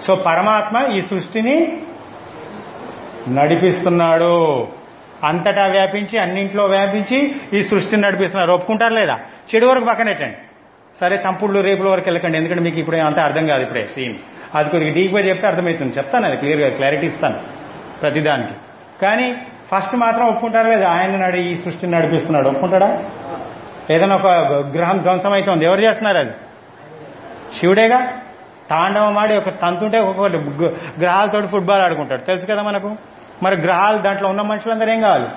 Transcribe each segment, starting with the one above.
So పరమాత్మ ఈ సృష్టిని నడిపిస్తున్నాడు అంతటా వ్యాపించి అన్నింట్లో వ్యాపించి ఈ సృష్టిని నడిపిస్తున్నారు ఒప్పుకుంటారు లేదా చెడు వరకు పక్కనెట్టండి సరే చంపుళ్ళు రేపుల వరకు వెళ్ళకండి ఎందుకంటే మీకు ఇప్పుడు అంత అర్థం కాదు ఇప్పుడే సీన్ అది కొద్దిగా డీప్గా చెప్తే అర్థమవుతుంది చెప్తాను అది క్లియర్గా క్లారిటీ ఇస్తాను ప్రతిదానికి కానీ ఫస్ట్ మాత్రం ఒప్పుకుంటారు లేదా ఆయన నడి ఈ సృష్టిని నడిపిస్తున్నాడు ఒప్పుకుంటాడా ఏదైనా ఒక గ్రహం ధ్వంసం అవుతుంది ఎవరు చేస్తున్నారు అది శివుడేగా తాండవం ఆడి ఒక తంతుంటే ఒక్కొక్కటి గు- గ్రహాలతోటి ఫుట్బాల్ ఆడుకుంటాడు తెలుసు కదా మనకు మరి గ్రహాలు దాంట్లో ఉన్న మనుషులందరూ ఏం కావాలి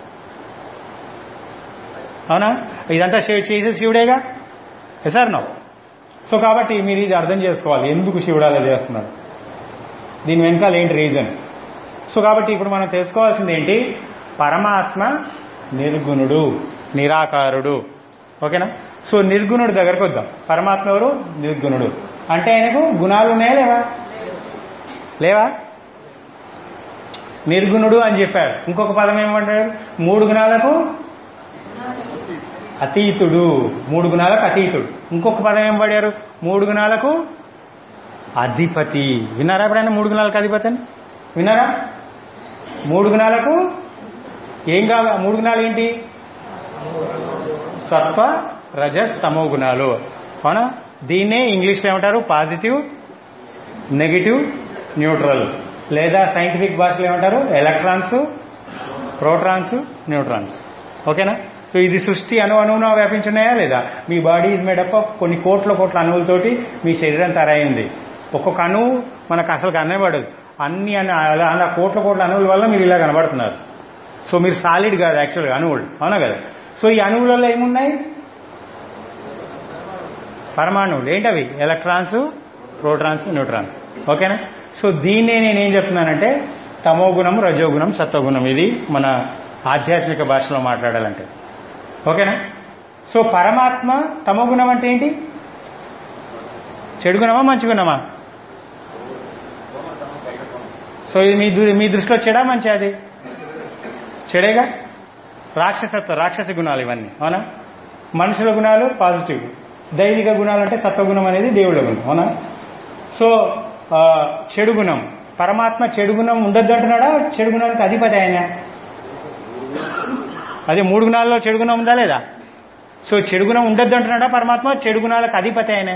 అవునా ఇదంతా శివ- చేసేది శివుడేగా సార్ నో సో కాబట్టి మీరు ఇది అర్థం చేసుకోవాలి ఎందుకు శివుడు అలా చేస్తున్నాడు దీని వెనకాల ఏంటి రీజన్ సో కాబట్టి ఇప్పుడు మనం తెలుసుకోవాల్సింది ఏంటి పరమాత్మ నిర్గుణుడు నిరాకారుడు ఓకేనా సో నిర్గుణుడు దగ్గరకు వద్దాం పరమాత్మ ఎవరు నిర్గుణుడు అంటే ఆయనకు గుణాలు ఉన్నాయా లేవా లేవా నిర్గుణుడు అని చెప్పారు ఇంకొక పదం ఏమంటారు మూడు గుణాలకు అతీతుడు మూడు గుణాలకు అతీతుడు ఇంకొక పదం ఏం పడారు మూడు గుణాలకు అధిపతి విన్నారా ఎప్పుడైనా మూడు గుణాలకు అధిపతి అని విన్నారా మూడు గుణాలకు ఏం కావాలి మూడు గుణాలు ఏంటి సత్వ రజస్ తమో గుణాలు అవునా దీన్నే ఇంగ్లీష్లో ఏమంటారు పాజిటివ్ నెగిటివ్ న్యూట్రల్ లేదా సైంటిఫిక్ భాషలో ఏమంటారు ఎలక్ట్రాన్స్ ప్రోటాన్స్ న్యూట్రాన్స్ ఓకేనా సో ఇది సృష్టి అణు అణువున వ్యాపించున్నాయా లేదా మీ బాడీ ఇస్ మేడప్ ఆఫ్ కొన్ని కోట్ల కోట్ల అణువులతోటి మీ శరీరం తయారైంది ఒక్కొక్క అణువు మనకు అసలు కనబడదు అన్ని అన్న అలా అలా కోట్ల కోట్ల అణువుల వల్ల మీరు ఇలా కనబడుతున్నారు సో మీరు సాలిడ్ కాదు యాక్చువల్గా అణువులు అవునా కదా సో ఈ అణువులలో ఏమున్నాయి పరమాణువులు ఏంటవి ఎలక్ట్రాన్స్ ప్రోటాన్స్ న్యూట్రాన్స్ ఓకేనా సో దీన్నే నేనేం చెప్తున్నానంటే తమో గుణం రజోగుణం సత్వగుణం ఇది మన ఆధ్యాత్మిక భాషలో మాట్లాడాలంటే ఓకేనా సో పరమాత్మ తమో గుణం అంటే ఏంటి చెడు గుణమా మంచి గుణమా సో ఇది మీ దృ- మీ దృష్టిలో చెడా మంచి అది చెడేగా రాక్షసత్వ రాక్షస గుణాలు ఇవన్నీ అవునా మనుషుల గుణాలు పాజిటివ్ దైవిక గుణాలు అంటే సత్వగుణం అనేది దేవుళ్ళ గుణం అవునా సో ఆ, చెడు గుణం పరమాత్మ చెడు గుణం ఉండొద్దు అంటున్నాడా చెడు గుణానికి అధిపతి ఆయన అదే మూడు గుణాల్లో చెడు గుణం ఉందా లేదా సో చెడు గుణం ఉండొద్దు అంటున్నాడా పరమాత్మ చెడు గుణాలకు అధిపతి ఆయన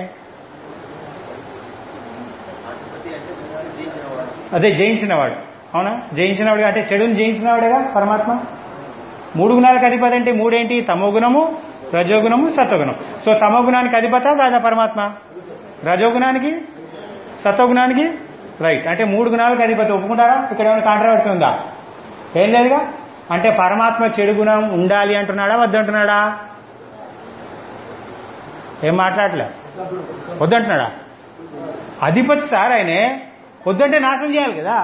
అదే జయించినవాడు అవునా జయించినవాడు అంటే చెడుని జయించినవాడేగా పరమాత్మ మూడు గుణాలకు అధిపతి అంటే మూడేంటి తమో గుణము రజోగుణము సత్వగుణం సో తమో గుణానికి అధిపత కాదా పరమాత్మ రజోగుణానికి సత్వగుణానికి రైట్ అంటే మూడు గుణాలకు అధిపతి ఒప్పుకుంటారా ఇక్కడ ఏమైనా కాంట్రవర్సీ ఉందా ఏం లేదుగా అంటే పరమాత్మ చెడు గుణం ఉండాలి అంటున్నాడా వద్దంటున్నాడా ఏం మాట్లాడలే వద్దంటున్నాడా అధిపతి సార్ ఆయనే వద్దంటే నాశనం చేయాలి కదా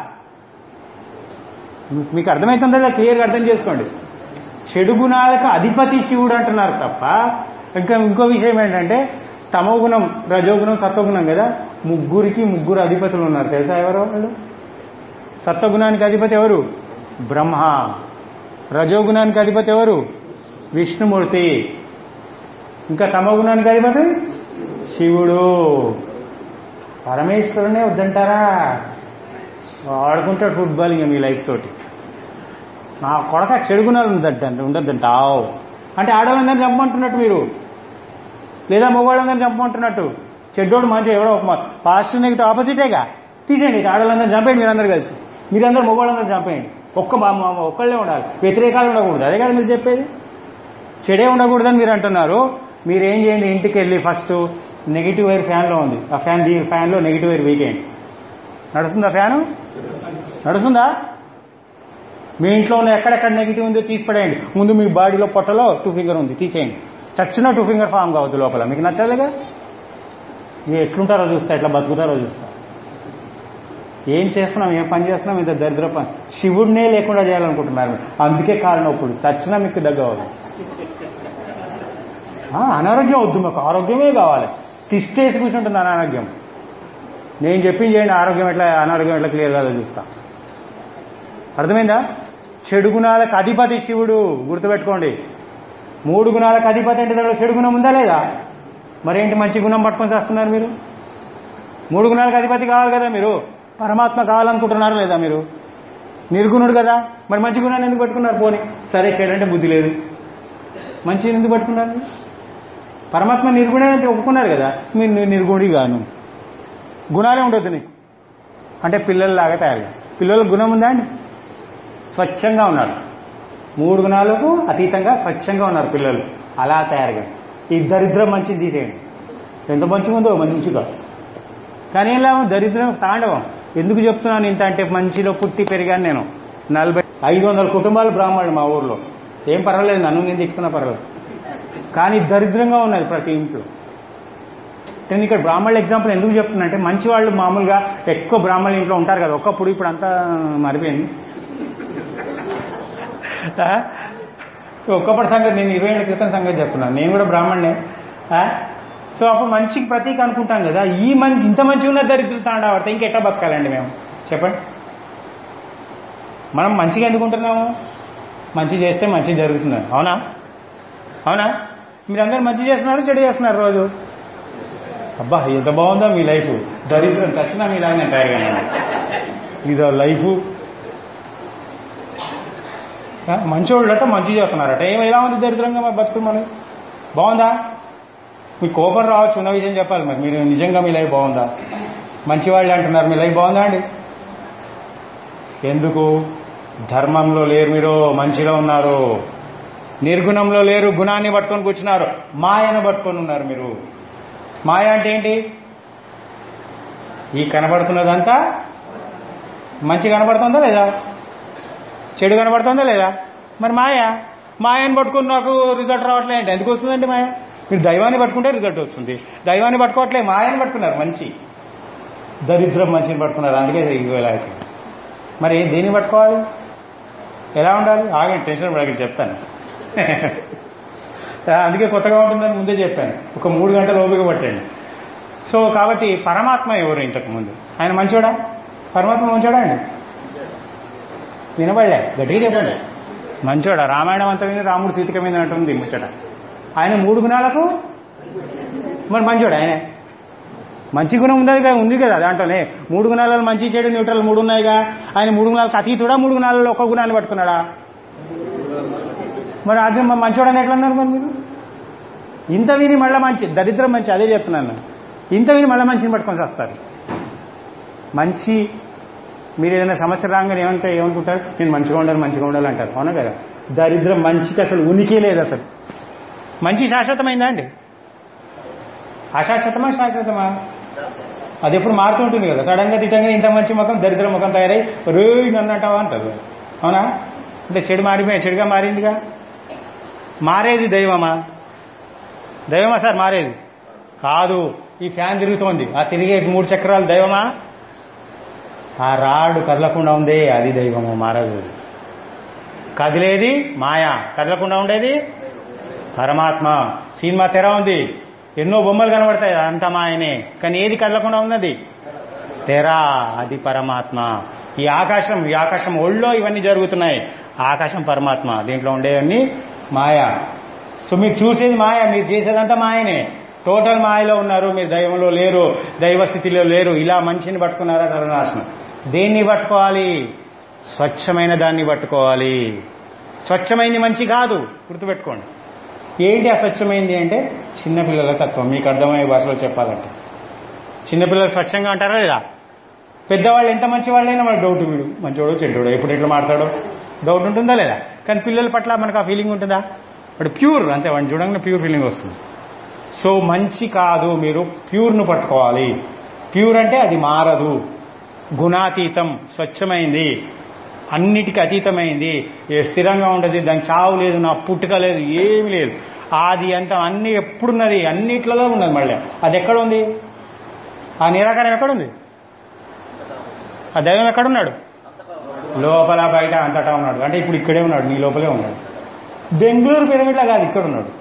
మీ- మీకు అర్థమవుతుందా లేదా క్లియర్గా అర్థం చేసుకోండి చెడు గుణాలకు అధిపతి శివుడు అంటున్నారు తప్ప ఇంకా ఇంకో విషయం ఏంటంటే తమో గుణం రజోగుణం సత్వగుణం కదా ముగ్గురికి ముగ్గురు అధిపతులు ఉన్నారు తెలుసా ఎవరు వాళ్ళు సత్వగుణానికి అధిపతి ఎవరు బ్రహ్మ రజోగుణానికి అధిపతి ఎవరు విష్ణుమూర్తి ఇంకా తమో గుణానికి అధిపతి శివుడు పరమేశ్వరునే వద్దంటారా ఆడుకుంటాడు ఫుట్బాల్ ఇంకా మీ లైఫ్ తోటి నా కొడక చెడు గుణాలు ఉందంట ఉండద్దంటావు అంటే ఆడవాళ్ళందరినీ చంపమంటున్నట్టు మీరు లేదా మగవాళ్ళందరినీ చంపమంటున్నట్టు చెడ్డోడు మంచి ఎవడో ఒక పాజిటివ్ నెగిటివ్ ఆపోజిటేగా తీసేయండి ఆడవాళ్ళందరినీ చంపేయండి మీరందరూ కలిసి మీరందరూ మగవాళ్ళందరూ చంపేయండి ఒక్క మా- మా- మా- ఒక్కళ్ళే ఉండాలి వ్యతిరేకాలు ఉండకూడదు అదే కదా మీరు చెప్పేది చెడే ఉండకూడదని మీరు అంటున్నారు మీరు ఏం చేయండి ఇంటికి వెళ్ళి ఫస్ట్ నెగిటివ్ వైర్ ఫ్యాన్లో ఉంది ఆ ఫ్యాన్ దీ ఫ్యాన్లో నెగిటివ్ వైర్ వీకేయండి నడుస్తుందా ఫ్యాను నడుస్తుందా మీ ఇంట్లో ఉన్న ఎక్కడెక్కడ నెగిటివ్ ఉందో తీసి పడేయండి ముందు మీ బాడీలో పొట్టలో టూ ఫింగర్ ఉంది తీసేయండి చచ్చిన టూ ఫింగర్ ఫామ్ కావద్దు లోపల మీకు నచ్చలేగా మీరు ఎట్లుంటారో చూస్తా ఎట్లా బతుకుతారో చూస్తా ఏం చేస్తున్నాం ఏం పని చేస్తున్నాం ఇంత దరిద్ర పని శివుడినే లేకుండా చేయాలనుకుంటున్నారు మీరు. అందుకే కాళ్ళ నొప్పులు చచ్చినా మీకు దగ్గర అవ్వదు ఆ, అనారోగ్యం వద్దు మాకు ఆరోగ్యమే కావాలి తిష్టేసి కూర్చుంటుంది అనారోగ్యం నేను చెప్పింది చేయండి ఆరోగ్యం ఎట్లా అనారోగ్యం ఎట్లా క్లియర్ కాదో చూస్తా అర్థమైందా చెడు గుణాలకు అధిపతి శివుడు గుర్తుపెట్టుకోండి మూడు గుణాలకు అధిపతి అంటే దాంట్లో చెడు గుణం ఉందా లేదా మరేంటి మంచి గుణం పట్టుకొని చేస్తున్నారు మీరు మూడు గుణాలకు అధిపతి కావాలి కదా మీరు పరమాత్మ కావాలనుకుంటున్నారు లేదా మీరు నిర్గుణుడు కదా మరి మంచి గుణాన్ని ఎందుకు పట్టుకున్నారు పోని సరే చెడంటే బుద్ధి లేదు మంచిని ఎందుకు పట్టుకున్నారు పరమాత్మ నిర్గుణాన్ని ఒప్పుకున్నారు కదా మీరు ని- నిర్గుణి గాను గుణాలే ఉండొద్దు నీకు అంటే పిల్లల్లాగా తయారుగా పిల్లల గుణం ఉందా అండి స్వచ్ఛంగా ఉన్నారు మూడు గుణాలకు అతీతంగా స్వచ్ఛంగా ఉన్నారు పిల్లలు అలా తయారుగా ఈ దరిద్రం మంచిది తీసేయండి ఎంత మంచిగా ఉందో మంచిగా కానీ ఏం లాభం దరిద్రం తాండవం ఎందుకు చెప్తున్నాను ఇంత అంటే మంచిలో పుట్టి పెరిగాను నేను నలభై ఐదు వందల కుటుంబాలు బ్రాహ్మణులు మా ఊర్లో ఏం పర్వాలేదు నన్ను నేను తిట్టుకున్నా పర్వాలేదు కానీ దరిద్రంగా ఉన్నది ప్రతి ఇంట్లో నేను ఇక్కడ బ్రాహ్మణుల ఎగ్జాంపుల్ ఎందుకు చెప్తున్నా అంటే మంచి వాళ్ళు మామూలుగా ఎక్కువ బ్రాహ్మణుల ఇంట్లో ఉంటారు కదా ఒకప్పుడు ఇప్పుడు అంతా మారిపోయింది ఆ? ఒక్కప్పటి సంగతి నేను ఇరవై ఏళ్ళ క్రితం సంగతి చెప్తున్నాను నేను కూడా బ్రాహ్మణ్ణే ఆ? సో అప్పుడు మంచికి ప్రతీక అనుకుంటాం కదా ఈ మంచి ఇంత మంచిగా ఉన్న దరిద్రత తాండవాడితే ఇంకెట్టా బతకాలండి మేము చెప్పండి మనం మంచిగా ఎందుకుంటున్నాము మంచి చేస్తే మంచి జరుగుతుంది అవునా అవునా మీరందరూ మంచి చేస్తున్నారు చెడు చేస్తున్నారు రోజు అబ్బా ఎంత బాగుందో మీ లైఫ్ దరిద్రం చచ్చినా మీలాగా నేను తయారుగా ఇదో లైఫ్ మంచోళ్ళట మంచి చేస్తున్నారట ఏం ఎలా ఉంది దరిద్రంగా మా బతుకు మనం బాగుందా మీ కోపం రావచ్చు ఉన్న విషయం చెప్పాలి మరి మీరు నిజంగా మీ లైఫ్ బాగుందా మంచివాళ్ళు అంటున్నారు మీ లైఫ్ బాగుందా అండి ఎందుకు ధర్మంలో లేరు మీరు మంచిలో ఉన్నారు నిర్గుణంలో లేరు గుణాన్ని పట్టుకొని కూర్చున్నారు మాయను పట్టుకొని ఉన్నారు మీరు మాయ అంటే ఏంటి ఈ కనబడుతున్నదంతా మంచి కనబడుతుందా లేదా చెడు కనబడుతుందా లేదా మరి మాయ మాయని పట్టుకుని నాకు రిజల్ట్ రావట్లే అంటే ఎందుకు వస్తుందండి మాయ మీరు దైవాన్ని పట్టుకుంటే రిజల్ట్ వస్తుంది దైవాన్ని పట్టుకోవట్లే మాయని పట్టుకున్నారు మంచి దరిద్రం మంచిని పట్టుకున్నారు అందుకే ఇలా అయిపోయింది. మరి దేన్ని పట్టుకోవాలి ఎలా ఉండాలి ఆగండి టెన్షన్ పడకండి చెప్తాను అందుకే కొత్తగా ఉంటుందని ముందే చెప్పాను ఒక మూడు గంటలు ఓపిక పట్టండి సో కాబట్టి పరమాత్మ ఎవరు ఇంతకు ముందు ఆయన మంచోడా పరమాత్మ మంచోడా అండి వినబడలే గట్టిగా చెప్పండి మంచోడా రామాయణం అంతా విని రాముడు సీతిక మీద అంటుంది ముచ్చట ఆయన మూడు గుణాలకు మరి మంచోడు ఆయనే మంచి గుణం ఉన్నది కదా ఉంది కదా దాంట్లోనే మూడు గుణాలలో మంచి చెడు న్యూట్రల్ మూడు ఉన్నాయిగా ఆయన మూడు గుణాలకు అతీతుడా మూడు గుణాలలో ఒక గుణాన్ని పట్టుకున్నాడా మరి అది మరి మంచోడని ఎట్లా అన్నారు మరి మీరు ఇంత విని మళ్ళీ మంచి దరిద్రం మంచి అదే చెప్తున్నాను ఇంత విని మళ్ళీ మంచిని పట్టుకొని వస్తారు మంచి మీరు ఏదైనా సమస్య రాగానే ఏమంటే ఏమనుకుంటారు నేను మంచిగా ఉండాలి మంచిగా ఉండాలి అంటారు అవునా కదా దరిద్రం మంచికి అసలు ఉనికి లేదు అసలు మంచి శాశ్వతమైందా అండి అశాశ్వతమా శాశ్వతమా అది ఎప్పుడు మారుతూ ఉంటుంది కదా సడన్ గా తిట్టంగా ఇంత మంచి ముఖం దరిద్ర ముఖం తయారై రోయ్ నన్నంటావా అంటారు అవునా అంటే చెడు మారిపోయి చెడుగా మారిందిగా మారేది దైవమా దైవమా సార్ మారేది కాదు ఈ ఫ్యాన్ తిరుగుతోంది ఆ తిరిగే మూడు చక్రాలు దైవమా ఆ రాడు కదలకుండా ఉందే అది దైవము మారదు కదిలేది మాయా కదలకుండా ఉండేది పరమాత్మ సినిమా తెర ఉంది ఎన్నో బొమ్మలు కనబడతాయి అంత మాయనే కానీ ఏది కదలకుండా ఉన్నది తెర అది పరమాత్మ ఈ ఆకాశం ఈ ఆకాశం ఒళ్ళో ఇవన్నీ జరుగుతున్నాయి ఆకాశం పరమాత్మ దీంట్లో ఉండేవన్నీ మాయ సో మీరు చూసేది మాయ మీరు చేసేదంతా మాయనే టోటల్ మాయలో ఉన్నారు మీరు దైవంలో లేరు దైవ స్థితిలో లేరు ఇలా మంచిని పట్టుకున్నారా సర్వనాశనం దేన్ని పట్టుకోవాలి స్వచ్ఛమైన దాన్ని పట్టుకోవాలి స్వచ్ఛమైంది మంచి కాదు గుర్తుపెట్టుకోండి ఏంటి అస్వచ్ఛమైంది అంటే చిన్నపిల్లల తత్వం మీకు అర్థమయ్యే భాషలో చెప్పాలంటే చిన్నపిల్లలు స్వచ్ఛంగా అంటారా లేదా పెద్దవాళ్ళు ఎంత మంచి వాళ్ళైనా వాళ్ళ డౌట్ వీడు మంచోడు చెడ్డోడు ఎప్పుడు ఎట్లా మాట్లాడో డౌట్ ఉంటుందా లేదా కానీ పిల్లల పట్ల మనకు ఆ ఫీలింగ్ ఉంటుందా వాడు ప్యూర్ అంతే వాడిని చూడంగానే ప్యూర్ ఫీలింగ్ వస్తుంది సో మంచి కాదు మీరు ప్యూర్ను పట్టుకోవాలి ప్యూర్ అంటే అది మారదు గుణాతీతం స్వచ్ఛమైంది అన్నిటికీ అతీతమైంది ఏ స్థిరంగా ఉండదు దానికి చావు లేదు నా పుట్టుక లేదు ఏమీ లేదు ఆది అంత అన్ని ఎప్పుడున్నది అన్నిట్లలో ఉన్నది మళ్ళీ అది ఎక్కడ ఉంది ఆ నిరాకారం ఎక్కడుంది ఆ దైవం ఎక్కడున్నాడు లోపల బయట అంతటా ఉన్నాడు అంటే ఇప్పుడు ఇక్కడే ఉన్నాడు నీ లోపలే ఉన్నాడు బెంగళూరు పిరమిడ్లా కాదు ఇక్కడ ఉన్నాడు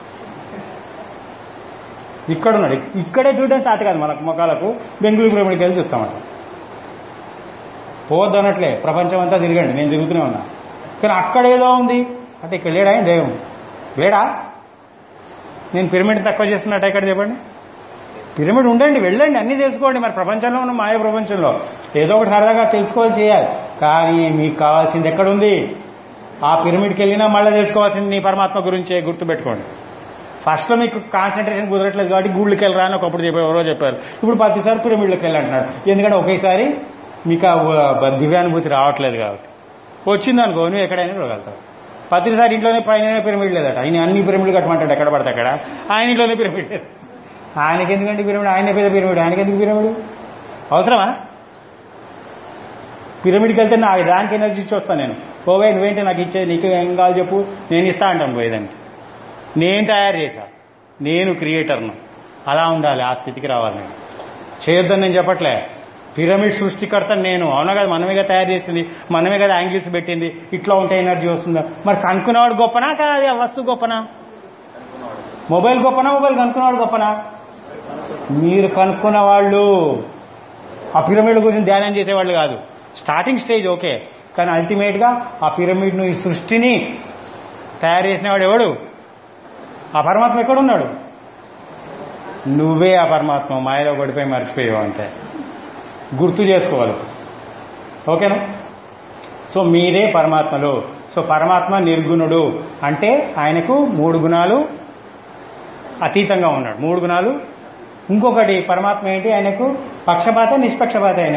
ఇక్కడ ఉన్నాడు ఇక్కడే చూడడం సాటి కాదు మనకు మొక్కలకు బెంగళూరు పిరమిడ్కి వెళ్ళి చూస్తామట పోవద్దు అన్నట్లే ప్రపంచం అంతా తిరగండి నేను తిరుగుతూనే ఉన్నా కానీ అక్కడ ఏదో ఉంది అంటే ఇక్కడ లేడా ఆయన దైవం లేడా నేను పిరమిడ్ తక్కువ చేస్తున్నట్టు ఎక్కడ చెప్పండి పిరమిడ్ ఉండండి వెళ్ళండి అన్నీ తెలుసుకోండి మరి ప్రపంచంలో ఉన్న మాయ ప్రపంచంలో ఏదో ఒకటి సరదాగా తెలుసుకోవాలి చేయాలి కానీ మీకు కావాల్సింది ఎక్కడుంది ఆ పిరమిడ్కి వెళ్ళినా మళ్ళీ తెలుసుకోవాల్సింది నీ పరమాత్మ గురించే గుర్తుపెట్టుకోండి ఫస్ట్లో మీకు కాన్సన్ట్రేషన్ కుదరట్లేదు కాబట్టి గూళ్ళకి వెళ్ళరా అని ఒకప్పుడు చెప్పారు ఎవరో చెప్పారు ఇప్పుడు ప్రతిసారి పిరమిడ్లోకి వెళ్ళి అంటున్నాడు ఎందుకంటే ఒకేసారి మీకు ఆ దివ్యానుభూతి రావట్లేదు కాబట్టి వచ్చిందనుకో నువ్వు ఎక్కడైనా వెళ్ళగలుగుతావు ప్రతిసారి ఇంట్లోనే పైన పిరమిడ్ లేదట ఆయన అన్ని పిరమిడ్లు కట్టమంటాడు ఎక్కడ పడితే అక్కడ ఆయన ఇంట్లోనే పిరమిడ్ లేదు ఆయనకి ఎందుకంటే పిరమిడ్ ఆయన పెద్ద పిరమిడ్ ఆయనకి ఎందుకు పిరమిడ్ అవసరమా పిరమిడ్కి వెళ్తే నాకు దానికి ఎనర్జీ ఇచ్చి వస్తాను నేను పోవే నువ్వేంటి నాకు ఇచ్చే నీకు ఏం కావాలి చెప్పు నేను ఇస్తా అంటాను పోయేదాన్ని నేను తయారు చేశా నేను క్రియేటర్ను అలా ఉండాలి ఆ స్థితికి రావాలి నేను చేయొద్దని నేను చెప్పట్లే పిరమిడ్ సృష్టికర్త నేను అవునా కదా మనమే కదా తయారు చేసింది మనమే కదా యాంగిల్స్ పెట్టింది ఇట్లా ఉంటే ఎనర్జీ వస్తుందా మరి కనుక్కున్నవాడు గొప్పనా కాదు ఆ వస్తువు గొప్పనా మొబైల్ గొప్పనా మొబైల్ కనుక్కున్నవాడు గొప్పనా మీరు కనుక్కున్న వాళ్ళు ఆ పిరమిడ్ గురించి ధ్యానం చేసేవాళ్ళు కాదు స్టార్టింగ్ స్టేజ్ ఓకే కానీ అల్టిమేట్గా ఆ పిరమిడ్ను ఈ సృష్టిని తయారు చేసినవాడు ఎవడు ఆ పరమాత్మ ఎక్కడున్నాడు నువ్వే ఆ పరమాత్మ మాయలో పడిపోయి మర్చిపోయావు అంతే గుర్తు చేసుకోవాలి ఓకేనా సో మీరే పరమాత్మలు సో పరమాత్మ నిర్గుణుడు అంటే ఆయనకు మూడు గుణాలు అతీతంగా ఉన్నాడు మూడు గుణాలు ఇంకొకటి పరమాత్మ ఏంటి ఆయనకు పక్షపాత నిష్పక్షపాత ఆయన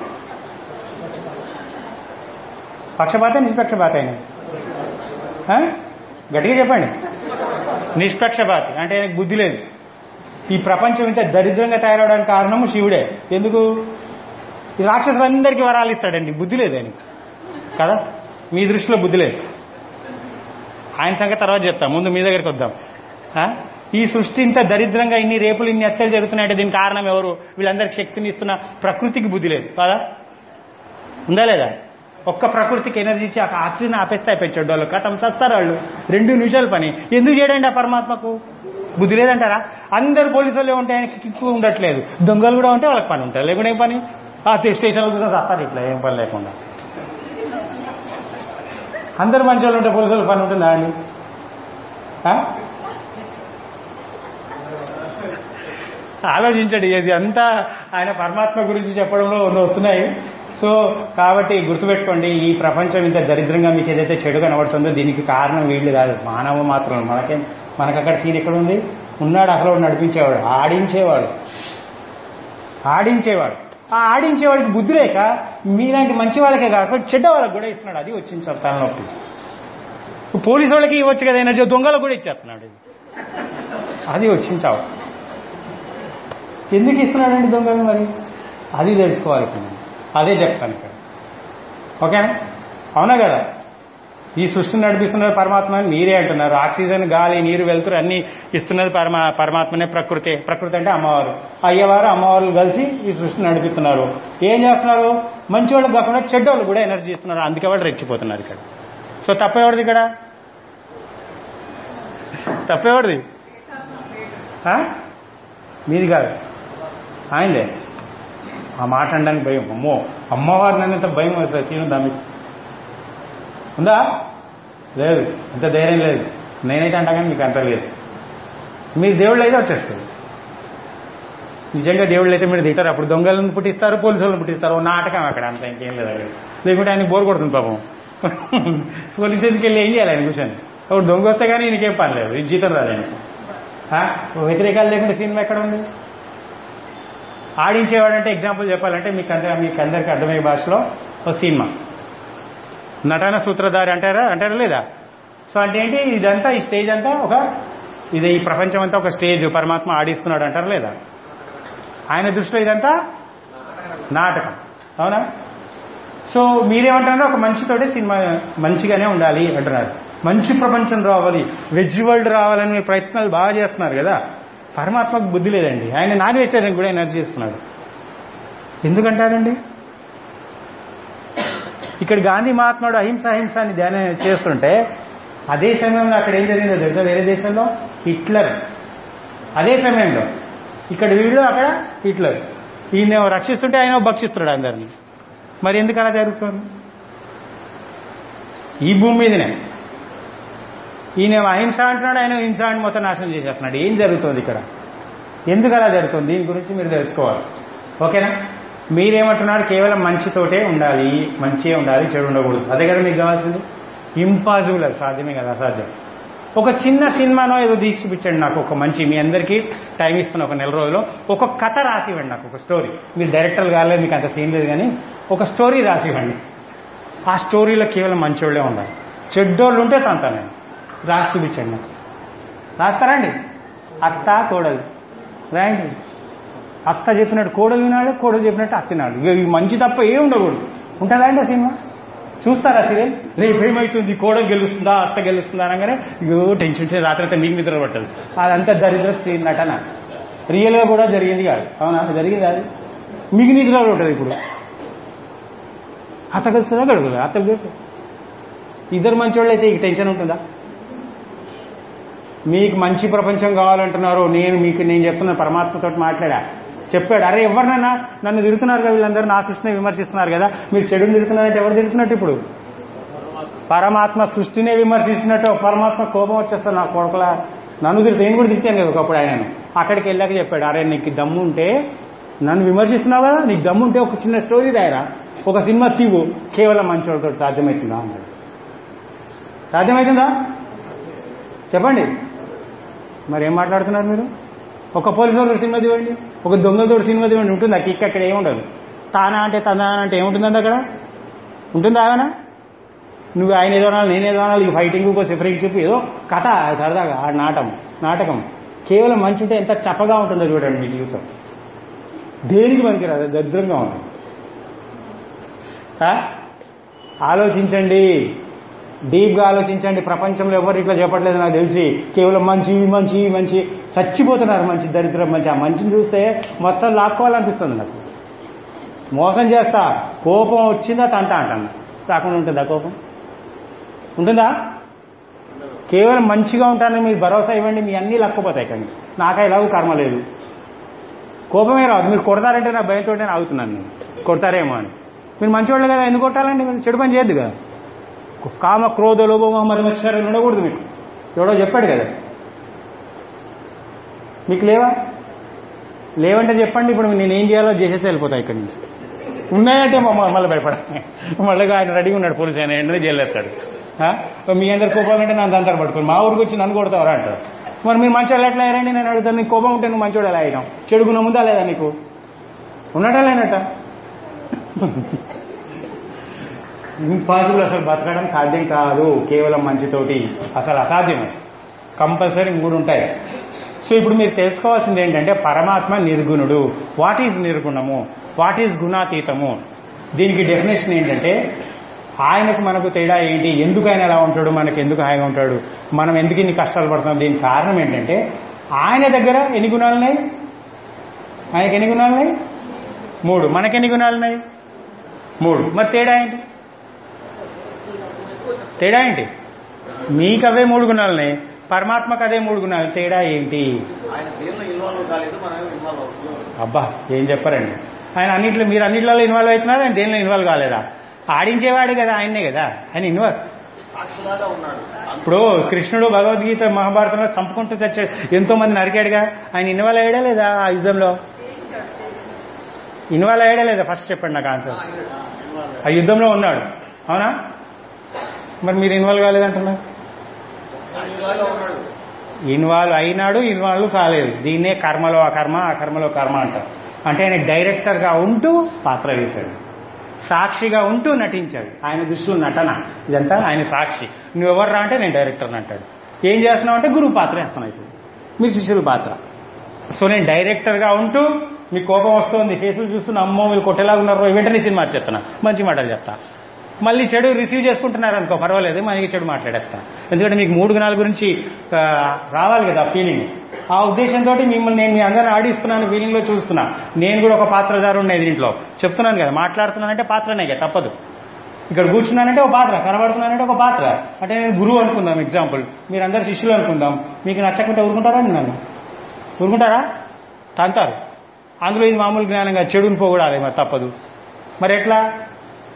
పక్షపాత నిష్పక్షపాత ఆయన ఆ? గట్టిగా చెప్పండి నిష్పక్షపాతి అంటే ఆయనకు బుద్ధి లేదు ఈ ప్రపంచం ఇంత దరిద్రంగా తయారవడానికి కారణము శివుడే ఎందుకు ఈ రాక్షసులందరికీ వరాలు ఇస్తాడండి బుద్ధి లేదు ఆయనకి కదా మీ దృష్టిలో బుద్ధి లేదు ఆయన సంగతి తర్వాత చెప్తాం ముందు మీ దగ్గరికి వద్దాం ఆ? ఈ సృష్టి ఇంత దరిద్రంగా ఇన్ని రేపులు ఇన్ని హత్యలు జరుగుతున్నాయంటే దీనికి కారణం ఎవరు వీళ్ళందరికి శక్తిని ఇస్తున్న ప్రకృతికి బుద్ధి లేదు కదా ఉందా లేదా ఒక్క ప్రకృతికి ఎనర్జీ ఇచ్చి ఆ ఆక్సిజన్ ఆపేస్తే అయిపోయాడు వాళ్ళు కథం సస్తారు వాళ్ళు రెండు నిమిషాల పని ఎందుకు చేయడండి ఆ పరమాత్మకు బుద్ధి లేదంటారా అందరు పోలీసు వాళ్ళే ఉంటే ఆయనకి కిక్కు ఉండట్లేదు దొంగలు కూడా ఉంటే వాళ్ళకి పని ఉంటుంది లేకుండా ఏం పని ఆ స్టేషన్లో కూర్చొని వస్తారు ఇట్లా ఏం పని లేకుండా అందరు మంచి వాళ్ళు ఉంటే పోలీసు వాళ్ళకి పని ఉంటుందా అండి ఆ? ఆలోచించండి ఇది అంతా ఆయన పరమాత్మ గురించి చెప్పడంలో వస్తున్నాయి సో కాబట్టి గుర్తుపెట్టుకోండి ఈ ప్రపంచం ఇంత దరిద్రంగా మీకు ఏదైతే చెడు కనబడుతుందో దీనికి కారణం వీళ్ళు కాదు మానవ మాత్రం మనకేం మనకు అక్కడ సీన్ ఎక్కడ ఉంది ఉన్నాడు అక్కడ నడిపించేవాడు ఆడించేవాడు ఆడించేవాడు ఆ ఆడించేవాడికి బుద్ధి లేక మీలాంటి మంచి వాళ్ళకే కాక చెడ్డ వాళ్ళకి కూడా ఇస్తున్నాడు అది వచ్చింది సార్ తలనొప్పి పోలీసు వాళ్ళకి ఇవ్వచ్చు కదా ఎనర్జీ దొంగలకు కూడా ఇచ్చేస్తున్నాడు ఇది అది వచ్చింది చావు ఎందుకు ఇస్తున్నాడండి దొంగలు మరి అది తెలుసుకోవాలి ఇప్పుడు మనం. అదే చెప్తాను ఇక్కడ ఓకేనా అవునా కదా ఈ సృష్టిని నడిపిస్తున్నది పరమాత్మ అని మీరే అంటున్నారు ఆక్సిజన్ గాలి నీరు వెళ్తురు అన్ని ఇస్తున్నది పరమా పరమాత్మనే ప్రకృతి ప్రకృతి అంటే అమ్మవారు అయ్యవారు అమ్మవారు కలిసి ఈ సృష్టిని నడిపిస్తున్నారు ఏం చేస్తున్నారు మంచి వాళ్ళు కాకుండా చెడ్డోళ్ళు కూడా ఎనర్జీ ఇస్తున్నారు అందుకే వాళ్ళు రెచ్చిపోతున్నారు ఇక్కడ సో తప్పేవాడిది ఇక్కడ తప్పేవాడిది ఆ? మీది కాదు ఆయనదే ఆ మాట అనడానికి భయం అమ్మో అమ్మవారిని అనేంత భయం అవుతుంది సీను దాని ఉందా లేదు అంత ధైర్యం లేదు నేనైతే అంటా కానీ మీకు అంత లేదు మీరు దేవుళ్ళు అయితే వచ్చేస్తుంది నిజంగా దేవుళ్ళు అయితే మీరు తింటారు అప్పుడు దొంగలను పుట్టిస్తారు పోలీసులను పుట్టిస్తారు ఓ నాటకం అక్కడ అంత ఇంకేం లేదు అక్కడ లేకుంటే ఆయన బోర్ కొడుతుంది పాపం పోలీస్ స్టేషన్కి వెళ్ళి ఏం చేయాలి ఆయన కూర్చొని అప్పుడు దొంగ వస్తే కానీ నీకేం పని లేదు ఈ జీతం రాదు ఆయనకి ఆ? వ్యతిరేకాలు లేకుండా సినిమా ఎక్కడ ఉంది ఆడించేవాడంటే ఎగ్జాంపుల్ చెప్పాలంటే మీకు అందరూ మీకు అందరికీ అర్థమయ్యే భాషలో ఒక సినిమా నటన సూత్రధారి అంటారా అంటారా లేదా సో అంటే ఏంటి ఇదంతా ఈ స్టేజ్ అంతా ఒక ఇది ఈ ప్రపంచం అంతా ఒక స్టేజ్ పరమాత్మ ఆడిస్తున్నాడు అంటారా లేదా ఆయన దృష్టిలో ఇదంతా నాటకం అవునా సో మీరేమంటారో ఒక మంచితోటే సినిమా మంచిగానే ఉండాలి అంటున్నారు మంచి ప్రపంచం రావాలి వెజ్ వరల్డ్ రావాలని మీరు ప్రయత్నాలు బాగా చేస్తున్నారు కదా పరమాత్మకు బుద్ధి లేదండి ఆయన నాన్ వెజిటేరియన్ కూడా ఎనర్జీ ఇస్తున్నాడు ఎందుకంటారండి ఇక్కడ గాంధీ మహాత్ముడు అహింస అహింస అని ధ్యానం చేస్తుంటే అదే సమయంలో అక్కడ ఏం జరిగిందో తెలుసా వేరే దేశంలో హిట్లర్ అదే సమయంలో ఇక్కడ వీళ్ళు అక్కడ హిట్లర్ ఈయన రక్షిస్తుంటే ఆయన భక్షిస్తున్నాడు అందరినీ మరి ఎందుకు అలా జరుగుతుంది ఈ భూమి మీదనే ఈయన అహింస అంటున్నాడు ఆయన హింస అని మొత్తం నాశనం చేసేస్తున్నాడు ఏం జరుగుతుంది ఇక్కడ ఎందుకు అలా జరుగుతుంది దీని గురించి మీరు తెలుసుకోవాలి ఓకేనా మీరేమంటున్నారు కేవలం మంచితోటే ఉండాలి మంచిగా ఉండాలి చెడు ఉండకూడదు అదే కదా మీకు కావాల్సింది ఇంపాసిబుల్ అది సాధ్యమే కదా అసాధ్యం ఒక చిన్న సినిమానో ఏదో తీసి చూపించండి నాకు ఒక మంచి మీ అందరికీ టైం ఇస్తున్న ఒక నెల రోజుల్లో ఒక కథ రాసివ్వండి నాకు ఒక స్టోరీ మీరు డైరెక్టర్ కాలేదు మీకు అంత సీన్ లేదు కానీ ఒక స్టోరీ రాసివ్వండి ఆ స్టోరీలో కేవలం మంచోళ్ళే ఉండాలి చెడ్డోళ్ళు ఉంటే తంతా నేను రాసి చూపించండి నాకు రాస్తారండి అత్త కోడలు రాయండి అత్త చెప్పినట్టు కోడలు వినాలి కోడలు చెప్పినట్టు అత్త వినాలి ఇక ఈ మంచి తప్ప ఏం ఉండకూడదు ఉంటుందా అండి ఆ సినిమా చూస్తారా సీరియల్ రేపు ఏమవుతుంది కోడలు గెలుస్తుందా అత్త గెలుస్తుందా అనగానే ఇగో టెన్షన్ వచ్చి రాత్రి అంతా నీకు నిద్ర పట్టదు అదంతా దరిద్ర స్త్రీ నటన రియల్గా కూడా జరిగింది కాదు అవునా జరిగింది అది మీకు నిద్ర పట్టదు ఇప్పుడు అత్త గెలుస్తుందా గడుగుదా అత్త గెలుపు ఇద్దరు మంచోళ్ళు అయితే ఇక టెన్షన్ ఉంటుందా మీకు మంచి ప్రపంచం కావాలంటున్నారు నేను మీకు నేను చెప్తున్న పరమాత్మతో మాట్లాడా చెప్పాడు అరే ఎవరినన్నా నన్ను తిడుతున్నారు కదా వీళ్ళందరూ నా సృష్టిని విమర్శిస్తున్నారు కదా మీరు చెడుని తిడుతున్నారంటే ఎవరు తిడుతున్నట్టు ఇప్పుడు పరమాత్మ సృష్టినే విమర్శిస్తున్నట్టు పరమాత్మ కోపం వచ్చేస్తారు నా కొడుకుల నన్ను తిడితే నేను కూడా తిట్టాను కదా ఒకప్పుడు ఆయనను అక్కడికి వెళ్ళాక చెప్పాడు అరే నీకు దమ్ము ఉంటే నన్ను విమర్శిస్తున్నావు కదా నీకు దమ్ము ఉంటే ఒక చిన్న స్టోరీ రాయరా ఒక సినిమా తీవు కేవలం మంచోడితో సాధ్యమవుతుందా అన్నాడు సాధ్యమవుతుందా చెప్పండి మరి ఏం మాట్లాడుతున్నారు మీరు ఒక పోలీసు వాళ్ళ సినిమా తీవండి ఒక దొంగలతో సినిమా తీవండి ఉంటుంది కిక్ అక్కడ ఏముండదు తానా అంటే తనా అంటే ఏముంటుందండి అక్కడ ఉంటుందా ఏమైనా నువ్వు ఆయన ఏదో అనాలి నేను ఏదో అనాలి ఈ ఫైటింగ్ ఫ్రెండ్షిప్ ఏదో కథ సరదాగా ఆ నాటం నాటకం కేవలం మంచి ఉంటే ఎంత చప్పగా ఉంటుందో చూడండి మీ జీవితం దేనికి పనికిరాదు దరిద్రంగా ఉంటుంది ఆ? ఆలోచించండి డీప్గా ఆలోచించండి ప్రపంచంలో ఎవరు ఇట్లా చెప్పట్లేదు నాకు తెలిసి కేవలం మంచి మంచి మంచి చచ్చిపోతున్నారు మంచి దరిద్రం మంచి ఆ మంచిని చూస్తే మొత్తం లాక్కోవాలనిపిస్తుంది నాకు మోసం చేస్తా కోపం వచ్చిందా తంట అంటాను రాకుండా ఉంటుందా కోపం ఉంటుందా కేవలం మంచిగా ఉంటానని మీరు భరోసా ఇవ్వండి మీ అన్నీ లక్కపోతాయి కానీ నాకు ఎలాగో కర్మ లేదు కోపమే రాదు మీరు కొడతారంటే నా భయంతో నేను ఆగుతున్నాను నేను కొడతారేమో అని మీరు మంచివాళ్ళు కదా ఎందుకు కొట్టాలండి మీరు చెడు పని చేయొద్దు కదా కామ క్రోధ లోభమ మరి మత్సరం ఉండకూడదు మీకు ఎవడో చెప్పాడు కదా మీకు లేవా లేవంటే చెప్పండి ఇప్పుడు నేను ఏం చేయాలో చేసేసి వెళ్ళిపోతా ఇక్కడి నుంచి ఉన్నాయంటే మమ్మ మళ్ళీ భయపడ మళ్ళీ ఆయన రెడీగా ఉన్నాడు పోలీసు ఆయన ఎండనే జైలు వేస్తాడు ఆ? మీ అందరు కోపాలంటే నన్ను అంతరం పట్టుకుని మా ఊరికి వచ్చి నన్ను కొడతావరా అంటారు మరి మీరు మంచోళ్ళు ఎట్లా అయ్యారండి నేను అడుగుతాను నీకు కోపం ఉంటే నువ్వు మంచోడు ఎలా అయ్యాం చెడుగుణ ముందా లేదా నీకు ఉన్నటా లేనట ఇంపాసిబుల్ అసలు బతకడం సాధ్యం కాదు కేవలం మంచితోటి అసలు అసాధ్యమే కంపల్సరీ మూడు ఉంటాయి సో ఇప్పుడు మీరు తెలుసుకోవాల్సింది ఏంటంటే పరమాత్మ నిర్గుణుడు వాట్ ఈజ్ నిర్గుణము వాట్ ఈజ్ గుణాతీతము దీనికి డెఫినేషన్ ఏంటంటే ఆయనకు మనకు తేడా ఏంటి ఎందుకు ఆయన ఎలా ఉంటాడు మనకు ఎందుకు హాయిగా ఉంటాడు మనం ఎందుకు ఇన్ని కష్టాలు పడుతున్నాం దీనికి కారణం ఏంటంటే ఆయన దగ్గర ఎన్ని గుణాలు ఉన్నాయి ఆయనకి ఎన్ని గుణాలు ఉన్నాయి మూడు మనకి ఎన్ని గుణాలు ఉన్నాయి మూడు మరి తేడా ఏంటి తేడా ఏంటి మీకు అవే మూడు గుణాలు ఉన్నాయి పరమాత్మకు అదే మూడు గుణాలు తేడా ఏంటి ఆయన దేనిలో ఇన్వాల్వ్ కాలేదు మనం ఇన్వాల్వ్ అవుతున్నాం అబ్బా ఏం చెప్పారండి ఆయన అన్నింటిలో మీరు అన్నింటిలో ఇన్వాల్వ్ అవుతున్నారు ఆయన దేనిలో ఇన్వాల్వ్ కాలేదా ఆడించేవాడు కదా ఆయన్నే కదా ఆయన ఇన్వాల్వ్ సాక్షిలాగా ఉన్నాడు ఇప్పుడు కృష్ణుడు భగవద్గీత మహాభారతంలో చంపుకుంటూ తెచ్చాడు ఎంతో మంది నరికాడుగా ఆయన ఇన్వాల్వ్ అయ్యాడా లేదా ఆ యుద్ధంలో ఇన్వాల్వ్ అయ్యాడా లేదా ఫస్ట్ చెప్పండి నాకు ఆన్సర్ ఆ యుద్ధంలో ఉన్నాడు అవునా మరి మీరు ఇన్వాల్వ్ కాలేదంటున్నారు సాక్షిలాగా ఉన్నాడు ఇన్వాల్వ్ అయినాడు ఇన్వాల్వ్ కాలేదు దీన్నే కర్మలో అకర్మ అకర్మలో కర్మ అంటారు అంటే ఆయన డైరెక్టర్గా ఉంటూ పాత్ర వేశాడు సాక్షిగా ఉంటూ నటించాడు ఆయన దృష్టిలో నటన ఇదంతా ఆయన సాక్షి నువ్వెవర్రా అంటే నేను డైరెక్టర్ అంటాడు ఏం చేస్తున్నావు అంటే గురువు పాత్ర వేస్తున్నావు ఇప్పుడు మీ శిష్యుల పాత్ర సో నేను డైరెక్టర్గా ఉంటూ మీ కోపం వస్తుంది ఫేసులు చూస్తున్న అమ్మో మీరు కొట్టేలాగా ఉన్నారు వెంటనే సినిమా చెప్తున్నా మంచి మాటలు చెప్తా మళ్ళీ చెడు రిసీవ్ చేసుకుంటున్నారు అనుకో పర్వాలేదు మనకి చెడు మాట్లాడేస్తా ఎందుకంటే మీకు మూడు గుణాల గురించి ఆ, రావాలి కదా ఫీలింగ్ ఆ ఉద్దేశంతో మిమ్మల్ని నేను మీ అందరిని ఆడిస్తున్నాను ఫీలింగ్లో చూస్తున్నా నేను కూడా ఒక పాత్రధారు ఉన్నాయి దీంట్లో చెప్తున్నాను కదా మాట్లాడుతున్నానంటే పాత్రనే కదా తప్పదు ఇక్కడ కూర్చున్నానంటే ఒక పాత్ర కనబడుతున్నానంటే ఒక పాత్ర అంటే నేను గురువు అనుకుందాం ఎగ్జాంపుల్ మీరందరు శిష్యులు అనుకుందాం మీకు నచ్చకుంటే ఊరుకుంటారా అండి నన్ను ఊరుకుంటారా తంతారు అందులో ఇది మామూలు జ్ఞానంగా చెడుని పోగొడాలి మరి తప్పదు మరి ఎట్లా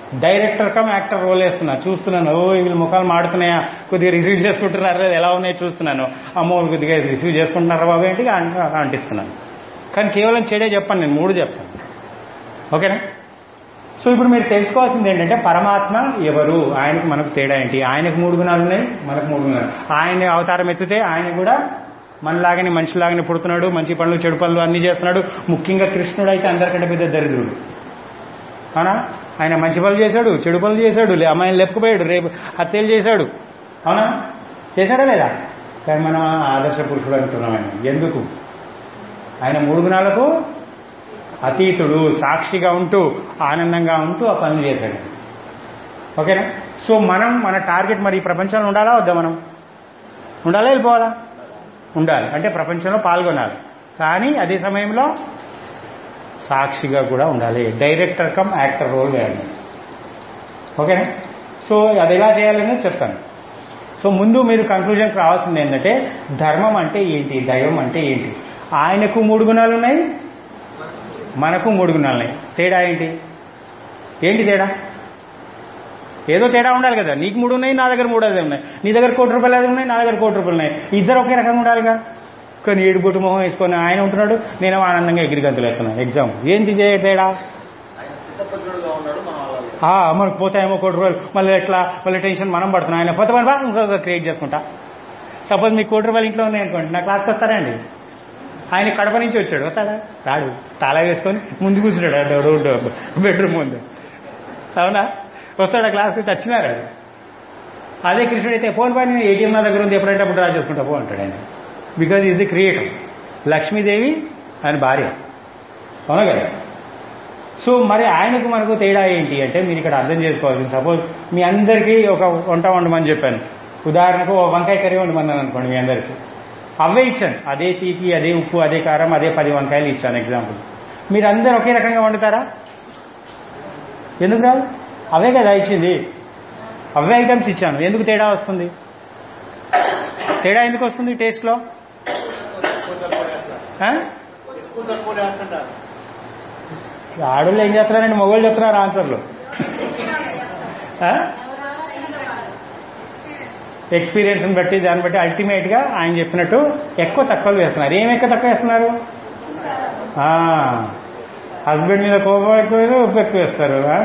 డైరెక్టర్ కమ్ యాక్టర్ రోల్ వేస్తున్నా చూస్తున్నాను ఓ వీళ్ళు ముఖాలు మాడుతున్నాయా కొద్దిగా రిసీవ్ చేసుకుంటున్నారు లేదా ఎలా ఉన్నాయో చూస్తున్నాను అమ్మో కొద్దిగా రిసీవ్ చేసుకుంటున్నారా బాబు ఏంటి అంట- అంటిస్తున్నాను కానీ కేవలం చెడే చెప్పాను నేను మూడు చెప్తాను ఓకేనా సో ఇప్పుడు మీరు తెలుసుకోవాల్సింది ఏంటంటే పరమాత్మ ఎవరు ఆయనకు మనకు తేడా ఏంటి ఆయనకు మూడు గుణాలు ఉన్నాయి మనకు మూడు గుణాలు ఆయన అవతారం ఎత్తితే ఆయన కూడా మనలాగానే మనిషిలాగానే పుడుతున్నాడు మంచి పనులు చెడు పనులు అన్ని చేస్తున్నాడు ముఖ్యంగా కృష్ణుడు అయితే అందరికంటే పెద్ద దరిద్రుడు అవునా ఆయన మంచి పనులు చేశాడు చెడు పనులు చేశాడు లే- అమ్మాయిని లేపుకుపోయాడు రేపు హత్యలు చేశాడు అవునా చేశాడా లేదా కానీ మనం ఆదర్శ పురుషుడు అంటున్నాం ఆయన ఎందుకు ఆయన మూడు గుణాలకు అతీతుడు సాక్షిగా ఉంటూ ఆనందంగా ఉంటూ ఆ పనులు చేశాడు ఓకేనా సో మనం మన టార్గెట్ మరి ఈ ప్రపంచంలో ఉండాలా వద్దా మనం ఉండాలా వెళ్ళిపోవాలా ఉండాలి అంటే ప్రపంచంలో పాల్గొనాలి కానీ అదే సమయంలో సాక్షిగా కూడా ఉండాలి డైరెక్టర్ కమ్ యాక్టర్ రోల్ వేయాలి ఓకేనా సో అది ఎలా చేయాలని చెప్తాను సో ముందు మీరు కంక్లూజన్కి రావాల్సింది ఏంటంటే ధర్మం అంటే ఏంటి దైవం అంటే ఏంటి ఆయనకు మూడు గుణాలు ఉన్నాయి మనకు మూడు గుణాలు ఉన్నాయి తేడా ఏంటి ఏంటి తేడా ఏదో తేడా ఉండాలి కదా నీకు మూడు ఉన్నాయి నా దగ్గర మూడు అదే ఉన్నాయి నీ దగ్గర కోటి రూపాయలు అది ఉన్నాయి నా దగ్గర కోటి రూపాయలు ఉన్నాయి ఇద్దరు ఒకే రకంగా ఉండాలిగా కానీ ఏడు బొట్టు మొహం వేసుకొని ఆయన ఉంటున్నాడు నేను ఆనందంగా ఎగిరి గంతులు వేస్తున్నాను ఎగ్జామ్ ఏంటి తే- తేడా ఆయన స్థితప్రజ్ఞుడుగా ఉన్నాడు మనం అలాగే ఆ, మనకు పోతాయేమో కోటి రూపాయలు మళ్ళీ ఎట్లా మళ్ళీ టెన్షన్ మనం పడుతున్నాం ఆయన పోతే మరి బా ఇంకొక క్రియేట్ చేసుకుంటా సపోజ్ మీకు కోటి రూపాయలు ఇంట్లో ఉన్నాయనుకోండి నా క్లాస్కి వస్తారండి ఆయన కడప నుంచి వచ్చాడు వస్తాడా రాడు తాళా వేసుకొని ముందు కూర్చున్నాడు రోడ్డు బెడ్రూమ్ ముందు అవునా వస్తాడా క్లాస్కి వచ్చి వచ్చినారు అదే కృష్ణుడు అయితే ఫోన్ పని ఏటీఎం నా దగ్గర ఉంది ఎప్పుడంటే అప్పుడు డ్రా చేసుకుంటా పో అంటాడు ఆయన because is the creator Lakshmidevi ఆయన భార్య అవునా కదా సో మరి ఆయనకు మనకు తేడా ఏంటి అంటే మీరు ఇక్కడ అర్థం చేసుకోవాల్సింది సపోజ్ మీ అందరికీ ఒక వంట వండమని చెప్పాను ఉదాహరణకు ఓ వంకాయ కర్రీ వండమన్నాను అనుకోండి మీ అందరికీ అవే ఇచ్చాను అదే తీపి అదే ఉప్పు అదే కారం అదే పది వంకాయలు ఇచ్చాను ఎగ్జాంపుల్ మీరు అందరు ఒకే రకంగా వండుతారా ఎందుకు రాదు అవే కదా ఇచ్చింది అవే ఐటమ్స్ ఇచ్చాను ఎందుకు తేడా వస్తుంది తేడా ఎందుకు వస్తుంది టేస్ట్లో ఆ? ఆడోళ్ళు ఏం చేస్తున్నారండి మొగోళ్ళు చెప్తున్నారు ఆన్సర్లు ఆ? ఎక్స్పీరియన్స్ని బట్టి దాన్ని బట్టి అల్టిమేట్గా ఆయన చెప్పినట్టు ఎక్కువ తక్కువలు వేస్తున్నారు ఏం ఎక్కువ తక్కువ వేస్తున్నారు హస్బెండ్ మీద కోపం ఎక్కువ వేసి ఉప్పు ఎక్కువ వేస్తారు ఆ?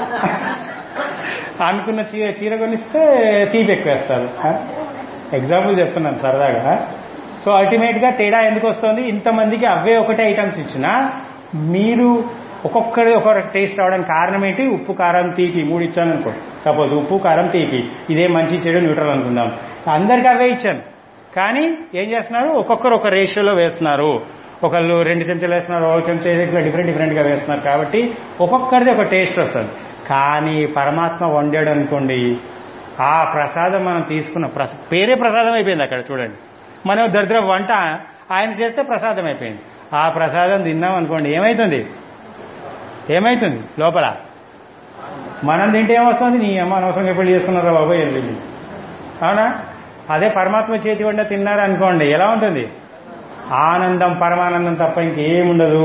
అనుకున్న చీర చీర కొనిస్తే తీపి ఎక్కువ వేస్తారు ఆ? ఎగ్జాంపుల్ చెప్తున్నాను సరదాగా సో అల్టిమేట్గా తేడా ఎందుకు వస్తుంది ఇంతమందికి అవే ఒకటే ఐటమ్స్ ఇచ్చినా మీరు ఒక్కొక్కరి ఒక్కొక్క టేస్ట్ రావడానికి కారణం ఏంటి ఉప్పు కారం తీపి మూడు ఇచ్చాను అనుకో సపోజ్ ఉప్పు కారం తీపి ఇదే మంచి చెడు న్యూట్రల్ అనుకుందాం సో అందరికీ అవే ఇచ్చాను కానీ ఏం చేస్తున్నారు ఒక్కొక్కరు ఒక రేషియోలో వేస్తున్నారు ఒకళ్ళు రెండు చెంచాలు వేస్తున్నారు ఒక చెంచా ఇట్లా డిఫరెంట్ డిఫరెంట్గా వేస్తున్నారు కాబట్టి ఒక్కొక్కరిది ఒక టేస్ట్ వస్తుంది కానీ పరమాత్మ వండాడు అనుకోండి ఆ ప్రసాదం మనం తీసుకున్న ప్రస పేరే ప్రసాదం అయిపోయింది అక్కడ చూడండి మనం దరిద్ర వంట ఆయన చేస్తే ప్రసాదం అయిపోయింది ఆ ప్రసాదం తిన్నాం అనుకోండి ఏమవుతుంది ఏమవుతుంది లోపల మనం తింటే ఏమొస్తుంది నీ అమ్మ అనవసరంగా పెళ్లి చేసుకున్నారా బాబాయ్ వెళ్ళింది అవునా అదే పరమాత్మ చేతి వంట తిన్నారు అనుకోండి ఎలా ఉంటుంది ఆనందం పరమానందం తప్ప ఇంకేముండదు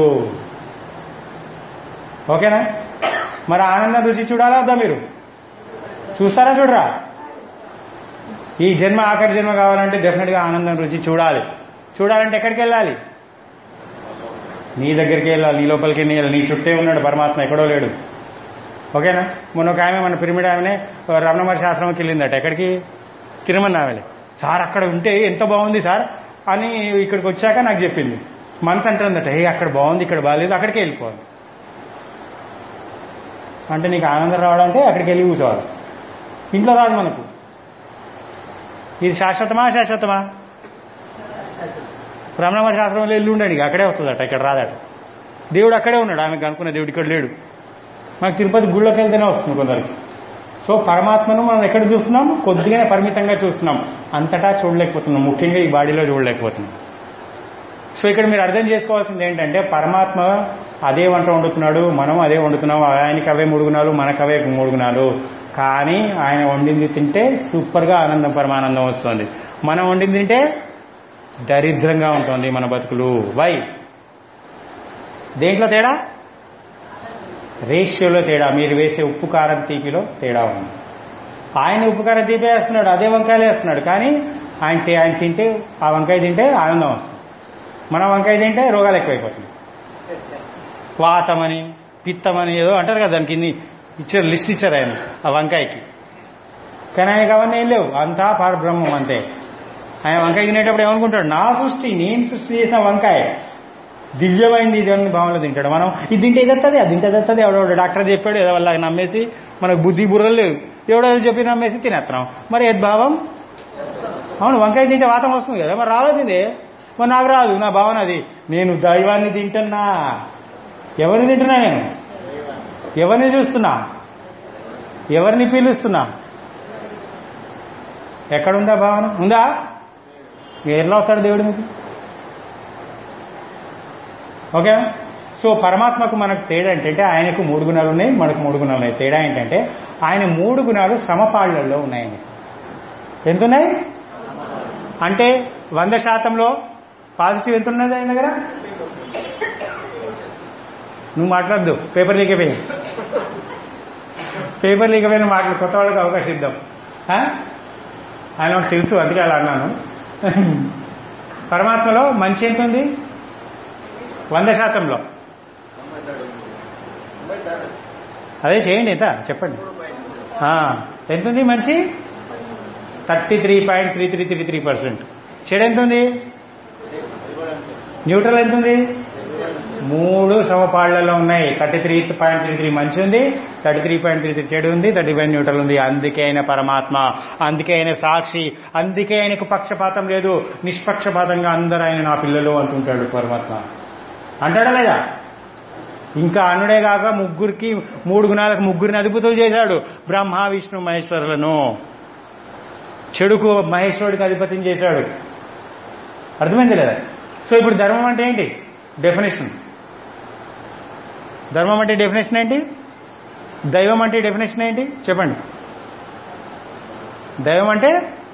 ఓకేనా మరి ఆనందం రుచి చూడాలా వద్దా మీరు చూస్తారా చూడరా ఈ జన్మ ఆఖరి జన్మ కావాలంటే డెఫినెట్గా ఆనందం రుచి చూడాలి చూడాలంటే ఎక్కడికి వెళ్ళాలి నీ దగ్గరికి వెళ్ళాలి నీ లోపలికి నీ నీ చుట్టే ఉన్నాడు పరమాత్మ ఎక్కడో లేడు ఓకేనా మొన్న ఒక ఆమె మన పిరిమిడ ఆమెనే రమణ మహర్షి ఆశ్రమంకి వెళ్ళిందట ఎక్కడికి తిరుమల ఆమెలే సార్ అక్కడ ఉంటే ఎంత బాగుంది సార్ అని ఇక్కడికి వచ్చాక నాకు చెప్పింది మనసు అంటుందట ఏ అక్కడ బాగుంది ఇక్కడ బాగాలేదు అక్కడికి వెళ్ళిపోవాలి అంటే నీకు ఆనందం రావడానికి అక్కడికి వెళ్ళి కూర్చోవాలి ఇంట్లో రాదు మనకు ఇది శాశ్వతమా శాశ్వతమా రమణ మహర్షి ఆశ్రమంలో వెళ్ళి ఉండండి ఇక అక్కడే వస్తుందట ఇక్కడ రాదట దేవుడు అక్కడే ఉన్నాడు ఆమెకు అనుకున్న దేవుడు ఇక్కడ లేడు మనకు తిరుపతి గుళ్ళకి వెళ్తేనే వస్తుంది కొందరికి సో పరమాత్మను మనం ఎక్కడ చూస్తున్నాం కొద్దిగానే పరిమితంగా చూస్తున్నాం అంతటా చూడలేకపోతున్నాం ముఖ్యంగా ఈ బాడీలో చూడలేకపోతున్నాం సో ఇక్కడ మీరు అర్థం చేసుకోవాల్సింది ఏంటంటే పరమాత్మ అదే వంట వండుతున్నాడు మనం అదే వండుతున్నాం ఆయనకి అవే మూడు గుణాలు మనకు అవే మూడు గుణాలు కానీ ఆయన వండింది తింటే సూపర్గా ఆనందం పరమానందం వస్తుంది మనం వండింది తింటే దరిద్రంగా ఉంటుంది మన బతుకులు వై దేంట్లో తేడా రేషియోలో తేడా మీరు వేసే ఉప్పు కారం తీపిలో తేడా ఉంది ఆయన ఉప్పు కారం తీపి వేస్తున్నాడు అదే వంకాయలు వేస్తున్నాడు కానీ ఆయన తి- ఆయన తింటే ఆ వంకాయ తింటే ఆనందం వస్తుంది మన వంకాయ తింటే రోగాలు ఎక్కువైపోతుంది వాతమని పిత్తమని ఏదో అంటారు కదా దానికి ఇన్ని ఇచ్చారు లిస్ట్ ఇచ్చారు ఆయన ఆ వంకాయకి కానీ ఆయనకి అవన్నీ ఏం లేవు అంతా పరబ్రహ్మం అంతే ఆయన వంకాయ తినేటప్పుడు ఏమనుకుంటాడు నా సృష్టి నేను సృష్టి చేసిన వంకాయ దివ్యమైంది ఇది అని భావనలో తింటాడు మనం ఇది తింటే ఇది వస్తుంది అది తింటే ఇది వస్తుంది ఎవడో డాక్టర్ చెప్పాడు ఏదో వల్ల నమ్మేసి మనకు బుద్ధి బుర్రలు లేవు ఎవడో ఏదో చెప్పి నమ్మేసి తినేస్తున్నాం మరి యద్భావం అవును వంకాయ తింటే వాతం వస్తుంది కదా మరి రావాల్సిందే మరి నాకు రాదు నా భావన అది నేను దైవాన్ని తింటున్నా ఎవరిని తింటున్నా నేను ఎవరిని చూస్తున్నా ఎవరిని పీలుస్తున్నా ఎక్కడుందా భావన ఉందా ఎట్లా వస్తాడు దేవుడు మీకు ఓకే సో పరమాత్మకు మనకు తేడా ఏంటంటే ఆయనకు మూడు గుణాలు ఉన్నాయి మనకు మూడు గుణాలు ఉన్నాయి తేడా ఏంటంటే ఆయన మూడు గుణాలు సమపాళ్లలో ఉన్నాయని ఎంత ఉన్నాయి అంటే వంద శాతంలో పాజిటివ్ ఎంత ఉన్నది ఆయన దగ్గర నువ్వు మాట్లాడద్దు పేపర్ లీకపోయి పేపర్ లీకపోయిన మాటలు కొత్త వాళ్ళకి అవకాశం ఇద్దాం ఆ? ఆయన నాకు తెలుసు అందుకే అలా అన్నాను పరమాత్మలో మంచి ఎంత ఉంది వంద శాతంలో అదే చేయండి ఎంత చెప్పండి ఆ, ఎంత ఉంది మంచి thirty three point three three three three percent చెడు ఎంత ఉంది న్యూట్రల్ ఎంత ఉంది మూడు సమపాళ్లలో ఉన్నాయి thirty three point three three మంచి ఉంది thirty three point three three చెడు ఉంది థర్టీ ఫైవ్ న్యూట్రల్ ఉంది అందుకే ఆయన పరమాత్మ అందుకే ఆయన సాక్షి అందుకే ఆయనకు పక్షపాతం లేదు నిష్పక్షపాతంగా అందరూ ఆయన నా పిల్లలు అంటుంటాడు పరమాత్మ అంటాడా లేదా ఇంకా అనుడే కాక ముగ్గురికి మూడు గుణాలకు ముగ్గురిని అధిపతులు చేశాడు బ్రహ్మ విష్ణు మహేశ్వరులను చెడుకు మహేశ్వరుడికి అధిపత్యం చేశాడు అర్థమైంది లేదా సో ఇప్పుడు ధర్మం అంటే ఏంటి డెఫినేషన్ ధర్మం అంటే డెఫినేషన్ ఏంటి దైవం అంటే డెఫినేషన్ ఏంటి చెప్పండి దైవం అంటే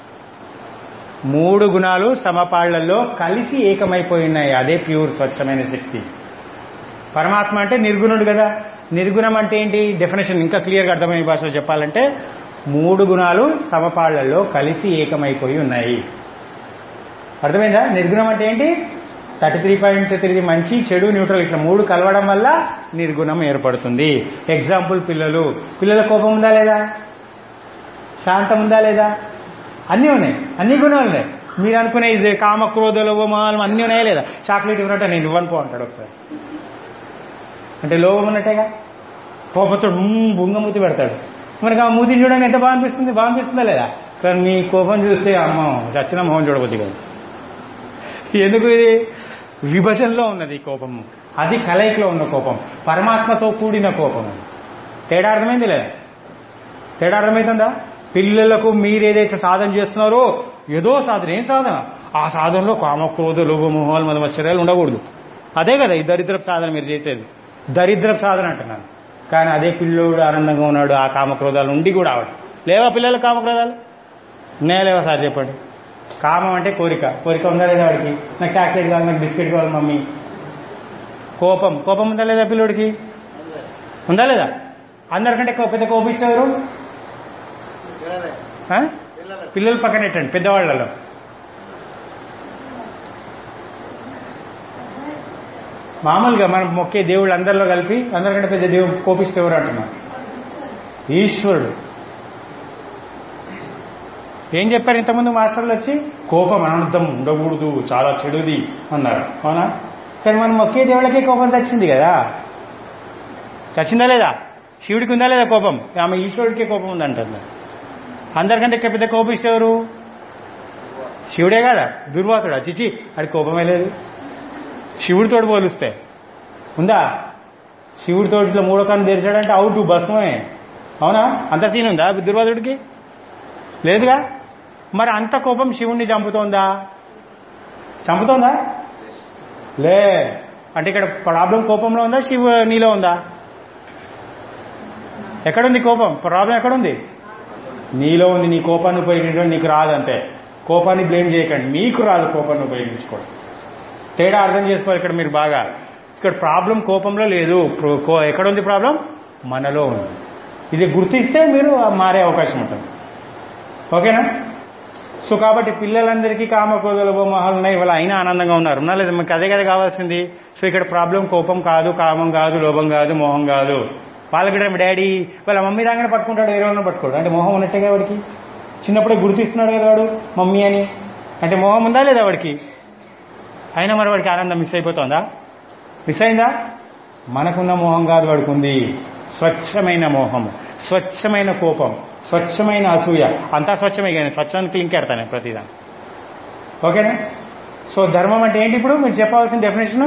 మూడు గుణాలు సమపాళ్లలో కలిసి ఏకమైపోయి ఉన్నాయి అదే ప్యూర్ స్వచ్ఛమైన శక్తి పరమాత్మ అంటే నిర్గుణుడు కదా నిర్గుణం అంటే ఏంటి డెఫినేషన్ ఇంకా క్లియర్గా అర్థమయ్యే భాషలో చెప్పాలంటే మూడు గుణాలు సమపాళ్లలో కలిసి ఏకమైపోయి ఉన్నాయి అర్థమైందా నిర్గుణం అంటే ఏంటి థర్టీ త్రీ పాయింట్ త్రీ మంచి చెడు న్యూట్రల్ ఇట్లా మూడు కలవడం వల్ల నిర్గుణం ఏర్పడుతుంది ఎగ్జాంపుల్ పిల్లలు పిల్లల కోపం ఉందా లేదా శాంతం ఉందా లేదా అన్నీ ఉన్నాయి అన్ని గుణాలు ఉన్నాయి మీరు అనుకునే ఇది కామ క్రోధ లోభమాలం అన్నీ ఉన్నాయా లేదా చాక్లెట్ ఇవ్వనట్టే నేను ఇవ్వను పో అంటాడు ఒకసారి అంటే లోభం ఉన్నట్టేగా కోపంతో మ్మ్ బుంగమూతి పెడతాడు మనకి ఆ మూతిని చూడడానికి ఎంత బాగా అనిపిస్తుంది బాగా అనిపిస్తుందా లేదా కానీ నీ కోపం చూస్తే అమ్మ చచ్చిన మొహం చూడబోద్ది కదా ఎందుకు ఇది విభజనలో ఉన్నది ఈ కోపము అది కలయికలో ఉన్న కోపం పరమాత్మతో కూడిన కోపం అది. తేడా అర్థమైంది లేదా తేడా అర్థమవుతుందా పిల్లలకు మీరు ఏదైతే సాధన చేస్తున్నారో ఏదో సాధన ఏం సాధన ఆ సాధనలో కామ క్రోధ లోభ మోహాలు మదమశ్చర్యాలు ఉండకూడదు అదే కదా ఈ దరిద్రపు సాధన మీరు చేసేది దరిద్రపు సాధన అంటున్నాను కానీ అదే పిల్లోడు ఆనందంగా ఉన్నాడు ఆ కామక్రోధాలు ఉండి కూడా ఆవిడ లేవా పిల్లలు కామక్రోధాలు ఉన్నాయా లేవా సార్ చెప్పండి కామం అంటే కోరిక కోరిక ఉందా లేదా వాడికి నాకు చాక్లెట్ కావాలి నాకు బిస్కెట్ కావాలి మమ్మీ కోపం కోపం ఉందా లేదా పిల్లోడికి ఉందా లేదా అందరికంటే ఎక్కువ పెద్ద కోపిస్తే ఎవరు ఆ? పిల్లలు పక్కన పెట్టండి పెద్దవాళ్లలో మామూలుగా మనం మొక్కే దేవుళ్ళు అందరిలో కలిపి అందరికంటే పెద్ద దేవుడు కోపిస్తే ఎవరు అంటున్నాం ఈశ్వరుడు ఏం చెప్పారు ఇంతకుముందు మాస్టర్లు వచ్చి కోపం అనంతం ఉండకూడదు చాలా చెడుది అన్నారు అవునా కానీ మనం మొక్కే దేవుళ్ళకే కోపం చచ్చింది కదా చచ్చిందా లేదా శివుడికి ఉందా లేదా కోపం ఆమె ఈశ్వరుడికే కోపం ఉందంటుంది అందరికంటే ఎక్కువ పెద్ద కోపిస్తే ఎవరు శివుడే కదా దుర్వాసుడా చిచి అది కోపమే లేదు శివుడితో పోలిస్తే ఉందా శివుడితో ఇట్లా మూడో కన్ను తెరిచాడంటే అవుట్ భస్మమే అవునా అంత సీన్ ఉందా దుర్వాసుడికి లేదుగా మరి అంత కోపం శివుణ్ణి చంపుతోందా చంపుతోందా లే అంటే ఇక్కడ ప్రాబ్లం కోపంలో ఉందా శివ నీలో ఉందా ఎక్కడుంది కోపం ప్రాబ్లం ఎక్కడుంది నీలో ఉంది నీ కోపాన్ని ఉపయోగించడం నీకు రాదు అంతే కోపాన్ని బ్లేమ్ చేయకండి మీకు రాదు కోపాన్ని ఉపయోగించుకోవడం తేడా అర్థం చేసుకోవాలి ఇక్కడ మీరు బాగా ఇక్కడ ప్రాబ్లం కోపంలో లేదు ప్రో- కో- ఎక్కడుంది ప్రాబ్లం మనలో ఉంది ఇది గుర్తిస్తే మీరు మారే అవకాశం ఉంటుంది ఓకేనా సో కాబట్టి పిల్లలందరికీ కామకోదల మొహాలు ఉన్నాయి ఇవాళ అయినా ఆనందంగా ఉన్నారు ఉన్నా లేదా మీకు అదే కదా కావాల్సింది సో ఇక్కడ ప్రాబ్లం కోపం కాదు కామం కాదు లోభం కాదు మోహం కాదు వాళ్ళకి కూడా మీ డాడీ వాళ్ళ మమ్మీ రాగానే పట్టుకుంటాడు వేరే వాళ్ళని పట్టుకోడు అంటే మోహం ఉన్నట్టేగా వాడికి చిన్నప్పుడే గుర్తిస్తున్నాడు కదా వాడు మమ్మీ అని అంటే మోహం ఉందా లేదా వాడికి అయినా మరి వాడికి ఆనందం మిస్ అయిపోతుందా మిస్ అయిందా మనకున్న మోహం కాదు వాడికి ఉంది స్వచ్ఛమైన మోహం స్వచ్ఛమైన కోపం స్వచ్ఛమైన అసూయ అంతా స్వచ్ఛమే కానీ స్వచ్ఛానికి లింక్ ఎడతాను ప్రతిదాన్ని ఓకేనా సో ధర్మం అంటే ఏంటి ఇప్పుడు మీరు చెప్పాల్సిన డెఫినేషన్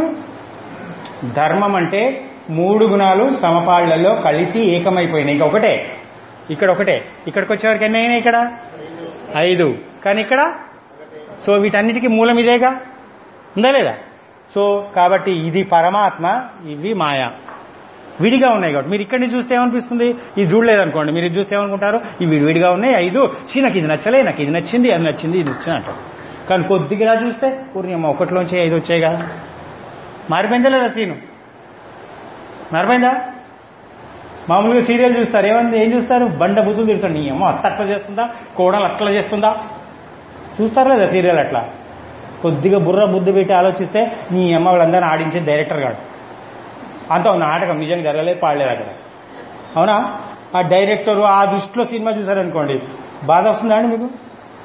ధర్మం అంటే మూడు గుణాలు సమపాళ్లలో కలిసి ఏకమైపోయినాయి ఇంకా ఒకటే ఇక్కడ ఒకటే ఇక్కడికి వచ్చేవరకు ఎన్ని అయినాయి ఇక్కడ ఐదు కానీ ఇక్కడ సో వీటన్నిటికీ మూలం ఇదేగా ఉందా లేదా సో కాబట్టి ఇది పరమాత్మ ఇవి మాయా విడిగా ఉన్నాయి కాబట్టి మీరు ఇక్కడి నుంచి చూస్తే ఏమనిపిస్తుంది ఇది చూడలేదనుకోండి మీరు ఇది చూస్తే ఏమనుకుంటారు ఇవి విడిగా ఉన్నాయి ఐదు చీ నాకు ఇది నచ్చలే నాకు ఇది నచ్చింది అది నచ్చింది ఇది నచ్చింది అంటారు కానీ కొద్దిగా ఇలా చూస్తే పూర్ణిమ ఒకటిలోంచి ఐదు వచ్చాయి కదా మారిపోయిందా లేదా సీను మారిపోయిందా మామూలుగా సీరియల్ చూస్తారు ఏమంది ఏం చూస్తారు బండ బుద్ధులు తిరుగుతారు నీ అమ్మ అత్త అట్లా చేస్తుందా కోడలు అట్లా చేస్తుందా చూస్తారు లేదా సీరియల్ అట్లా కొద్దిగా బుర్ర బుద్ధి పెట్టి ఆలోచిస్తే నీ అమ్మ వాళ్ళందరినీ ఆడించే డైరెక్టర్ గాడు అంత నాటకం నిజంగా జరగలేదు పాడలేదు అక్కడ అవునా ఆ డైరెక్టర్ ఆ దృష్టిలో సినిమా చూసారనుకోండి బాధ వస్తుందా అండి మీకు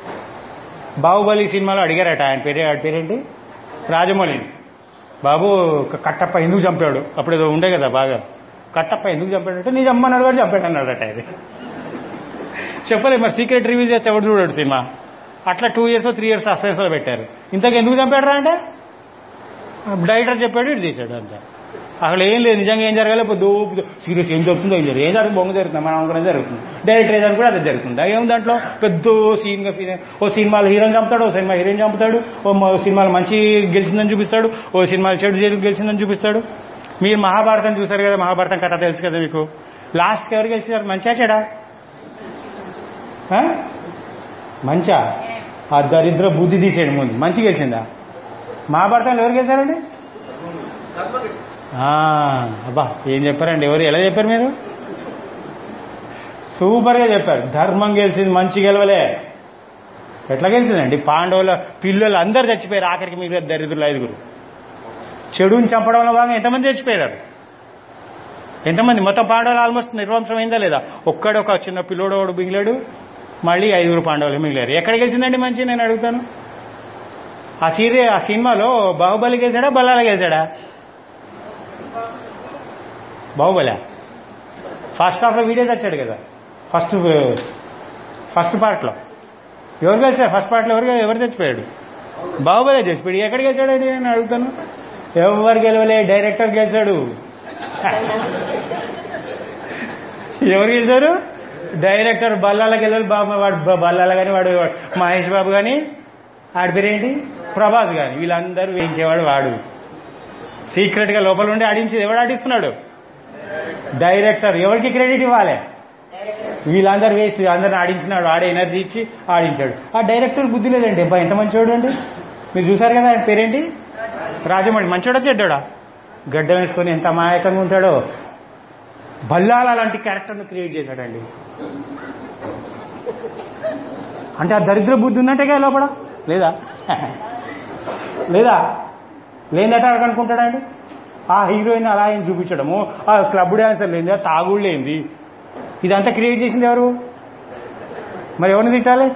బాహుబలి సినిమాలో అడిగారట ఆయన పేరే ఆయన పేరేంటి రాజమౌళిని బాబు క- కట్టప్ప ఎందుకు చంపాడు అప్పుడు ఏదో ఉండే కదా బాగా కట్టప్ప ఎందుకు చంపాడంటే నీ అమ్మన్నాడు కూడా చంపాడు అన్నాడట ఇది చెప్పలేదు మరి సీక్రెట్ రివ్యూ చేస్తే ఎవడు చూడాడు సినిమా అట్లా టూ ఇయర్స్ త్రీ ఇయర్స్ సస్పెన్స్లో పెట్టారు ఇంతకు ఎందుకు చంపాడు అంటే డైరెక్టర్ చెప్పాడు ఇటు చేశాడు అంతా అక్కడ ఏం లేదు నిజంగా ఏం జరగాలి దూపు సీరియస్ ఏం జరుగుతుందో ఏం జరుగుతుంది ఏం జరుగుతుంది బొంగ జరుగుతుంది మనం అనుకునే జరుగుతుంది డైరెక్టర్ ఏదని కూడా అదే జరుగుతుంది ఏం దాంట్లో పెద్ద సీన్గా సీన్ ఓ సినిమాలో హీరోని చంపుతాడు ఓ సినిమా హీరోయిన్ చంపుతాడు ఓ మ- సినిమాలో మంచి గెలిచిందని చూపిస్తాడు ఓ సినిమాలో చెడు చేసి గెలిచిందని చూపిస్తాడు మీరు మహాభారతం చూశారు కదా మహాభారతం కథ తెలుసు కదా మీకు లాస్ట్కి ఎవరు గెలిచారు మంచిగా చెడా ఆ? మంచా ఆ దరిద్ర బుద్ధి తీసేయండి ముందు మంచి గెలిచిందా మహాభారతంలో ఎవరు గెలిచారండి కర్మకి ఆ, అబ్బా ఏం చెప్పారండి ఎవరు ఎలా చెప్పారు మీరు సూపర్గా చెప్పారు ధర్మం గెలిచింది మంచి గెలవలే ఎట్లా గెలిచిందండి పాండవుల పిల్లలు అందరు చచ్చిపోయారు ఆఖరికి మీరు దరిద్రులు ఐదుగురు చెడుని చంపడంలో భాగంగా ఎంతమంది చచ్చిపోయారు ఎంతమంది మొత్తం పాండవులు ఆల్మోస్ట్ నిర్వంశం అయిందా లేదా ఒక్కడు ఒక చిన్న పిల్లోడు ఒకడు మిగిలాడు మళ్ళీ ఐదుగురు పాండవులు మిగిలారు ఎక్కడ గెలిచిందండి మంచి నేను అడుగుతాను ఆ సీరియే ఆ సినిమాలో బాహుబలి గెలిచాడా బల్లాల గెలిచాడా బాహుబలి ఫస్ట్ హాఫ్లో వీడియో తెచ్చాడు కదా ఫస్ట్ ఫస్ట్ పార్ట్లో ఎవరు గెలిచారు ఫస్ట్ పార్ట్లో ఎవరు ఎవరు తెచ్చిపోయాడు బాహుబలి చచ్చిపోయాడు ఎక్కడ గెలిచాడండి నేను అడుగుతాను ఎవరు గెలవలే డైరెక్టర్ గెలిచాడు ఎవరు గెలిచారు డైరెక్టర్ బల్లాల గెలవాలి బాబు వాడు బ- బల్లాల కానీ వాడు మహేష్ బాబు కానీ ఆడి పేరేంటి ప్రభాస్ కానీ వీళ్ళందరూ వేయించేవాడు వాడు సీక్రెట్గా లోపల ఉండి ఆడించేది ఎవడు ఆడిస్తున్నాడు డైరెక్టర్ ఎవరికి క్రెడిట్ ఇవ్వాలి వీళ్ళందరూ వేస్ట్ అందరిని ఆడించినాడు ఆడే ఎనర్జీ ఇచ్చి ఆడించాడు ఆ డైరెక్టర్ బుద్ధి లేదండి అబ్బా ఎంత మంచోడు అండి మీరు చూసారు కదా ఆయన పేరేంటి రాజమౌళి మంచోడా చెడ్డాడా గడ్డం వేసుకొని ఎంత అమాయకంగా ఉంటాడో బల్లాల లాంటి క్యారెక్టర్ను క్రియేట్ చేశాడండి అంటే ఆ దరిద్ర బుద్ధి ఉన్నట్టుగా లోపల లేదా లేదా లేదట అనుకుంటాడండి ఆ హీరోయిన్ అలా ఏం చూపించడము ఆ క్లబ్ డాన్సర్ లేని ఆ తాగుడు లేనిది ఇదంతా క్రియేట్ చేసింది ఎవరు మరి ఎవరిని తిట్టాలి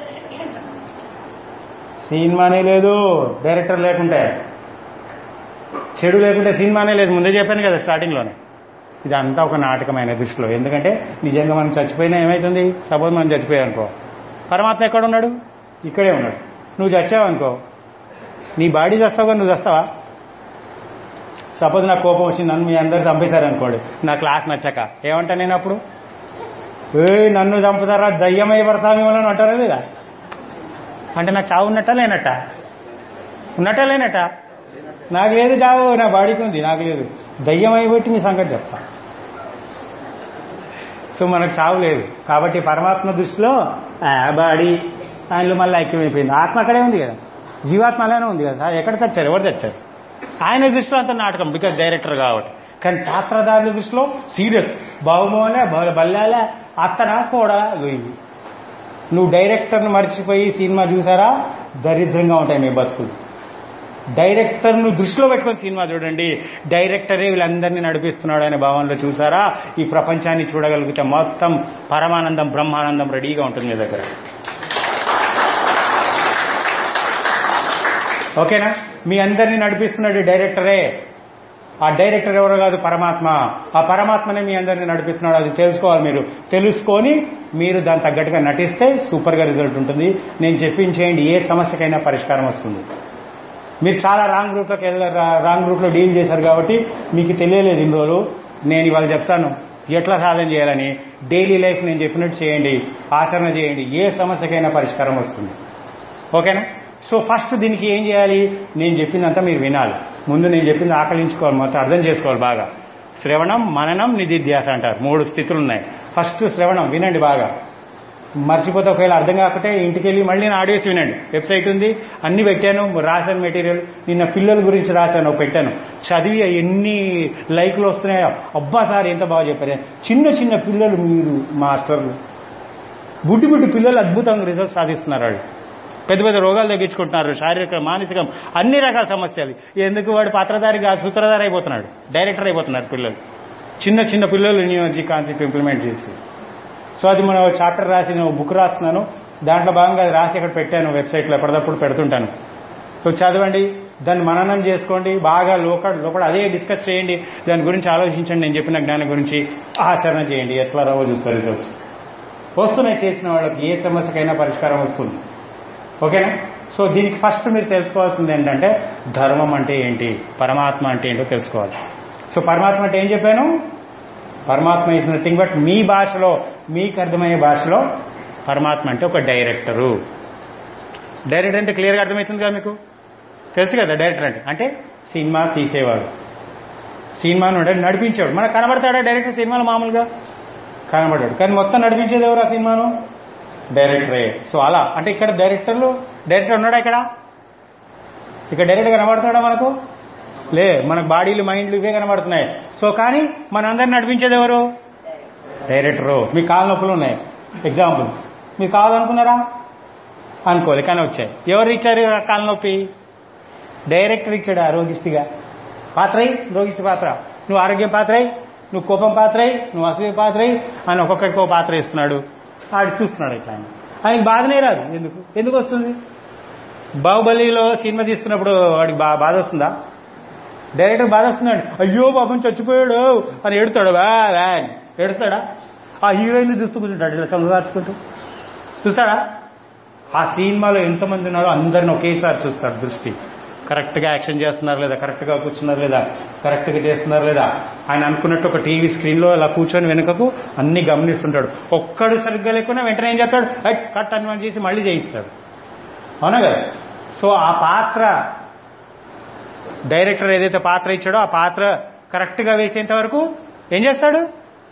సినిమానే లేదు డైరెక్టర్ లేకుంటే చెడు లేకుంటే సినిమానే లేదు ముందే చెప్పాను కదా స్టార్టింగ్లోనే ఇదంతా ఒక నాటకమైన దృష్టిలో ఎందుకంటే నిజంగా మనం చచ్చిపోయినా ఏమవుతుంది సపోజ్ మనం చచ్చిపోయామనుకో పరమాత్మ ఎక్కడ ఉన్నాడు ఇక్కడే ఉన్నాడు నువ్వు చచ్చావనుకో నీ బాడీ చస్తావు నువ్వు చస్తావా సపోజ్ నాకు కోపం వచ్చింది నన్ను మీ అందరు చంపేశారనుకోండి నా క్లాస్ నచ్చక ఏమంటా నేను అప్పుడు ఏ నన్ను చంపుతారా దయ్యమై పడతామేమో అని అంటారా లేదా అంటే నాకు చావు ఉన్నట్ట లేనట్ట ఉన్నట్ట లేనట్ట నాకు లేదు చావు నా బాడీకి ఉంది నాకు లేదు దయ్యం అయిపోయి మీ సంగతి చెప్తా సో మనకు చావు లేదు కాబట్టి పరమాత్మ దృష్టిలో ఆ బాడీ ఆయనలో మళ్ళీ ఐక్యమైపోయింది ఆత్మ అక్కడే ఉంది కదా జీవాత్మ అలానే ఉంది కదా ఎక్కడ చచ్చారు ఎవరు చచ్చారు ఆయన దృష్టిలో అంత నాటకం బికాజ్ డైరెక్టర్ కాబట్టి కానీ పాత్రధారుల దృష్టిలో సీరియస్ బాహుమోలే బల్లాలే అత్తన కూడా ఇవి నువ్వు డైరెక్టర్ను మర్చిపోయి సినిమా చూసారా దరిద్రంగా ఉంటాయి మీ బతుకులు డైరెక్టర్ను దృష్టిలో పెట్టుకొని సినిమా చూడండి డైరెక్టరే వీళ్ళందరినీ నడిపిస్తున్నాడు అనే భావనలో చూసారా ఈ ప్రపంచాన్ని చూడగలిగితే మొత్తం పరమానందం బ్రహ్మానందం రెడీగా ఉంటుంది మీ దగ్గర ఓకేనా మీ అందరినీ నడిపిస్తున్నాడు డైరెక్టరే ఆ డైరెక్టర్ ఎవరో కాదు పరమాత్మ ఆ పరమాత్మనే మీ అందరినీ నడిపిస్తున్నాడు అది తెలుసుకోవాలి మీరు తెలుసుకొని మీరు దాని తగ్గట్టుగా నటిస్తే సూపర్గా రిజల్ట్ ఉంటుంది నేను చెప్పించేయండి ఏ సమస్యకైనా పరిష్కారం వస్తుంది మీరు చాలా రాంగ్ రూట్లోకి వెళ్ళ రాంగ్ రూట్లో డీల్ చేశారు కాబట్టి మీకు తెలియలేదు ఇన్ని రోజులు నేను ఇవాళ చెప్తాను ఎట్లా సాధన చేయాలని డైలీ లైఫ్ నేను చెప్పినట్టు చేయండి ఆచరణ చేయండి ఏ సమస్యకైనా పరిష్కారం వస్తుంది ఓకేనా సో ఫస్ట్ దీనికి ఏం చేయాలి నేను చెప్పిందంతా మీరు వినాలి ముందు నేను చెప్పింది ఆకలించుకోవాలి మొత్తం అర్థం చేసుకోవాలి బాగా శ్రవణం మననం నిధిధ్యాస అంటారు మూడు స్థితులు ఉన్నాయి ఫస్ట్ శ్రవణం వినండి బాగా మర్చిపోతే ఒకవేళ అర్థం కాకపోతే ఇంటికి వెళ్ళి మళ్ళీ నా ఆడియోస్ వినండి వెబ్సైట్ ఉంది అన్ని పెట్టాను రాశాను మెటీరియల్ నిన్న పిల్లల గురించి రాశాను పెట్టాను చదివి ఎన్ని లైక్లు వస్తున్నాయో అబ్బా సార్ ఎంత బాగా చెప్పారు చిన్న చిన్న పిల్లలు మీరు మాస్టర్లు బుడ్డి బుడ్డి పిల్లలు అద్భుతంగా రిజల్ట్ సాధిస్తున్నారు వాళ్ళు పెద్ద పెద్ద రోగాలు తగ్గించుకుంటున్నారు శారీరక మానసికం అన్ని రకాల సమస్యలు ఎందుకు వాడు పాత్రధారిగా సూత్రధారి అయిపోతున్నాడు డైరెక్టర్ అయిపోతున్నారు పిల్లలు చిన్న చిన్న పిల్లలు న్యూజీ కాన్సెప్ట్ ఇంప్లిమెంట్ చేసి సో అది మనం చాప్టర్ రాసి నేను బుక్ రాస్తున్నాను దాంట్లో భాగంగా అది రాసి ఇక్కడ పెట్టాను వెబ్సైట్లో ఎప్పటికప్పుడు పెడుతుంటాను సో చదవండి దాన్ని మననం చేసుకోండి బాగా లోక లోపల అదే డిస్కస్ చేయండి దాని గురించి ఆలోచించండి నేను చెప్పిన జ్ఞానం గురించి ఆచరణ చేయండి ఎట్లా రావో చూస్తారు రిజల్ట్స్ వస్తున్నాయి చేసిన వాళ్ళకి ఏ సమస్యకైనా పరిష్కారం వస్తుంది ఓకేనా సో దీనికి ఫస్ట్ మీరు తెలుసుకోవాల్సింది ఏంటంటే ధర్మం అంటే ఏంటి పరమాత్మ అంటే ఏంటో తెలుసుకోవాలి సో పరమాత్మ అంటే ఏం చెప్పాను పరమాత్మ ఇస్ నథింగ్ బట్ మీ భాషలో మీకు అర్థమయ్యే భాషలో పరమాత్మ అంటే ఒక డైరెక్టరు డైరెక్టర్ అంటే క్లియర్గా అర్థమవుతుంది కదా మీకు తెలుసు కదా డైరెక్టర్ అంటే అంటే సినిమా తీసేవాడు సినిమాను నడిపించాడు మనకు కనబడతాడా డైరెక్టర్ సినిమాలో మామూలుగా కనబడాడు కానీ మొత్తం నడిపించేది ఎవరు ఆ సినిమాను డైరెక్టరే సో అలా అంటే ఇక్కడ డైరెక్టర్లు డైరెక్టర్ ఉన్నాడా ఇక్కడ ఇక్కడ డైరెక్టర్ కనబడుతున్నాడా మనకు లే మనకు బాడీలు మైండ్లు ఇవే కనబడుతున్నాయి సో కానీ మన అందరిని నడిపించేది ఎవరు డైరెక్టరు మీ కాళ్ళ నొప్పులు ఉన్నాయి ఎగ్జాంపుల్ మీరు కావాలనుకున్నారా అనుకోలే కానీ వచ్చాయి ఎవరు ఇచ్చారు ఆ కాళ్ళ నొప్పి డైరెక్టర్ ఇచ్చాడు ఆరోగ్యస్థిగా పాత్రై రోగిష్టి పాత్ర నువ్వు ఆరోగ్యం పాత్రై నువ్వు కోపం పాత్రై నువ్వు అసూయ పాత్రై అని ఒక్కొక్కరికి ఒక పాత్ర ఇస్తున్నాడు ఆడు చూస్తున్నాడు ఇట్లా ఆయన ఆయనకి బాధనే రాదు ఎందుకు ఎందుకు వస్తుంది బాహుబలిలో సినిమా తీస్తున్నప్పుడు వాడికి బా బాధ వస్తుందా డైరెక్టర్ బాధ వస్తున్నాడు అయ్యో పాపం చచ్చిపోయాడు అని ఏడుతాడు బా బా అని ఏడుస్తాడా ఆ హీరోయిన్ చూస్తూ కూర్చుంటాడు ఇలా చంద్రదార్చుకుంటూ చూస్తాడా ఆ సినిమాలో ఎంతమంది ఉన్నారో అందరిని ఒకేసారి చూస్తాడు దృష్టి కరెక్ట్గా యాక్షన్ చేస్తున్నారు లేదా కరెక్ట్గా కూర్చున్నారు లేదా కరెక్ట్గా చేస్తున్నారు లేదా ఆయన అనుకున్నట్టు ఒక టీవీ స్క్రీన్లో అలా కూర్చొని వెనుకకు అన్ని గమనిస్తుంటాడు ఒక్కడు సరిగ్గా లేకుండా వెంటనే ఏం చేస్తాడు హట్ కట్ అని చేసి మళ్ళీ చేయిస్తాడు అవునా కదా సో ఆ పాత్ర డైరెక్టర్ ఏదైతే పాత్ర ఇచ్చాడో ఆ పాత్ర కరెక్ట్గా వేసేంత వరకు ఏం చేస్తాడు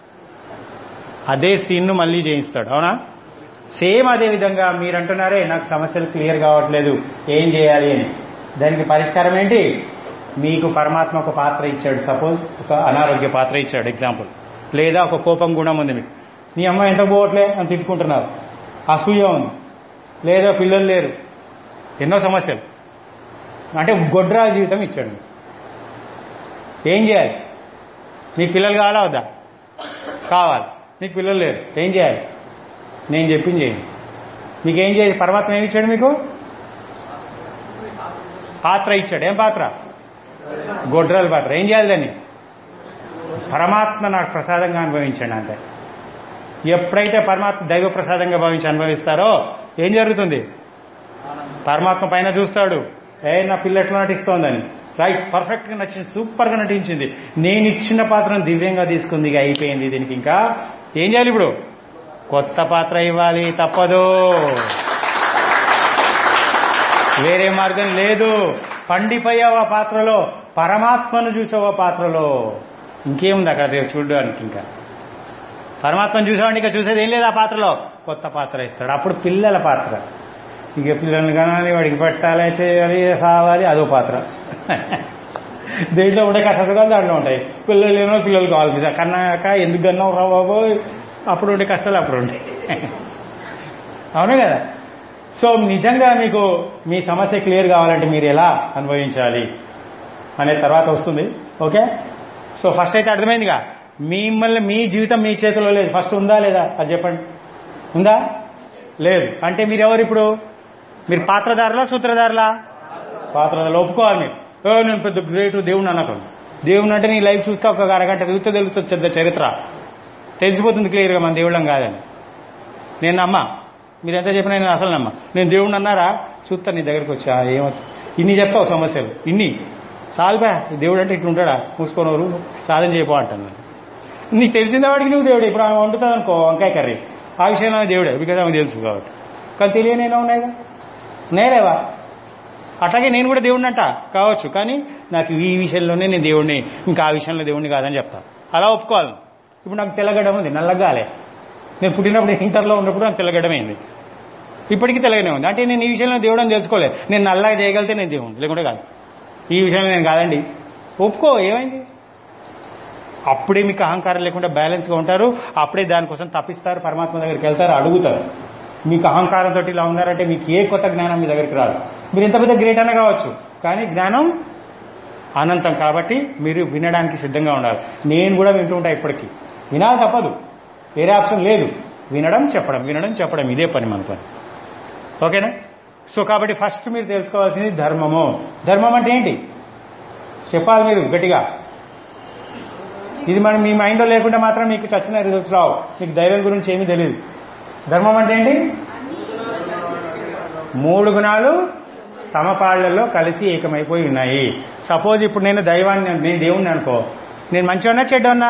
అదే సీన్ను మళ్ళీ చేయిస్తాడు అవునా సేమ్ అదే విధంగా మీరు అంటున్నారే నాకు సమస్యలు క్లియర్ కావట్లేదు ఏం చేయాలి అని దానికి పరిష్కారం ఏంటి మీకు పరమాత్మ ఒక పాత్ర ఇచ్చాడు సపోజ్ ఒక అనారోగ్య పాత్ర ఇచ్చాడు ఎగ్జాంపుల్ లేదా ఒక కోపం గుణం ఉంది మీకు నీ అమ్మ ఎంత పోవట్లే అని తిట్టుకుంటున్నారు అసూయ ఉంది లేదా పిల్లలు లేరు ఎన్నో సమస్యలు అంటే గొడ్రా జీవితం ఇచ్చాడు మీకు. ఏం చేయాలి మీకు పిల్లలు కావాలా వద్దా కావాలి మీకు పిల్లలు లేరు ఏం చేయాలి నేను చెప్పింది చేయండి మీకేం చేయాలి పరమాత్మ ఏమి ఇచ్చాడు మీకు పాత్ర ఇచ్చాడు ఏం పాత్ర గొడ్రాల పాత్ర ఏం చేయాలి దాన్ని పరమాత్మ నాకు ప్రసాదంగా అనుభవించండి అంతే ఎప్పుడైతే పరమాత్మ దైవ ప్రసాదంగా భావించి అనుభవిస్తారో ఏం జరుగుతుంది పరమాత్మ పైన చూస్తాడు ఏ నా పిల్ల ఎట్లా నటిస్తోందని రైట్ పర్ఫెక్ట్గా నచ్చింది సూపర్గా నటించింది నేను ఇచ్చిన పాత్రను దివ్యంగా తీసుకుంది ఇక అయిపోయింది దీనికి ఇంకా ఏం చేయాలి ఇప్పుడు కొత్త పాత్ర ఇవ్వాలి తప్పదు వేరే మార్గం లేదు పండిపోయావు ఆ పాత్రలో పరమాత్మను చూసావు ఆ పాత్రలో ఇంకేముంది అక్కడ రేపు చూడడానికి ఇంకా పరమాత్మను చూసామంటే ఇంకా చూసేది ఏం లేదు ఆ పాత్రలో కొత్త పాత్ర ఇస్తాడు అప్పుడు పిల్లల పాత్ర ఇక పిల్లల్ని కనాలి వాడికి పెట్టాలి చేయాలి సావాలి అదో పాత్ర దేంట్లో ఉండే కష్టసుఖాలు దాంట్లో ఉంటాయి పిల్లలు లేనో పిల్లలు కావాలి బిడ్డ కన్నాక ఎందుకు కన్నావు రా బాబోయ్ అప్పుడు ఉండే కష్టాలు అప్పుడు ఉండే అవును కదా సో నిజంగా మీకు మీ సమస్య క్లియర్ కావాలంటే మీరు ఎలా అనుభవించాలి అనే తర్వాత వస్తుంది ఓకే సో ఫస్ట్ అయితే అర్థమైందిగా మిమ్మల్ని మీ జీవితం మీ చేతిలో లేదు ఫస్ట్ ఉందా లేదా అది చెప్పండి ఉందా లేదు అంటే మీరు ఎవరు ఇప్పుడు మీరు పాత్రధారులా సూత్రధారులా పాత్రధారులు ఒప్పుకోవాలి మీరు ఓ నేను పెద్ద గ్రేట్ దేవుని అనకండి దేవుని అంటే నీ లైఫ్ చూస్తే ఒక అరగంట చూస్తే తెలుస్తుంది పెద్ద చరిత్ర తెలిసిపోతుంది క్లియర్గా మన దేవుళ్ళం కాదని నేను నమ్మా మీరు ఎంత చెప్పినా నేను అసలు నమ్మా నేను దేవుడిని అన్నారా చూస్తా నీ దగ్గరికి వచ్చా ఏమొచ్చు ఇన్ని చెప్తావు సమస్యలు ఇన్ని చాలుపా దేవుడు అంటే ఇట్లా ఉంటాడా మూసుకోనవరు సాధన చేయపో అంటాను నేను. నీకు తెలిసిందే వాడికి నువ్వు దేవుడు ఇప్పుడు ఆమె వండుతుంది అనుకో వంకాయ కర్రీ ఆ విషయంలో ఆమె దేవుడే బికాజ్ ఆమె తెలుసు కాబట్టి కానీ తెలియనేనా ఉన్నాయిగా నేరేవా అట్లాగే నేను కూడా దేవుడిని అంట కావచ్చు కానీ నాకు ఈ విషయంలోనే నేను దేవుడిని ఇంకా ఆ విషయంలో దేవుడిని కాదని చెప్తా అలా ఒప్పుకోవాలి ఇప్పుడు నాకు తెల్లగడ్డం ఉంది నల్లగాలే నేను పుట్టినప్పుడు ఇంటర్లో ఉన్నప్పుడు నాకు తెల్లగడ్డమైంది ఇప్పటికీ తెల్లగానే ఉంది అంటే నేను ఈ విషయంలో దేవుడు అని తెలుసుకోలేదు నేను నల్లగా చేయగలిగితే నేను దేవుడు లేకుంటే కాదు ఈ విషయంలో నేను కాదండి ఒప్పుకో ఏమైంది అప్పుడే మీకు అహంకారం లేకుండా బ్యాలెన్స్గా ఉంటారు అప్పుడే దానికోసం తప్పిస్తారు పరమాత్మ దగ్గరికి వెళ్తారు అడుగుతారు మీకు అహంకారంతో ఇలా ఉన్నారంటే మీకు ఏ కొత్త జ్ఞానం మీ దగ్గరికి రాదు మీరు ఎంత పెద్ద గ్రేట్ అన్న కావచ్చు కానీ జ్ఞానం అనంతం కాబట్టి మీరు వినడానికి సిద్ధంగా ఉండాలి నేను కూడా వింటూ ఉంటా ఇప్పటికీ వినాలి తప్పదు వేరే ఆప్షన్ లేదు వినడం చెప్పడం వినడం చెప్పడం ఇదే పని మన పని ఓకేనా సో కాబట్టి ఫస్ట్ మీరు తెలుసుకోవాల్సింది ధర్మము ధర్మం అంటే ఏంటి చెప్పాలి మీరు గట్టిగా ఇది మనం మీ మైండ్లో లేకుండా మాత్రం మీకు చచ్చిన రిజల్ట్స్ రావు మీకు ధైర్యం గురించి ఏమీ తెలియదు ధర్మం అంటే ఏంటి మూడు గుణాలు సమపాళ్లలో కలిసి ఏకమైపోయి ఉన్నాయి సపోజ్ ఇప్పుడు నేను దైవాన్ని నేను దేవుణ్ణి అనుకో నేను మంచివన్నా చెడ్డన్నా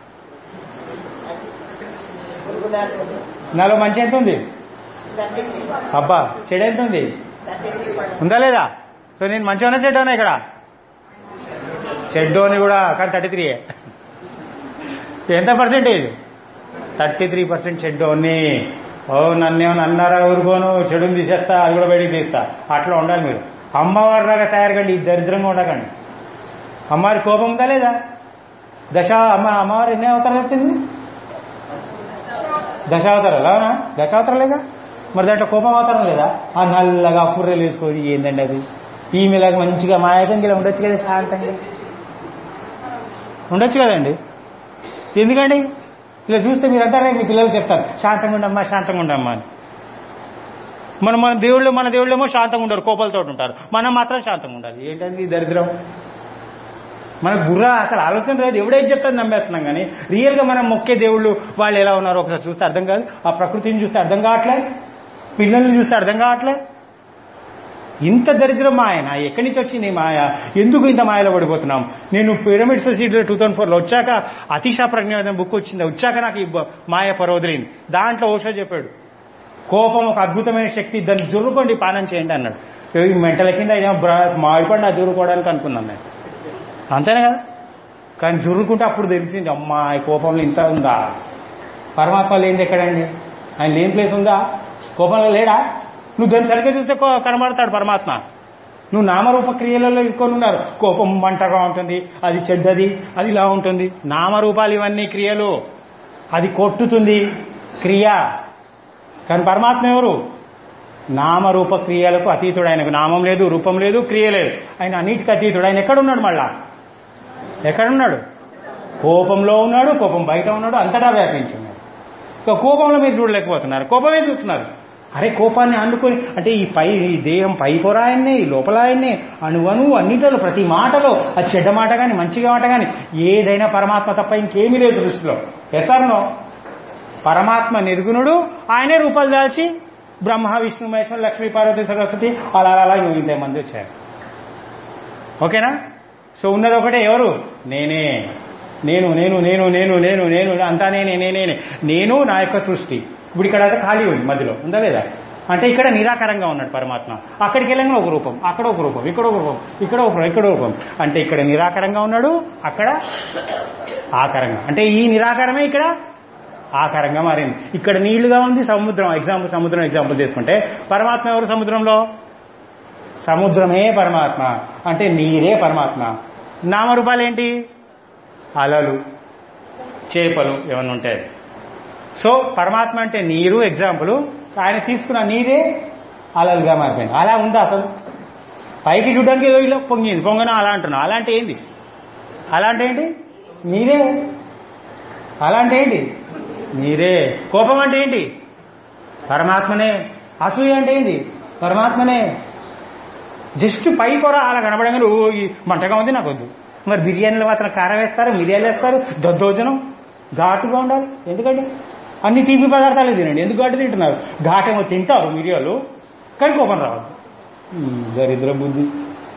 నాలో మంచి ఎంత ఉంది అబ్బా చెడు ఎంత ఉంది ఉందా లేదా సో నేను మంచివన్నా చెడ్డోనా ఇక్కడ చెడ్డోని కూడా కానీ థర్టీ త్రీ ఎంత పర్సెంటేజ్ థర్టీ త్రీ పర్సెంట్ చెడ్డోని ఓ నన్నేమో అన్నారా ఊరుకోను చెడుని తీసేస్తా అది కూడా బయటికి తీస్తా అట్లా ఉండాలి మీరు అమ్మవారి లాగా తయారుకండి ఈ దరిద్రంగా ఉండకండి అమ్మవారి కోపం ఉందా లేదా దశ అమ్మ అమ్మవారు ఎన్ని అవతారాలు చెప్పింది దశావతారాలు అవునా దశావతారాలేగా మరి దాంట్లో కోపం అవతారం లేదా ఆ నల్లగా పుర్రెలు వేసుకొని ఏందండి అది ఈమెలాగా మంచిగా మాయకంగా ఉండొచ్చు కదా శాంతంగా ఉండొచ్చు కదండి ఎందుకండి ఇలా చూస్తే మీరు అంటారా మీ పిల్లలు చెప్తారు శాంతంగా ఉండమ్మా శాంతంగా ఉండమ్మా అని మన మన దేవుళ్ళు మన దేవుళ్ళేమో శాంతంగా ఉండరు కోపాలతో ఉంటారు మనం మాత్రం శాంతంగా ఉండాలి ఏంటండి ఈ దరిద్రం మన బుర్ర అసలు ఆలోచన లేదు ఎవడైతే చెప్తాను నమ్మేస్తున్నాం కానీ రియల్గా మనం మొక్కే దేవుళ్ళు వాళ్ళు ఎలా ఉన్నారో ఒకసారి చూస్తే అర్థం కాదు ఆ ప్రకృతిని చూస్తే అర్థం కావట్లే పిల్లల్ని చూస్తే అర్థం కావట్లే ఇంత దరిద్రం మాయ నా ఎక్కడి నుంచి వచ్చింది ఈ మాయ ఎందుకు ఇంత మాయలో పడిపోతున్నాం నేను పిరమిడ్ సొసైటీలో టూ థౌసండ్ ఫోర్లో వచ్చాక అతిశా ప్రజ్ఞానం బుక్ వచ్చింది వచ్చాక నాకు ఈ బ- మాయ పరవదిలింది దాంట్లో ఓషో చెప్పాడు కోపం ఒక అద్భుతమైన శక్తి దాన్ని జుర్రుకోండి పానం చేయండి అన్నాడు ఈ మెంటల కింద అయినా మాడిపడి నా జుర్రుకోవడానికి అనుకున్నాను నేను అంతేనే కదా కానీ జుర్రుకుంటే అప్పుడు తెలిసింది అమ్మా ఈ కోపంలో ఇంత ఉందా పరమాత్మ లేనిది ఎక్కడండి ఆయన లేని ప్లేస్ ఉందా కోపంలో లేడా నువ్వు దాన్ని సరిగ్గా చూస్తే కో- కనబడతాడు పరమాత్మ నువ్వు నామరూప క్రియలలో ఇరుకొని ఉన్నారు కోపం మంటగా ఉంటుంది అది చెడ్డది అది ఇలా ఉంటుంది నామరూపాలు ఇవన్నీ క్రియలు అది కొట్టుతుంది క్రియ కానీ పరమాత్మ ఎవరు నామరూప క్రియలకు అతీతుడు ఆయనకు నామం లేదు రూపం లేదు క్రియ లేదు ఆయన అన్నిటికీ అతీతుడు ఆయన ఎక్కడున్నాడు మళ్ళా ఎక్కడున్నాడు కోపంలో ఉన్నాడు కోపం బయట ఉన్నాడు అంతటా వ్యాపించి ఉన్నాడు ఇక కోపంలో మీరు చూడలేకపోతున్నారు కోపమే చూస్తున్నారు అరే కోపాన్ని అందుకొని అంటే ఈ పై ఈ దేహం పై పొర ఆయన్నే ఈ లోపల ఆయన్నే అణువను అన్నిటిలో ప్రతి మాటలో అది చెడ్డ మాట కానీ మంచిగా మాట కానీ ఏదైనా పరమాత్మ తప్ప ఇంకేమీ లేదు దృష్టిలో ఎసర్నో పరమాత్మ నిర్గుణుడు ఆయనే రూపాలు దాల్చి బ్రహ్మ విష్ణు మహేశ్వర లక్ష్మీ పార్వతి సరస్వతి అలా అలా ఇంత మంది వచ్చారు ఓకేనా సో ఉన్నది ఒకటే ఎవరు నేనే నేను నేను నేను నేను నేను నేను అంతా నేనే నేనే నేను నా యొక్క సృష్టి ఇప్పుడు ఇక్కడ అయితే ఖాళీ ఉంది మధ్యలో ఉందా లేదా అంటే ఇక్కడ నిరాకారంగా ఉన్నాడు పరమాత్మ అక్కడికి వెళ్ళంగా ఒక రూపం అక్కడ ఒక రూపం ఇక్కడ ఒక రూపం ఇక్కడ ఒక రూపం ఇక్కడ ఒక రూపం అంటే ఇక్కడ నిరాకారంగా ఉన్నాడు అక్కడ ఆకారంగా అంటే ఈ నిరాకారమే ఇక్కడ ఆకారంగా మారింది ఇక్కడ నీళ్లుగా ఉంది సముద్రం ఎగ్జాంపుల్ సముద్రం ఎగ్జాంపుల్ తీసుకుంటే పరమాత్మ ఎవరు సముద్రంలో సముద్రమే పరమాత్మ అంటే నీరే పరమాత్మ నామరూపాలు ఏంటి అలలు చేపలు ఏమన్నా ఉంటాయి సో పరమాత్మ అంటే నీరు ఎగ్జాంపుల్ ఆయన తీసుకున్న నీరే అలలుగా మారిపోయింది అలా ఉందా అసలు పైకి చూడడానికి ఏదో ఇలా పొంగింది పొంగన అలా అంటున్నాం అలాంటి ఏంటి అలాంటి ఏంటి నీరే అలాంటి ఏంటి నీరే కోపం అంటే ఏంటి పరమాత్మనే అసూయ అంటే ఏంటి పరమాత్మనే జస్ట్ పై కూర అలా కనబడంగానే ఓ ఈ మంటగా ఉంది నాకు వద్దు మరి బిర్యానీలో మాత్రం కారం వేస్తారు మిరియాలు వేస్తారు దద్దోజనం ఘాటుగా ఉండాలి ఎందుకంటే అన్ని తీపి పదార్థాలు తినండి ఎందుకు ఘాటు తింటున్నారు ఘాటేమో తింటారు మిరియాలు కానీ కోపం రావద్దు ఉమ్, దరిద్ర బుద్ధి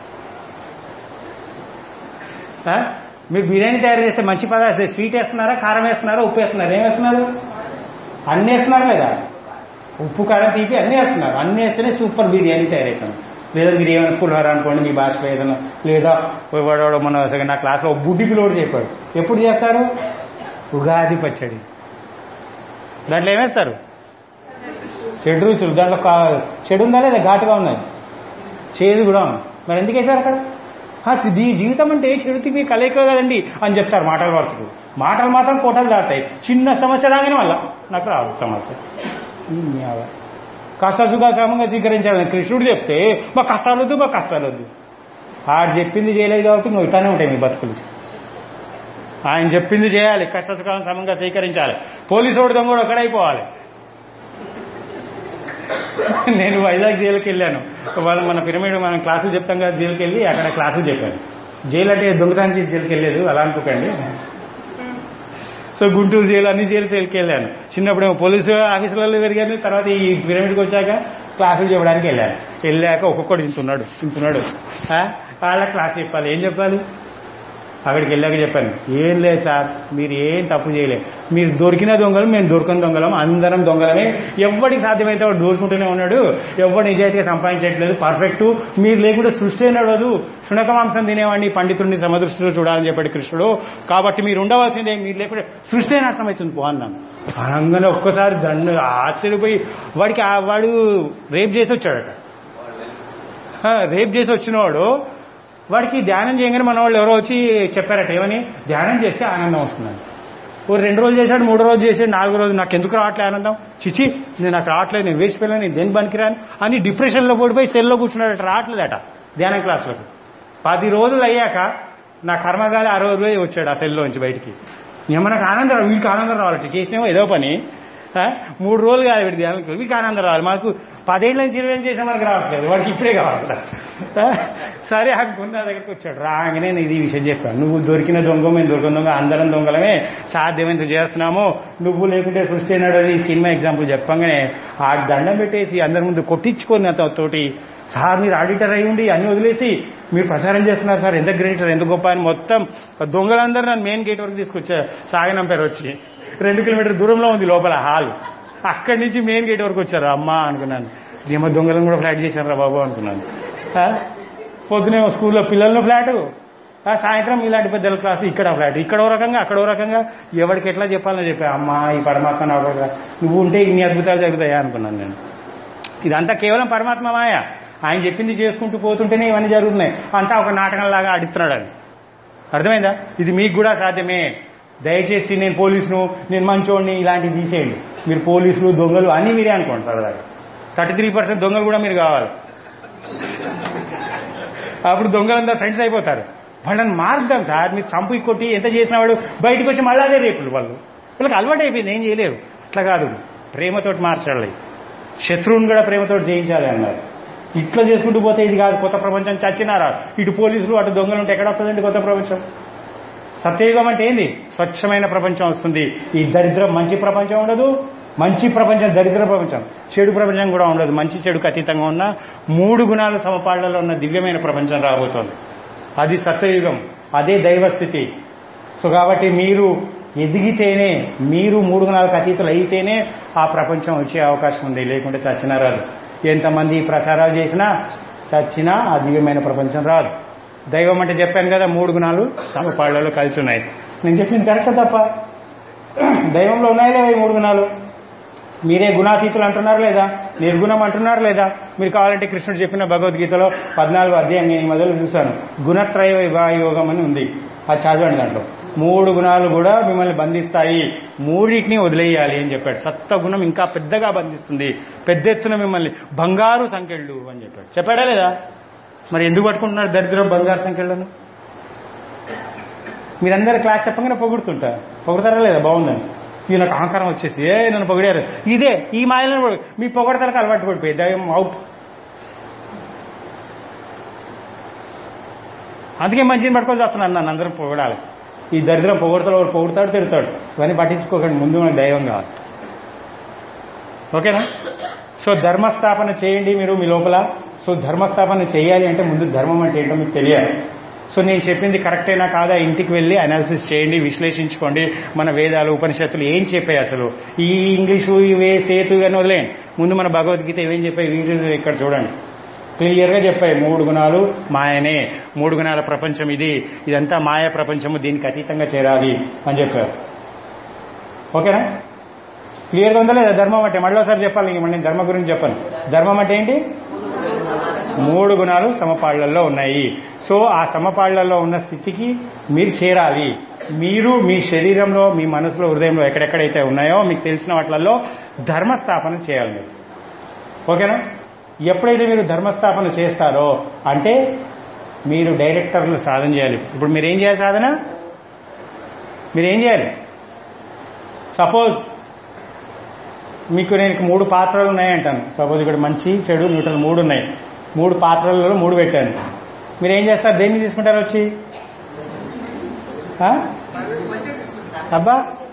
ఆ? మీరు బిర్యానీ తయారు చేస్తే మంచి పదార్థం స్వీట్ వేస్తున్నారా కారం వేస్తున్నారా ఉప్పు వేస్తున్నారా ఏం వేస్తున్నారు అన్నీ వేస్తున్నారు లేదా ఉప్పు కారం తీపి అన్నీ వేస్తున్నారు అన్నీ వేస్తేనే సూపర్ బిర్యానీ తయారవుతుంది లేదా మీరు ఏమైనా పులిహోర అనుకోండి మీ భాషలో ఏదైనా లేదా వాడు మన నా క్లాస్లో బుడ్డి పిల్లోడు చెప్పాడు ఎప్పుడు చేస్తారు ఉగాది పచ్చడి దాంట్లో ఏమేస్తారు చెడు రుచులు దాంట్లో కా- చెడు ఉందా లేదా ఘాటుగా ఉన్నాయి చేదు కూడా ఉంది మరి ఎందుకు వేశారు అక్కడ ఆ, ఇది జీవితం అంటే చెడు తిప్పి కలయిక కదండి అని చెప్తారు మాటల వరుసకు మాటలు మాత్రం కోటలు దాటాయి చిన్న సమస్య రాగానే వల్ల నాకు రాదు సమస్య ఉమ్, యావ. కష్ట సుఖాక్రమంగా స్వీకరించాలని కృష్ణుడు చెప్తే మా కష్టాలు వద్దు మా కష్టాలు వద్దు ఆడు చెప్పింది చేయలేదు కాబట్టి నువ్వు ఇట్లానే ఉంటాయి మీ బతుకులు ఆయన చెప్పింది చేయాలి కష్ట సుఖాలను సమంగా స్వీకరించాలి పోలీసు వాడు దొంగ ఒకడైపోవాలి నేను వైజాగ్ జైలుకి వెళ్ళాను వాళ్ళు మన పిరమిడ్ మనం క్లాసులు చెప్తాం కదా జైలుకి వెళ్ళి అక్కడ క్లాసులు చెప్పాను జైలు అంటే దొంగతనం చేసి జైలుకి వెళ్ళలేదు అలా అనుకోకండి సో గుంటూరు జైలు అన్ని జైలు జైలుకి వెళ్ళాను చిన్నప్పుడేమో పోలీసు ఆఫీసులలో తిరిగాను తర్వాత ఈ పిరమిడ్కి వచ్చాక క్లాసులు చెప్పడానికి వెళ్ళాను వెళ్ళాక ఒక్కొక్కడు ఇంతున్నాడు ఇంతున్నాడు ఆ? వాళ్ళ క్లాస్ చెప్పాలి ఏం చెప్పాలి అక్కడికి వెళ్ళాక చెప్పాను ఏం లేదు సార్ మీరు ఏం తప్పు చేయలేదు మీరు దొరికిన దొంగలు మేము దొరికిన దొంగలం అందరం దొంగలమే ఎవరికి సాధ్యమైతే వాడు దోచుకుంటూనే ఉన్నాడు ఎవరు నిజాయితీగా సంపాదించట్లేదు పర్ఫెక్ట్ మీరు లేకుండా సృష్టి నడవదు శునక మాంసం తినేవాడిని పండితుడిని సమదృష్టిలో చూడాలని చెప్పాడు కృష్ణుడు కాబట్టి మీరు ఉండవలసిందే మీరు లేకుండా సృష్టి నాశనం అవుతుంది పో అన్నాను అనగానే ఒక్కసారి దండ ఆశ్చర్యపోయి వాడికి ఆ- వాడు రేప్ చేసి వచ్చాడట ఆ, రేప్ చేసి వచ్చినవాడు వాడికి ధ్యానం చేయగానే మన వాళ్ళు ఎవరో వచ్చి చెప్పారట ఏమని ధ్యానం చేస్తే ఆనందం వస్తుందని ఓ రెండు రోజులు చేశాడు మూడో రోజు చేశాడు నాలుగో రోజు నాకు ఎందుకు రావట్లేదు ఆనందం చిచి నేను నాకు రావట్లేదు నేను వేసిపోయాను నేను దేని పనికిరాను అని డిప్రెషన్లో పడిపోయి సెల్లో కూర్చున్నాడట రావట్లేదట ధ్యానం క్లాసులకు పది రోజులు అయ్యాక నా కర్మగాలి ఆ రోజు పోయి వచ్చాడు ఆ సెల్లోంచి బయటికి ఏమో నాకు ఆనందం రావాలి వీడికి ఆనందం రావాలి చేసినేమో ఏదో పని ఆ? మూడు రోజులు కాదు వీడి ధ్యానానికి వీడికి ఆనందం రావాలి మాకు పదేళ్ళ నుంచి ఇరవై ఏళ్ళు చేసినా మనకు రావట్లేదు వాడికి ఇప్పుడే కావాలి ఆ? సరే ఆ గుండ దగ్గరికి వచ్చాడు రాగానే నేను ఇది విషయం చెప్పాను నువ్వు దొరికిన దొంగ మేము దొరికిన దొంగ అందరం దొంగలమే సాధ్యమైనంత చేస్తున్నాము నువ్వు లేకుంటే సృష్టి అయినాడు అని ఈ సినిమా ఎగ్జాంపుల్ చెప్పంగానే ఆ దండం పెట్టేసి అందరి ముందు కొట్టించుకొని అతని తోటి సార్ మీరు ఆడిటర్ అయి ఉండి అన్ని వదిలేసి మీరు ప్రచారం చేస్తున్నారు సార్ ఎంత గ్రేటర్ ఎంత గొప్ప అని మొత్తం దొంగలందరూ నన్ను మెయిన్ గేట్ వరకు తీసుకొచ్చారు సాగనంపారు వచ్చి రెండు కిలోమీటర్ దూరంలో ఉంది లోపల హాల్ అక్కడి నుంచి మెయిన్ గేట్ వరకు వచ్చారు అమ్మా అనుకున్నాను ఏమో దొంగలను కూడా ఫ్లాట్ చేశారు రా బాబు అనుకున్నాను ఆ? పొద్దునేమో స్కూల్లో పిల్లలను ఫ్లాటు ఆ సాయంత్రం ఇలాంటి పెద్దల క్లాసు ఇక్కడ ఫ్లాట్ ఇక్కడ ఓ రకంగా అక్కడ ఓ రకంగా ఎవరికి ఎట్లా చెప్పాలని చెప్పా అమ్మా ఈ పరమాత్మ నాకు ఒక- నువ్వు ఉంటే ఇన్ని అద్భుతాలు జరుగుతాయా అనుకున్నాను నేను ఇదంతా కేవలం పరమాత్మ మాయ ఆయన చెప్పింది చేసుకుంటూ పోతుంటేనే ఇవన్నీ జరుగుతున్నాయి అంతా ఒక నాటకంలాగా ఆడిస్తున్నాడు అని అర్థమైందా ఇది మీకు కూడా సాధ్యమే దయచేసి నేను పోలీసును నేను మంచోడిని ఇలాంటివి తీసేయండి మీరు పోలీసులు దొంగలు అన్నీ మీరే అనుకోండి సరదాగా థర్టీ త్రీ పర్సెంట్ దొంగలు కూడా మీరు కావాలి అప్పుడు దొంగలందరూ ఫ్రెండ్స్ అయిపోతారు వాళ్ళని మార్గం సార్ మీరు చంపు కొట్టి ఎంత చేసిన వాడు బయటకు వచ్చి మళ్ళీ అదే రేపులు వాళ్ళు వాళ్ళకి అలవాటు అయిపోయింది ఏం చేయలేరు అట్లా కాదు ప్రేమతోటి మార్చాలి శత్రువుని కూడా ప్రేమతోటి జయించాలి అన్నారు ఇట్లా చేసుకుంటూ పోతే ఇది కాదు కొత్త ప్రపంచం చచ్చినారా ఇటు పోలీసులు అటు దొంగలు ఉంటే ఎక్కడ వస్తుందండి కొత్త ప్రపంచం సత్యయుగం అంటే ఏంది స్వచ్ఛమైన ప్రపంచం వస్తుంది ఈ దరిద్రం మంచి ప్రపంచం ఉండదు మంచి ప్రపంచం దరిద్ర ప్రపంచం చెడు ప్రపంచం కూడా ఉండదు మంచి చెడుకు అతీతంగా ఉన్న మూడు గుణాలు సమపాళ్లలో ఉన్న దివ్యమైన ప్రపంచం రాబోతోంది అది సత్యయుగం అదే దైవస్థితి సో కాబట్టి మీరు ఎదిగితేనే మీరు మూడు గుణాలకు అతీతులు అయితేనే ఆ ప్రపంచం వచ్చే అవకాశం ఉంది లేకుంటే చచ్చినా రాదు ఎంతమంది ప్రచారాలు చేసినా చచ్చినా ఆ దివ్యమైన ప్రపంచం రాదు దైవం అంటే చెప్పాను కదా మూడు గుణాలు సమపాళ్లలో కలిసి ఉన్నాయి నేను చెప్పింది కరెక్ట్ తప్ప దైవంలో ఉన్నాయి లేవా ఈ మూడు గుణాలు మీరే గుణాతీతులు అంటున్నారు లేదా నిర్గుణం అంటున్నారు లేదా మీరు కావాలంటే కృష్ణుడు చెప్పిన భగవద్గీతలో పద్నాలుగు అధ్యాయం నేను ఈ మొదలు చూశాను గుణత్రయ వివాహ యోగం అని ఉంది అది చదవండి దాంట్లో మూడు గుణాలు కూడా మిమ్మల్ని బంధిస్తాయి మూడింటిని వదిలేయాలి అని చెప్పాడు సత్వ గుణం ఇంకా పెద్దగా బంధిస్తుంది పెద్ద ఎత్తున మిమ్మల్ని బంగారు సంఖ్యలు అని చెప్పాడు చెప్పాడా లేదా మరి ఎందుకు పట్టుకుంటున్నారు దరిద్రం బంగారు సంఖ్యలను మీరందరూ క్లాస్ చెప్పగానే పొగుడుతుంటారు పొగుడతారా లేదా బాగుందని ఈ నాకు అహంకారం వచ్చేసి ఏ నన్ను పొగిడారు ఇదే ఈ మాయలను పొగ- మీ పొగడతలకు అలవాటు పడిపోయి దయం అవుట్ అందుకే మంచిని పట్టుకొని వస్తున్నాను నన్ను అందరం పొగడాలి ఈ దరిద్రం పొగడతాడు వాడు పొగుడతాడు తిడతాడు ఇవన్నీ పట్టించుకోకండి ముందు మనకు దైవం కావాలి ఓకేనా సో ధర్మస్థాపన చేయండి మీరు మీ లోపల సో ధర్మస్థాపన చేయాలి అంటే ముందు ధర్మం అంటే ఏంటో మీకు తెలియాలి సో నేను చెప్పింది కరెక్టేనా కాదా ఇంటికి వెళ్ళి అనాలిసిస్ చేయండి విశ్లేషించుకోండి మన వేదాలు ఉపనిషత్తులు ఏం చెప్పాయి అసలు ఈ ఇంగ్లీషు ఇవే సేతు అని వదిలేయండి ముందు మన భగవద్గీత ఏమేం చెప్పాయి వీడియో ఇక్కడ చూడండి క్లియర్గా చెప్పాయి మూడు గుణాలు మాయనే మూడు గుణాల ప్రపంచం ఇది ఇదంతా మాయ ప్రపంచము దీనికి అతీతంగా చేరాలి అని చెప్పారు ఓకేనా క్లియర్గా ఉందా లేదా ధర్మం అంటే మళ్ళీ ఒకసారి చెప్పాలి ఇంక నేను ధర్మం గురించి చెప్పాను ధర్మం అంటే ఏంటి మూడు గుణాలు సమపాళ్లలో ఉన్నాయి సో ఆ సమపాళ్లలో ఉన్న స్థితికి మీరు చేరాలి మీరు మీ శరీరంలో మీ మనసులో హృదయంలో ఎక్కడెక్కడైతే ఉన్నాయో మీకు తెలిసిన వాటిలలో ధర్మస్థాపన చేయాలి మీరు ఓకేనా ఎప్పుడైతే మీరు ధర్మస్థాపన చేస్తారో అంటే మీరు డైరెక్టర్లు సాధన చేయాలి ఇప్పుడు మీరు ఏం చేయాలి సాధన మీరు ఏం చేయాలి సపోజ్ మీకు నేను ఇక మూడు పాత్రలు ఉన్నాయంటాను సపోజ్ ఇక్కడ మంచి చెడు న్యూట్రల్ మూడు ఉన్నాయి మూడు పాత్రలలో మూడు పెట్టాను మీరు ఏం చేస్తారు దేన్ని తీసుకుంటారు వచ్చి ఆ? అబ్బా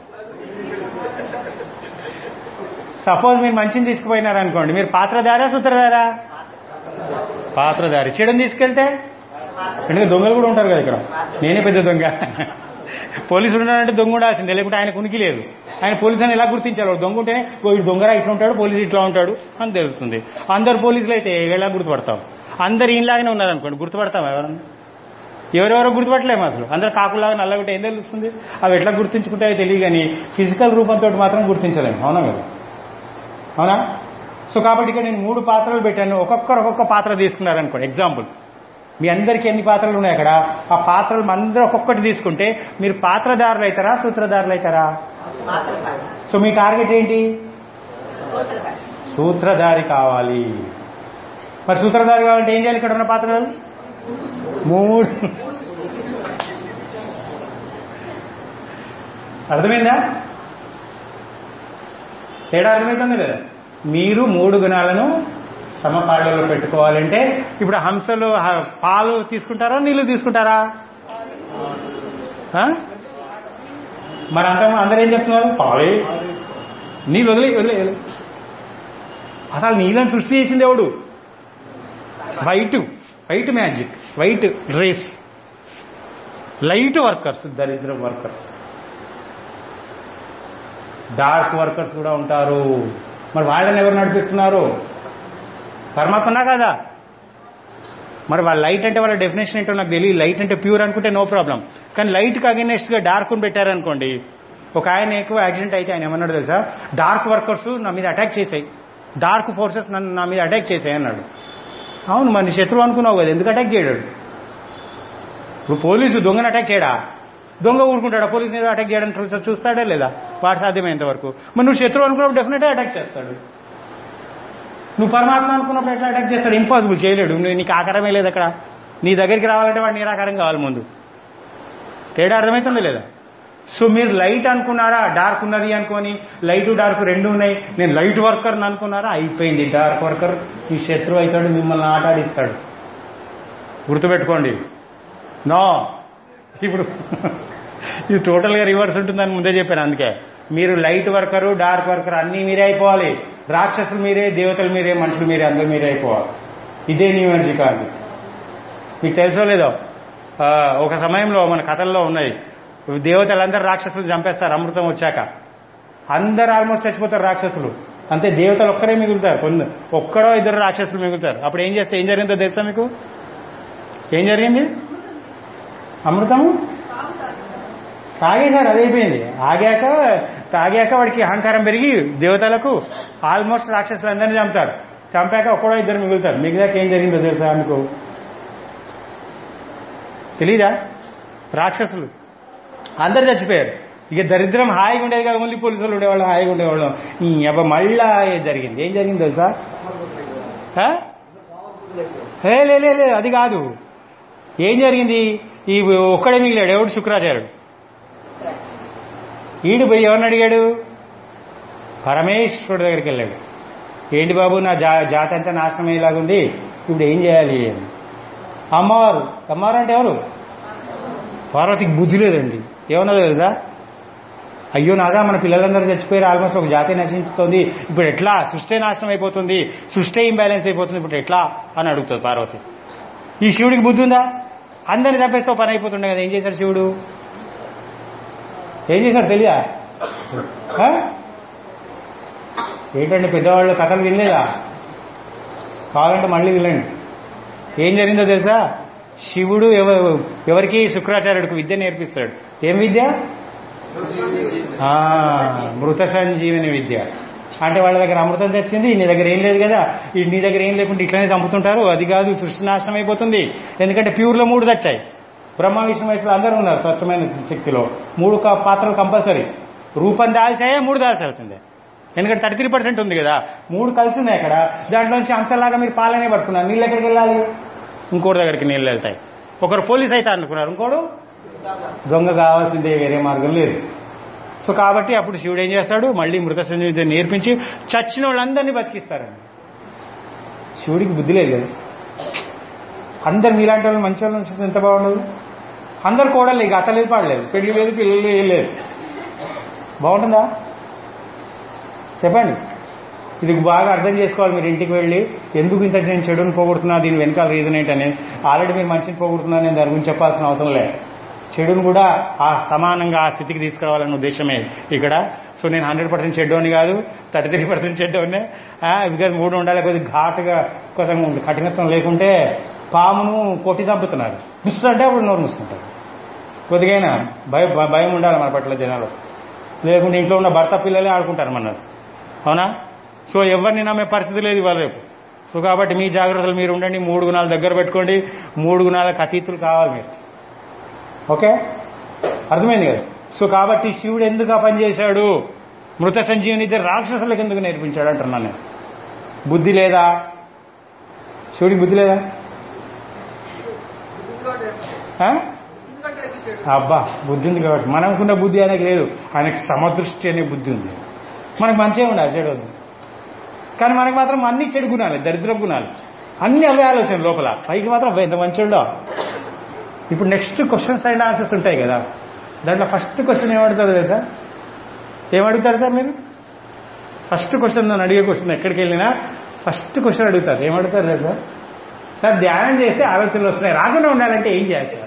సపోజ్ మీరు మంచిని తీసుకుపోయినారు అనుకోండి మీరు పాత్రధారా సూత్రధారా పాత్రధారి చెడుని తీసుకెళ్తే ఎందుకంటే దొంగలు కూడా ఉంటారు కదా ఇక్కడ నేనే పెద్ద దొంగ పోలీసులు ఉన్నాడంటే దొంగ ఉండాల్సిందే లేకుంటే ఆయన కునికి లేదు ఆయన పోలీసు అని ఎలా గుర్తించారు వాడు దొంగ ఉంటేనే ఓ ఇటు దొంగరా ఇట్లా ఉంటాడు పోలీసు ఇట్లా ఉంటాడు అని తెలుస్తుంది అందరు పోలీసులు అయితే ఎలా గుర్తుపడతాం అందరు ఈయనలాగానే ఉన్నారనుకోండి గుర్తుపడతాం ఎవరన్నా ఎవరెవరో గుర్తుపట్టలేము అసలు అందరు కాకులాగా నల్లగుంటే ఏం తెలుస్తుంది అవి ఎట్లా గుర్తించుకుంటాయో తెలియదు కానీ ఫిజికల్ రూపంతో మాత్రం గుర్తించలేము అవునా కదా అవునా సో కాబట్టి ఇక్కడ నేను మూడు పాత్రలు పెట్టాను ఒక్కొక్కరు ఒక్కొక్క పాత్ర తీసుకున్నారనుకోండి ఎగ్జాంపుల్ మీ అందరికీ ఎన్ని పాత్రలు ఉన్నాయి అక్కడ ఆ పాత్రలు అందరూ ఒక్కొక్కటి తీసుకుంటే మీరు పాత్రదారులు అవుతారా సూత్రధారులు అవుతారా సో మీ టార్గెట్ ఏంటి సూత్రధారి కావాలి మరి సూత్రధారి కావాలంటే ఏం చేయాలి ఇక్కడ ఉన్న పాత్రలు మూడు అర్థమైందా తేడా అర్థమవుతుంది లేదా మీరు మూడు గుణాలను సమపాళ్లలో పెట్టుకోవాలంటే ఇప్పుడు హంసలు హ- పాలు తీసుకుంటారా నీళ్లు తీసుకుంటారా ఆ? మరి అంత అందరూ ఏం చెప్తున్నారు పాలే నీళ్ళు వదిలే వదిలే వదిలే. అసలు నీళ్ళని సృష్టి చేసింది ఎవడు white white magic white race light workers దరిద్ర వర్కర్స్ డార్క్ వర్కర్స్ కూడా ఉంటారు మరి వాళ్ళని ఎవరు నడిపిస్తున్నారు పరమాత్మనా కదా మరి వాళ్ళ లైట్ అంటే వాళ్ళ డెఫినేషన్ ఏంటో నాకు తెలియదు లైట్ అంటే ప్యూర్ అనుకుంటే నో ప్రాబ్లం కానీ లైట్కి అగెనెస్ట్గా డార్క్ పెట్టారనుకోండి ఒక ఆయన ఎక్కువ యాక్సిడెంట్ అయితే ఆయన ఏమన్నాడు తెలుసా డార్క్ వర్కర్స్ నా మీద అటాక్ చేసాయి డార్క్ ఫోర్సెస్ నన్ను నా మీద అటాక్ చేసాయి అన్నాడు అవును మరి నీ శత్రువు అనుకున్నావు కదా ఎందుకు అటాక్ చేయడాడు ఇప్పుడు పోలీసు దొంగను అటాక్ చేయడా దొంగ ఊరుకుంటాడా పోలీసు మీద అటాక్ చేయడం చూ- చూస్తాడా లేదా వాడు సాధ్యమైనంత వరకు మరి నువ్వు శత్రువు అనుకున్నప్పుడు డెఫినెట్గా అటాక్ చేస్తాడు నువ్వు పరమాత్మ అనుకున్నప్పుడు ఎట్లా అటాక్ చేస్తాడు ఇంపాసిబుల్ చేయలేడు నువ్వు నీకు ఆకారమే లేదు అక్కడ నీ దగ్గరికి రావాలంటే వాడు నిరాకారం కావాలి ముందు తేడా అర్థమవుతుంది లేదా సో మీరు లైట్ అనుకున్నారా డార్క్ ఉన్నది అనుకొని లైట్ డార్క్ రెండు ఉన్నాయి నేను లైట్ వర్కర్ అనుకున్నారా అయిపోయింది డార్క్ వర్కర్ ఈ శత్రువు అవుతాడు మిమ్మల్ని ఆటాడిస్తాడు గుర్తుపెట్టుకోండి నో ఇప్పుడు ఇది టోటల్గా రివర్స్ ఉంటుందని ముందే చెప్పాను అందుకే మీరు లైట్ వర్కరు డార్క్ వర్కర్ అన్నీ మీరే అయిపోవాలి రాక్షసులు మీరే దేవతలు మీరే మనుషులు మీరే అందరూ మీరే అయిపోవాలి ఇదే న్యూ ఎనర్జీ కాదు మీకు తెలుసో లేదో ఆ, ఒక సమయంలో మన కథల్లో ఉన్నాయి దేవతలందరూ రాక్షసులు చంపేస్తారు అమృతం వచ్చాక అందరు ఆల్మోస్ట్ చచ్చిపోతారు రాక్షసులు అంతే దేవతలు ఒక్కరే మిగులుతారు కొందరు ఒక్కడో ఇద్దరు రాక్షసులు మిగులుతారు అప్పుడు ఏం చేస్తే ఏం జరిగిందో తెలుసా మీకు ఏం జరిగింది అమృతము తాగేశారు అదైపోయింది ఆగాక తాగాక వాడికి అహంకారం పెరిగి దేవతలకు ఆల్మోస్ట్ రాక్షసులందరినీ చంపుతారు చంపాక ఒక్కడో ఇద్దరు మిగులుతారు మిగిలాక ఏం జరిగిందో తెలుసా మీకు తెలీదా రాక్షసులు అందరు చచ్చిపోయారు ఇక దరిద్రం హాయిగా ఉండేది కదా ఓన్లీ పోలీసులు ఉండేవాళ్ళు హాయిగా ఉండేవాళ్ళం ఈ అబ్బ మళ్ళా ఏం జరిగింది ఏం జరిగింది తెలుసా ఆ? ఏ లే లే, లే అది కాదు ఏం జరిగింది ఈ ఒక్కడే మిగిలాడు ఎవడు శుక్రాచార్యుడు ఈడు పోయి ఎవరిని అడిగాడు పరమేశ్వరుడు దగ్గరికి వెళ్ళాడు ఏంటి బాబు నా జా జాతి అంతా నాశనం అయ్యేలాగుంది ఇప్పుడు ఏం చేయాలి అని. అమ్మవారు అమ్మవారు అంటే ఎవరు పార్వతికి బుద్ధి లేదండి ఏమన్నా తెలుసా అయ్యో నాదా మన పిల్లలందరూ చచ్చిపోయారు ఆల్మోస్ట్ ఒక జాతి నశించుతుంది ఇప్పుడు ఎట్లా సృష్టి నాశనం అయిపోతుంది సృష్టి ఇంబ్యాలెన్స్ అయిపోతుంది ఇప్పుడు ఎట్లా అని అడుగుతుంది పార్వతి ఈ శివుడికి బుద్ధి ఉందా అందరిని తప్పేస్తే ఓ పని అయిపోతుండే కదా ఏం చేశాడు శివుడు ఏం చేశాడు తెలియదా ఆ? ఏంటంటే పెద్దవాళ్ళు కథలు వినలేదా కావాలంటే మళ్ళీ వినండి ఏం జరిగిందో తెలుసా శివుడు ఎవ- ఎవరికి శుక్రాచార్యుడికి విద్య నేర్పిస్తాడు ఏం విద్య ఆ, మృత సంజీవని విద్య అంటే వాళ్ళ దగ్గర అమృతం తెచ్చింది నీ దగ్గర ఏం లేదు కదా ఈ నీ దగ్గర ఏం లేకుండా ఇట్లనే చంపుతుంటారు అది కాదు సృష్టి నాశనం అయిపోతుంది ఎందుకంటే ప్యూర్లో మూడు తెచ్చాయి బ్రహ్మ విష్ణు మహేశ్వరులు అందరూ ఉన్నారు స్వచ్ఛమైన శక్తిలో మూడు క- పాత్రలు కంపల్సరీ రూపం దాల్చాయా మూడు దాల్చాల్సిందే ఎందుకంటే థర్టీ త్రీ పర్సెంట్ ఉంది కదా మూడు కలిసి ఉన్నాయి అక్కడ దాంట్లోంచి అంశలాగా మీరు పాలనే పట్టుకున్నారు నీళ్ళు ఎక్కడికి వెళ్ళాలి ఇంకోటి దగ్గరికి నీళ్ళు వెళ్తాయి ఒకరు పోలీస్ అయితే అనుకున్నారు ఇంకోడు దొంగ కావాల్సిందే వేరే మార్గం లేదు సో కాబట్టి అప్పుడు శివుడు ఏం చేస్తాడు మళ్ళీ మృత సంజీవిని నేర్పించి చచ్చిన వాళ్ళందరినీ బతికిస్తారండి శివుడికి బుద్ధి లేదు కదా అందరు మీలాంటి వాళ్ళు మంచి వాళ్ళు ఉంచితే ఎంత బాగుండదు అందరు కోడలు ఇక అతలేదు పాడలేదు పెళ్లి లేదు పిల్లలు ఏం లేదు బాగుంటుందా చెప్పండి ఇది బాగా అర్థం చేసుకోవాలి మీరు ఇంటికి వెళ్ళి ఎందుకు ఇంత నేను చెడుని పోగొడుతున్నా దీని వెనకాల రీజన్ ఏంటని ఆల్రెడీ మీరు మంచిని పోగొడుతున్నా నేను దాని గురించి చెప్పాల్సిన అవసరం లేదు చెడును కూడా ఆ సమానంగా ఆ స్థితికి తీసుకురావాలనే ఉద్దేశమే ఇక్కడ సో నేను హండ్రెడ్ పర్సెంట్ చెడ్డోని కాదు థర్టీ త్రీ పర్సెంట్ చెడ్డోనే బికాజ్ మూడు ఉండాలి కొద్దిగా ఘాటుగా కొంచెం కఠినత్వం లేకుంటే పామును కొట్టి చంపుతున్నారు దుస్తులు అంటే అప్పుడు నోరు మూసుకుంటారు కొద్దిగైనా భయం భయం ఉండాలి మన పట్ల జనాలు లేకుంటే ఇంట్లో ఉన్న భర్త పిల్లలే ఆడుకుంటారు మన అవునా సో ఎవరిని నమ్మే పరిస్థితి లేదు ఇవాళ రేపు సో కాబట్టి మీ జాగ్రత్తలు మీరు ఉండండి మూడు గుణాలు దగ్గర పెట్టుకోండి మూడు గుణాలకు అతీతులు కావాలి మీరు ఓకే అర్థమైంది కదా సో కాబట్టి శివుడు ఎందుకు ఆ పని చేశాడు మృత సంజీవుని ఇద్దరు రాక్షసులకు ఎందుకు నేర్పించాడు అంటున్నాను నేను బుద్ధి లేదా శివుడికి బుద్ధి లేదా ఆ? అబ్బా బుద్ధి ఉంది కాబట్టి మనకున్న బుద్ధి ఆయనకి లేదు ఆయనకి సమదృష్టి అనే బుద్ధి ఉంది మనకు మంచిగా ఉండాలి చెడు వద్దు కానీ మనకు మాత్రం అన్ని చెడు గుణాలు దరిద్ర గుణాలు అన్ని అవే ఆలోచన లోపల పైకి మాత్రం అబ్బా, ఎంత మంచిగా ఇప్పుడు నెక్స్ట్ క్వశ్చన్స్ అండ్ ఆన్సర్స్ ఉంటాయి కదా దాంట్లో ఫస్ట్ క్వశ్చన్ ఏమడుగుతారు తెలుసా ఏమడుగుతారు సార్ మీరు ఫస్ట్ క్వశ్చన్ నన్ను అడిగే క్వశ్చన్ ఎక్కడికి వెళ్ళినా ఫస్ట్ క్వశ్చన్ అడుగుతారు ఏమడుగుతారు తెలుసా సార్ ధ్యానం చేస్తే ఆలోచనలు వస్తున్నాయి రాకుండా ఉండాలంటే ఏం చేయాలి సార్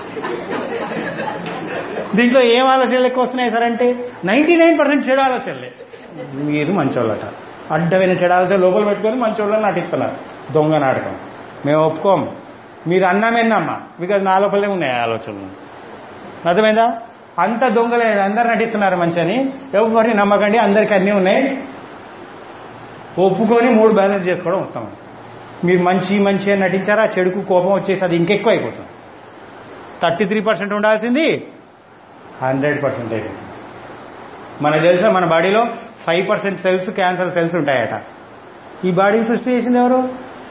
దీంట్లో ఏం ఆలోచనలు ఎక్కువ వస్తున్నాయి సార్ అంటే నైంటీ నైన్ పర్సెంట్ చెడు ఆలోచనలే మీరు మంచోళ్ళట అడ్డమైన చెడు ఆలోచన లోపల పెట్టుకొని మంచోళ్ళని నటిస్తున్నారు దొంగ నాటకం మేము ఒప్పుకోము మీరు అన్నమేనమ్మా బికాజ్ నా లోపలే ఉన్నాయి ఆ ఆలోచనలు అర్థమైందా అంత దొంగలే అందరు నటిస్తున్నారు మంచని ఎవరిని నమ్మకండి అందరికీ అన్నీ ఉన్నాయి ఒప్పుకొని మూడు బ్యాలెన్స్ చేసుకోవడం ఉత్తమం మీరు మంచి మంచి అని నటించారా చెడుకు కోపం వచ్చేసి అది ఇంకెక్కువ అయిపోతుంది థర్టీ త్రీ పర్సెంట్ ఉండాల్సింది హండ్రెడ్ పర్సెంట్ అయిపోతుంది మనకు తెలుసా మన బాడీలో five percent cells cancer cells ఉంటాయట ఈ బాడీని సృష్టి చేసింది ఎవరు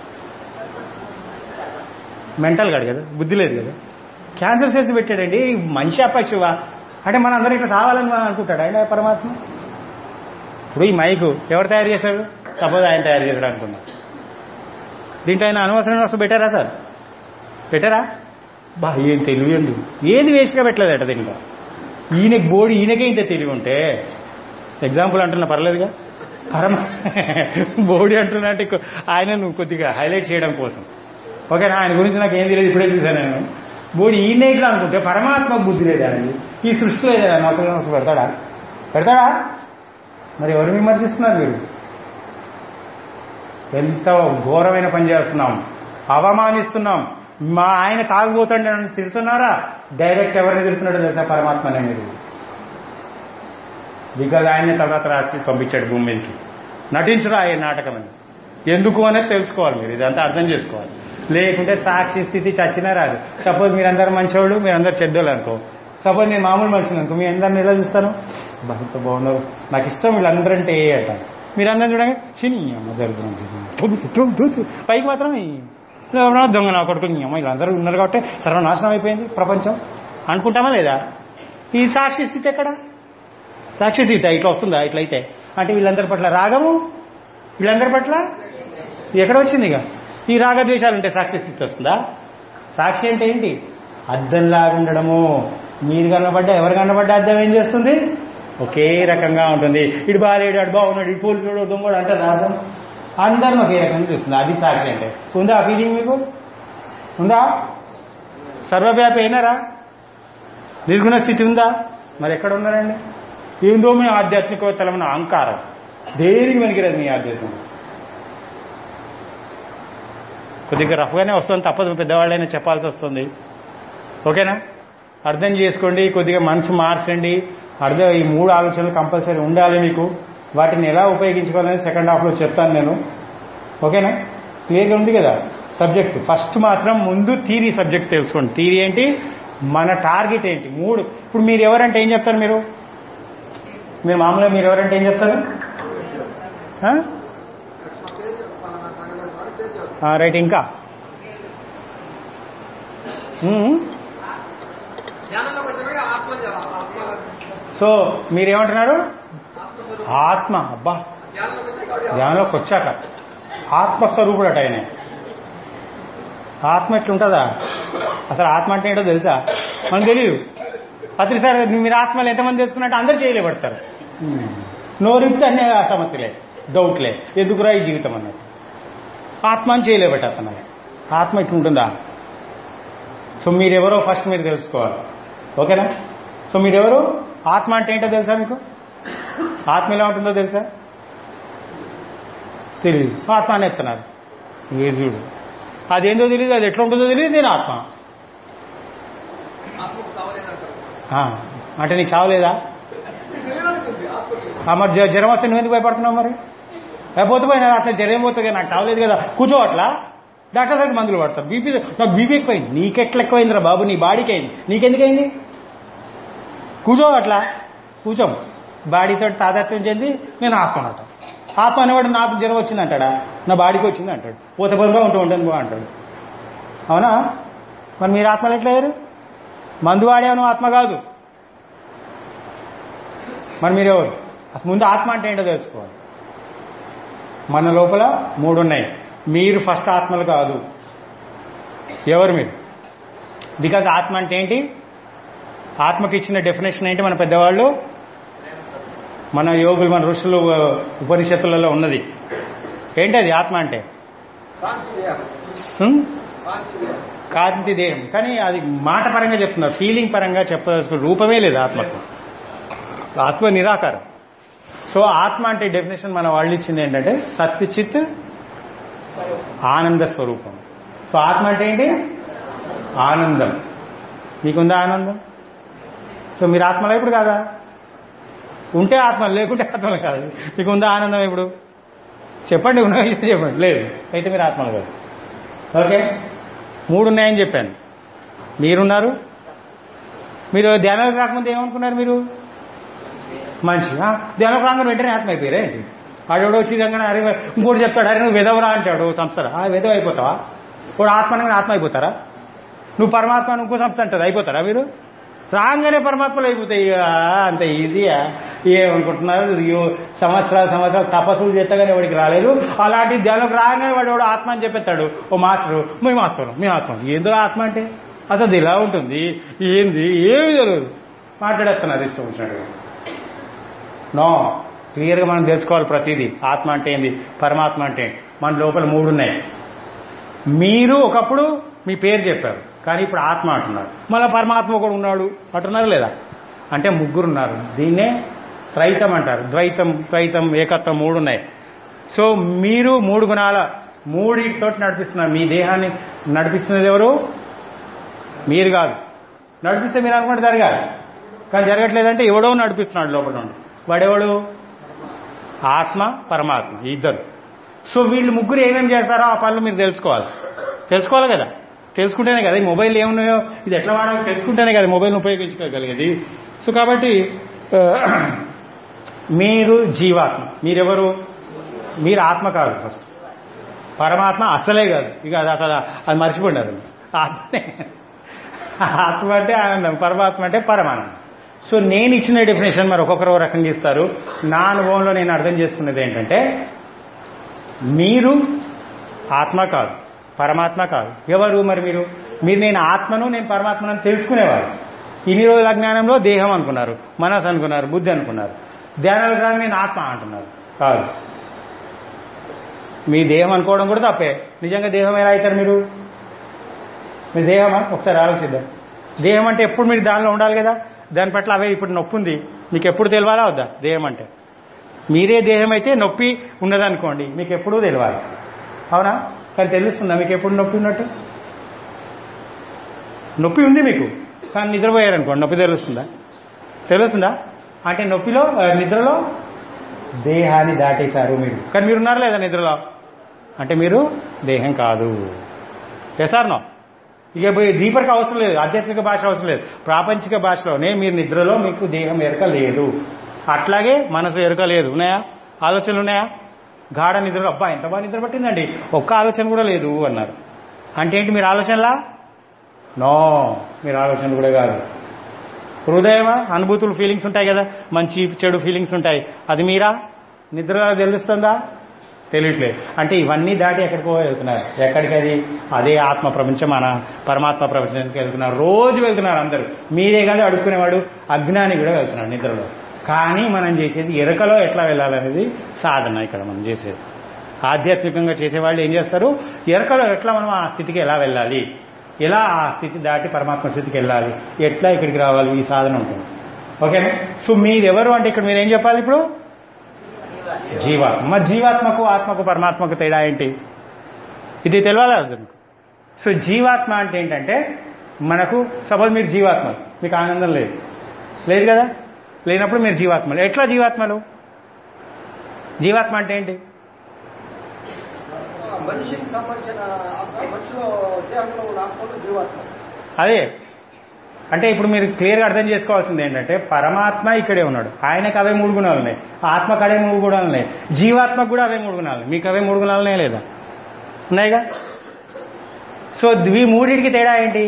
మెంటల్ కాదు కదా బుద్ధి లేదు కదా క్యాన్సర్ సెల్స్ పెట్టాడండి మంచి అపక్షవా అంటే మన అందరం ఇట్లా సావాలని మనం అనుకుంటాడు ఆయన పరమాత్మ ఇప్పుడు ఈ మైకు ఎవరు తయారు చేశారు సపోజ్ ఆయన తయారు చేశాడు అనుకుందాం దీంట్లో ఆయన అనవసరమైన వస్తువు పెట్టారా సార్ పెట్టారా బా ఏం తెలివి అండి ఏది వేస్ట్గా పెట్టలేదట దీంట్లో ఈయనకి బోడి ఈయనకే ఇంత తెలివి ఉంటే ఎగ్జాంపుల్ అంటున్నా పర్లేదుగా పరమ బోడి అంటున్నా అంటే కొ- ఆయనను కొద్దిగా హైలైట్ చేయడం కోసం ఓకేనా ఆయన గురించి నాకు ఏం తెలియదు ఇప్పుడే చూశాను నేను బోడి ఈయన ఇట్లా అనుకుంటే పరమాత్మ బుద్ధి లేదండి ఈ సృష్టిలో ఏదైనా అవసరం అవసరం పెడతాడా పెడతాడా మరి ఎవరు విమర్శిస్తున్నారు మీరు ఎంత ఘోరమైన పని చేస్తున్నాం అవమానిస్తున్నాం మా ఆయన తాగుబోతాడు నన్ను తిడుతున్నారా డైరెక్ట్ ఎవరిని తిడుతున్నాడో తెలుసా పరమాత్మనే మీరు బికాజ్ ఆయనే తర్వాత రాసి పంపించాడు భూమి మీదకి నటించరా ఆయన నాటకం అని ఎందుకు అనేది తెలుసుకోవాలి మీరు ఇదంతా అర్థం చేసుకోవాలి లేకుంటే సాక్షి స్థితి చచ్చినా రాదు సపోజ్ మీరందరూ మంచోళ్ళు మీరందరూ చెడ్డోళ్ళు అనుకో సపోజ్ నేను మామూలు మనిషిని అనుకో మీ అందరిని ఎలా చూస్తాను "అబ్బా, ఇంత బాగున్నారు నాకు ఇష్టం వీళ్ళందరంటే ఏ అంట మీరందరూ చూడండి చిని అమ్మ దరిద్రం చేసింది. థు, థు, థు, థు. పైకి మాత్రం ఈ, ఎవరో దొంగ నా కొడుకు నీ అమ్మ వీళ్ళందరూ ఉన్నారు కాబట్టి సర్వనాశనం అయిపోయింది ప్రపంచం అనుకుంటామా లేదా ఈ సాక్షి స్థితి ఎక్కడ సాక్షి స్థితి ఇట్లా వస్తుందా ఇట్లయితే అంటే వీళ్ళందరి పట్ల రాగము వీళ్ళందరి పట్ల ఇది ఎక్కడ వచ్చింది ఇక ఈ రాగద్వేషాలు ఉంటే సాక్షి స్థితి వస్తుందా సాక్షి అంటే ఏంటి అద్దంలాగా ఉండడము మీరు కనబడ్డా ఎవరు కనబడ్డా అద్దం ఏం చేస్తుంది ఒకే రకంగా ఉంటుంది ఇటు బాగాలేడు అటు బాగున్నాడు ఇటు పోలీసుడు దొంగడు అంటే రాదం అందరిని ఒకే రకంగా చూస్తుంది అది సాక్షి అంటే ఉందా ఆ ఫీలింగ్ మీకు ఉందా సర్వవ్యాపి అయినారా నిర్గుణ స్థితి ఉందా మరి ఎక్కడ ఉన్నారండి ఏందో మీ ఆధ్యాత్మికతలమైన అహంకారం దేనికి పనికిరాదు మీ ఆధ్యాత్మికం కొద్దిగా రఫ్గానే వస్తుంది తప్పదు పెద్దవాళ్ళైనా చెప్పాల్సి వస్తుంది ఓకేనా అర్థం చేసుకోండి కొద్దిగా మనసు మార్చండి అర్థం ఈ మూడు ఆలోచనలు కంపల్సరీ ఉండాలి మీకు వాటిని ఎలా ఉపయోగించుకోవాలని సెకండ్ హాఫ్లో చెప్తాను నేను ఓకేనా క్లియర్గా ఉంది కదా సబ్జెక్ట్ ఫస్ట్ మాత్రం ముందు థీరీ సబ్జెక్ట్ తెలుసుకోండి థీరీ ఏంటి మన టార్గెట్ ఏంటి మూడు ఇప్పుడు మీరు ఎవరంటే ఏం చెప్తారు మీరు మీరు మామూలుగా మీరు ఎవరంటే ఏం చెప్తారు ఆ? ఆ, రైట్ ఇంకా ఉమ్. జ్ఞానంలోకి వచ్చాక ఆత్మ ఆత్మ సో మీరేమంటున్నారు ఆత్మ అబ్బా జ్ఞానంలోకి వచ్చాక ధ్యానంలోకి వచ్చాక ఆత్మస్వరూపుడు అట ఆయన ఆత్మ ఎట్లుంటుందా అసలు ఆత్మ అంటే ఏంటో తెలుసా మనకు తెలియదు పత్రిసారి మీరు ఆత్మలు ఎంతమంది తెలుసుకున్నట్టు అందరూ చేయలేబడతారు నోరిప్తే అన్నీ ఆ సమస్యలే డౌట్లే ఎదుగురా ఈ జీవితం అన్నట్టు ఆత్మ అని చేయలేబెట్టేస్తున్నారు ఆత్మ ఇట్లుంటుందా సో మీరెవరో ఫస్ట్ మీరు తెలుసుకోవాలి ఓకేనా సో మీరెవరు ఆత్మ అంటే ఏంటో తెలుసా మీకు ఆత్మ ఎలా ఉంటుందో తెలుసా తెలియదు ఆత్మ అని ఎత్తున్నారు ఏ చూడు అదేందో తెలియదు అది ఎట్లా ఉంటుందో తెలియదు నేను ఆత్మ ఆత్మకు కావలేదంటారు ఆ, అంటే నీకు చావలేదా తెలియడానికి ఆత్మకు ఆ, మరి జ్వ- జ్వరం వస్తే నువ్వు ఎందుకు భయపడుతున్నావు మరి ఏ, పోతే పోయినా అట్లా జ్వరం పోతుంది కదా, నాకు చావలేదు కదా కూర్చో అట్లా డాక్టర్ దగ్గర మందులు పడతారు బీపీ నాకు బీపీ ఎక్కువైంది నీకెట్లా ఎక్కువైందిరా బాబు నీ బాడీకి అయింది నీకెందుకైంది కూర్చో అట్లా కూర్చోం బాడీతో తాదాత్మ్యం చెంది నేను ఆత్మ అంట ఆత్మ అనేవాడు నాకు జ్వరం వచ్చింది అంటాడా నా బాడీకి వచ్చింది అంటాడు పోతే పనిగా ఉంటూ ఉంటాను బా అంటాడు అవునా మరి మీరు ఆత్మలు ఎట్లా అయ్యారు మందు వాడేవను ఆత్మ కాదు మరి మీరెవరు అసలు ముందు ఆత్మ అంటే ఏంటో తెలుసుకోవాలి మన లోపల మూడు ఉన్నాయి మీరు ఫస్ట్ ఆత్మలు కాదు ఎవరు మీరు బికాజ్ ఆత్మ అంటే ఏంటి ఆత్మకి ఇచ్చిన డెఫినేషన్ ఏంటి మన పెద్దవాళ్ళు మన యోగులు మన ఋషులు ఆ, ఉపనిషత్తులలో ఉన్నది ఏంటది ఆత్మ అంటే కాంతి దేహం హ్మ్? కాంతి దేహం కాంతి దేహం కానీ అది మాట పరంగా చెప్తున్నారు ఫీలింగ్ పరంగా చెప్పదలుచుకున్న రూపమే లేదు ఆత్మకు ఆత్మ నిరాకారం సో ఆత్మ అంటే డెఫినేషన్ మన వాళ్ళు ఇచ్చింది ఏంటంటే సత్యచిత్ ఆనంద స్వరూపం సో ఆత్మ అంటే ఏంటి ఆనందం మీకుందా ఆనందం సో మీరు ఆత్మలో ఇప్పుడు కాదా ఉంటే ఆత్మ లేకుంటే ఆత్మలు కాదు మీకు ఉందా ఆనందం ఇప్పుడు చెప్పండి ఉన్న విషయం చెప్పండి లేదు అయితే మీరు ఆత్మలు కాదు ఓకే మూడు ఉన్నాయని చెప్పాను మీరున్నారు మీరు ధ్యానాలకు రాకముందు ఏమనుకున్నారు మీరు మనిషి ఆ, ధ్యానం రాగానే వెంటనే ఆత్మ అయిపోయారా ఏంటి ఆడెవడో వచ్చి రంగానే అరే ఇంకోటి చెప్తాడు అరే నువ్వు విధవరా అంటాడు సంస్థరా ఆ విధవ అయిపోతావా వాడు ఆత్మ అనగానే ఆత్మ అయిపోతారా నువ్వు పరమాత్మ అని ఇంకో సంస్థ అంటది అయిపోతారా మీరు రాగానే పరమాత్మలు అయిపోతాయి ఇక అంత ఈజీయా ఏమనుకుంటున్నారు అయ్యో సంవత్సరాలు సంవత్సరాలు తపస్సులు చేస్తగానే వాడికి రాలేదు అలాంటి ధ్యానం రాగానే వాడు వాడు ఆత్మ అని చెప్పేస్తాడు ఓ మాస్టరు మేము ఆత్మ మేము ఆత్మ ఏందో ఆత్మ అంటే అసలు అది ఇలా ఉంటుంది ఏంది ఏమి తెలియదు మాట్లాడేస్తున్నారు ఇష్టం వచ్చినట్టు నో క్లియర్గా మనం తెలుసుకోవాలి ప్రతిదీ ఆత్మ అంటే ఏంది పరమాత్మ అంటే ఏంటి మన లోపల మూడు ఉన్నాయి మీరు ఒకప్పుడు మీ పేరు చెప్పారు కానీ ఇప్పుడు ఆత్మ అంటున్నారు మళ్ళీ పరమాత్మ కూడా ఉన్నాడు అంటున్నారు లేదా అంటే ముగ్గురు ఉన్నారు దీన్నే త్రైతం అంటారు ద్వైతం త్రైతం ఏకత్వం మూడు ఉన్నాయి సో మీరు మూడు గుణాల మూడిటితో నడిపిస్తున్నారు మీ దేహాన్ని నడిపిస్తున్నది ఎవరు మీరు కాదు నడిపిస్తే మీరు అనుకుంటే జరగాలి కానీ జరగట్లేదంటే ఎవడో నడిపిస్తున్నాడు లోపల నుండి వాడెవడు ఆత్మ పరమాత్మ ఈ ఇద్దరు సో వీళ్ళు ముగ్గురు ఏమేమి చేస్తారో ఆ పనులు మీరు తెలుసుకోవాలి తెలుసుకోవాలి కదా తెలుసుకుంటేనే కదా ఈ మొబైల్ ఏమున్నాయో ఇది ఎట్లా వాడాలో తెలుసుకుంటేనే కదా మొబైల్ని ఉపయోగించుకోగలిగేది సో కాబట్టి ఆ, మీరు జీవాత్మ మీరెవరు మీరు ఆత్మ కాదు ఫస్ట్ పరమాత్మ అసలే కాదు ఇక అది అసలు అది మర్చిపోయినారు ఆత్మే ఆత్మ అంటే ఆనందం పరమాత్మ అంటే పరమానందం సో నేను ఇచ్చిన డెఫినేషన్ మరి ఒక్కొక్కరు ఒక రకంగా ఇస్తారు నా అనుభవంలో నేను అర్థం చేసుకున్నది ఏంటంటే మీరు ఆత్మ కాదు పరమాత్మ కాదు ఎవరు మరి మీరు మీరు నేను ఆత్మను నేను పరమాత్మను అని తెలుసుకునేవారు ఇన్ని రోజుల అజ్ఞానంలో దేహం అనుకున్నారు మనసు అనుకున్నారు బుద్ధి అనుకున్నారు ధ్యానాలు రాగా నేను ఆత్మ అంటున్నారు కాదు మీ దేహం అనుకోవడం కూడా తప్పే నిజంగా దేహం ఎలా అవుతారు మీరు మీ దేహమా ఒకసారి ఆలోచిద్దాం దేహం అంటే ఎప్పుడు మీరు దానిలో ఉండాలి కదా దాని పట్ల అవే ఇప్పుడు నొప్పి ఉంది మీకు ఎప్పుడు తెలియాలా వద్దా దేహం అంటే మీరే దేహం అయితే నొప్పి ఉన్నదనుకోండి మీకు ఎప్పుడూ తెలియాలి అవునా కానీ తెలుస్తుందా మీకు ఎప్పుడు నొప్పి ఉన్నట్టు నొప్పి ఉంది మీకు కానీ నిద్రపోయారనుకోండి నొప్పి తెలుస్తుందా తెలుస్తుందా అంటే నొప్పిలో ఆ, నిద్రలో దేహాన్ని దాటేశారు మీరు కానీ మీరు ఉన్నారు లేదా నిద్రలో అంటే మీరు దేహం కాదు ఎసార్నో ఇక పోయి డీపర్కి అవసరం లేదు ఆధ్యాత్మిక భాష అవసరం లేదు ప్రాపంచిక భాషలోనే మీరు నిద్రలో మీకు దేహం ఎరక లేదు అట్లాగే మనసు ఎరక లేదు ఉన్నాయా ఆలోచనలు ఉన్నాయా గాఢ నిద్రలో అబ్బా ఎంత బాగా నిద్ర పట్టిందండి ఒక్క ఆలోచన కూడా లేదు అన్నారు అంటే ఏంటి మీరు ఆలోచనలా నో మీరు ఆలోచనలు కూడా కాదు హృదయమా అనుభూతులు ఫీలింగ్స్ ఉంటాయి కదా మంచి చెడు ఫీలింగ్స్ ఉంటాయి అది మీరా నిద్ర తెలుస్తుందా తెలియట్లేదు అంటే ఇవన్నీ దాటి ఎక్కడికో వెళ్తున్నారు ఎక్కడికి అది అదే ఆత్మ ప్రపంచం మన పరమాత్మ ప్రపంచానికి వెళ్తున్నారు రోజు వెళ్తున్నారు అందరూ మీరే కాదు అడుక్కునేవాడు అజ్ఞాని కూడా వెళ్తున్నాడు నిద్రలో కానీ మనం చేసేది ఎరకలో ఎట్లా వెళ్ళాలనేది సాధన ఇక్కడ మనం చేసేది ఆధ్యాత్మికంగా చేసేవాళ్ళు ఏం చేస్తారు ఎరకలో ఎట్లా మనం ఆ స్థితికి ఎలా వెళ్ళాలి ఎలా ఆ స్థితి దాటి పరమాత్మ స్థితికి వెళ్ళాలి ఎట్లా ఇక్కడికి రావాలి ఈ సాధన ఉంటుంది ఓకేనా సో మీరెవరు అంటే ఇక్కడ మీరు ఏం చెప్పాలి ఇప్పుడు జీవాత్మ మరి జీవాత్మకు ఆత్మకు పరమాత్మకు తేడా ఏంటి ఇది తెలియాలి అర్థం సో జీవాత్మ అంటే ఏంటంటే మనకు సపోజ్ మీరు జీవాత్మ మీకు ఆనందం లేదు లేదు కదా లేనప్పుడు మీరు జీవాత్మలు ఎట్లా జీవాత్మలు జీవాత్మ అంటే ఏంటి మనిషికి సంబంధించిన ఆత్మ, మనిషిలో దేహంలో ఉన్న ఆత్మలో జీవాత్మ అదే అంటే ఇప్పుడు మీరు క్లియర్గా అర్థం చేసుకోవాల్సింది ఏంటంటే పరమాత్మ ఇక్కడే ఉన్నాడు ఆయనకు అవే మూడు గుణాలు ఉన్నాయి ఆత్మకు అదే మూడు గుణాలు ఉన్నాయి జీవాత్మకు కూడా అవే మూడు గుణాలు ఉన్నాయి. మీకు అవే మూడు గుణాలు ఉన్నాయా లేదా ఉన్నాయిగా సో ఈ మూడింటికి తేడా ఏంటి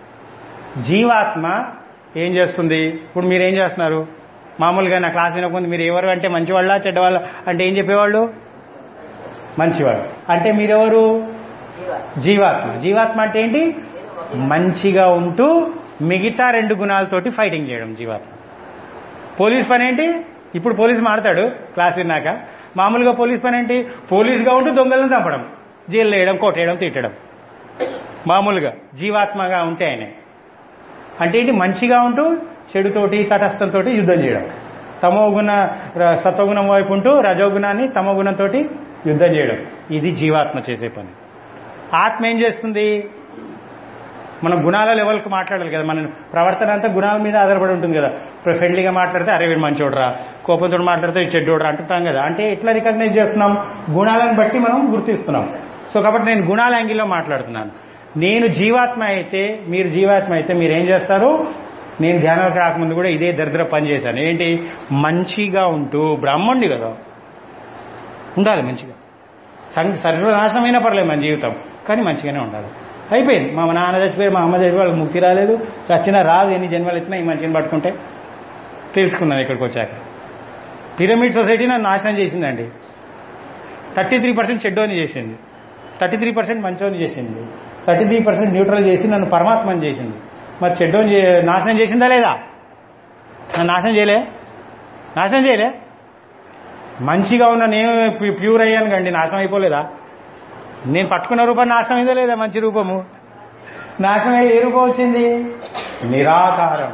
జీవాత్మ ఏం చేస్తుంది ఇప్పుడు మీరు ఏం చేస్తున్నారు మామూలుగా నా క్లాస్ వినకుండా మీరు ఎవరు అంటే మంచివాళ్ళ చెడ్డవాళ్ళ అంటే ఏం చెప్పేవాళ్ళు మంచివాడు అంటే మీరెవరు జీవాత్మ జీవాత్మ అంటే ఏంటి మంచిగా ఉంటూ మిగతా రెండు గుణాలతోటి ఫైటింగ్ చేయడం జీవాత్మ పోలీస్ పని ఏంటి ఇప్పుడు పోలీస్ మాడతాడు క్లాస్ విన్నాక మామూలుగా పోలీస్ పని ఏంటి పోలీస్గా ఉంటూ దొంగలను చంపడం జైలు వేయడం కొట్టేయడం తిట్టడం మామూలుగా జీవాత్మగా ఉంటే ఆయన అంటే ఏంటి మంచిగా ఉంటూ చెడుతోటి తటస్థంతో యుద్ధం చేయడం తమోగుణ ర- సత్వగుణం వైపు ఉంటూ రజోగుణాన్ని తమోగుణంతో యుద్ధం చేయడం ఇది జీవాత్మ చేసే పని ఆత్మ ఏం చేస్తుంది మన గుణాల లెవెల్కి మాట్లాడాలి కదా మన ప్రవర్తన అంతా గుణాల మీద ఆధారపడి ఉంటుంది కదా ఇప్పుడు ఫ్రెండ్లీగా మాట్లాడితే అరే వీడు మంచోడరా కోపంతో మాట్లాడితే వీడు చెడ్డోడరా అంటుంటాం కదా అంటే ఎట్లా రికగ్నైజ్ చేస్తున్నాం గుణాలను బట్టి మనం గుర్తిస్తున్నాం సో కాబట్టి నేను గుణాల యాంగిల్లో మాట్లాడుతున్నాను నేను జీవాత్మ అయితే మీరు జీవాత్మ అయితే మీరు ఏం చేస్తారు నేను ధ్యానాలకు రాకముందు కూడా ఇదే దరిద్ర పని చేశాను ఏంటి మంచిగా ఉంటూ బ్రాహ్మణుడి కదా ఉండాలి మంచిగా సంగ సర్వనాశనమైనా పర్లేదు మన జీవితం కానీ మంచిగానే ఉండాలి అయిపోయింది మా నాన్న చచ్చిపోయి మా అమ్మ చచ్చిపోయి వాళ్ళకి ముక్తి రాలేదు చచ్చినా రాదు ఎన్ని జన్మలు ఇచ్చినా ఈ మంచిని పట్టుకుంటే తెలుసుకున్నాను ఇక్కడికి వచ్చాక పిరమిడ్ సొసైటీ నన్ను నాశనం చేసిందండి థర్టీ త్రీ పర్సెంట్ చెడ్డోని చేసింది థర్టీ త్రీ పర్సెంట్ మంచోని చేసింది థర్టీ త్రీ పర్సెంట్ న్యూట్రల్ చేసి నన్ను పరమాత్మని చేసింది మరి చెడ్డోని చే- నాశనం చేసిందా లేదా నన్ను నాశనం చేయలే నాశనం చేయలే మంచిగా ఉన్న నేను ప్యూ- ప్యూర్ అయ్యాను కండి నాశనం అయిపోలేదా నేను పట్టుకున్న రూపం నాశనం అయిందా లేదా మంచి రూపము నాశనం అయ్యి ఏ రూపం వచ్చింది నిరాకారం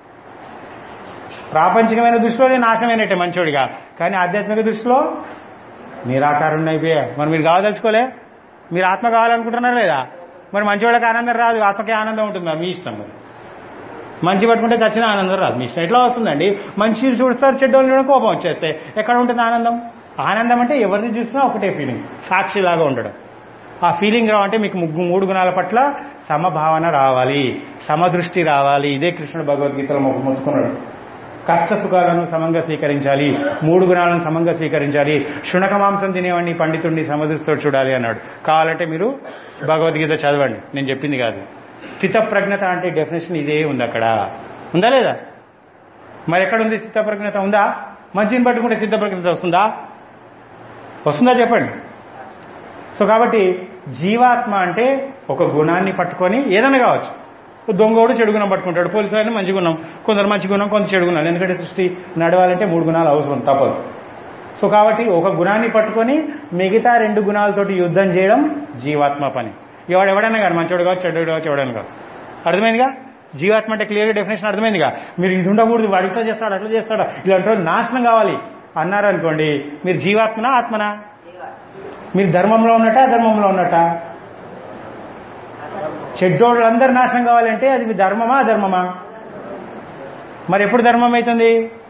ప్రాపంచికమైన దృష్టిలో నేను నాశనమైనట్టే మంచోడిగా కానీ ఆధ్యాత్మిక దృష్టిలో నిరాకారం అయిపోయా మరి మీరు కావదలుచుకోలే మీరు ఆత్మ కావాలనుకుంటున్నారా లేదా మరి మంచివాళ్ళకి ఆనందం రాదు ఆత్మకే ఆనందం ఉంటుందా మీ ఇష్టం మరి మంచి పట్టుకుంటే చచ్చిన ఆనందం రాదు మీ ఇష్టం ఎట్లా వస్తుందండి మంచి చూస్తారు చెడ్డోళ్ళు చూడడం కోపం వచ్చేస్తే ఎక్కడ ఉంటుంది ఆనందం ఆనందం అంటే ఎవరిని చూసినా ఒకటే ఫీలింగ్ సాక్షిలాగా ఉండడం ఆ ఫీలింగ్ రావంటే మీకు ముగ్గు మూడు గుణాల పట్ల సమభావన రావాలి సమదృష్టి రావాలి ఇదే కృష్ణుడు భగవద్గీతలో మొక్కు మొత్తుకున్నాడు కష్ట సుఖాలను సమంగా స్వీకరించాలి మూడు గుణాలను సమంగా స్వీకరించాలి శునక మాంసం తినేవాడిని పండితుడిని సమదృష్టితో చూడాలి అన్నాడు కావాలంటే మీరు భగవద్గీత చదవండి నేను చెప్పింది కాదు స్థిత ప్రజ్ఞత అంటే డెఫినేషన్ ఇదే ఉంది అక్కడ ఉందా లేదా మరి ఎక్కడ ఉంది స్థిత ప్రజ్ఞత ఉందా మంచిని పట్టుకుంటే స్థిత ప్రజ్ఞత వస్తుందా వస్తుందా చెప్పండి సో కాబట్టి జీవాత్మ అంటే ఒక గుణాన్ని పట్టుకొని ఏదైనా కావచ్చు దొంగోడు చెడు గుణం పట్టుకుంటాడు పోలీసు ఆయన మంచి గుణం కొందరు మంచి గుణం కొంత చెడు గుణాలు ఎందుకంటే సృష్టి నడవాలంటే మూడు గుణాలు అవసరం తప్పదు సో కాబట్టి ఒక గుణాన్ని పట్టుకొని మిగతా రెండు గుణాలతోటి యుద్ధం చేయడం జీవాత్మ పని ఎవడు ఎవడైనా కాదు మంచోడు కావచ్చు చెడ్డోడు కావచ్చు ఎవడైనా కాదు అర్థమైందిగా జీవాత్మ అంటే క్లియర్గా డెఫినేషన్ అర్థమైందిగా మీరు ఇది ఉండకూడదు వాడు ఇట్లా చేస్తాడు అట్లా చేస్తాడు ఇలాంటి వాళ్ళు నాశనం కావాలి అన్నారనుకోండి మీరు జీవాత్మనా ఆత్మనా మీరు ధర్మంలో ఉన్నట్ట అధర్మంలో ఉన్నట్ట చెడ్డోళ్ళందరూ నాశనం కావాలంటే అది మీ ధర్మమా అధర్మమా మరి ఎప్పుడు ధర్మం అవుతుంది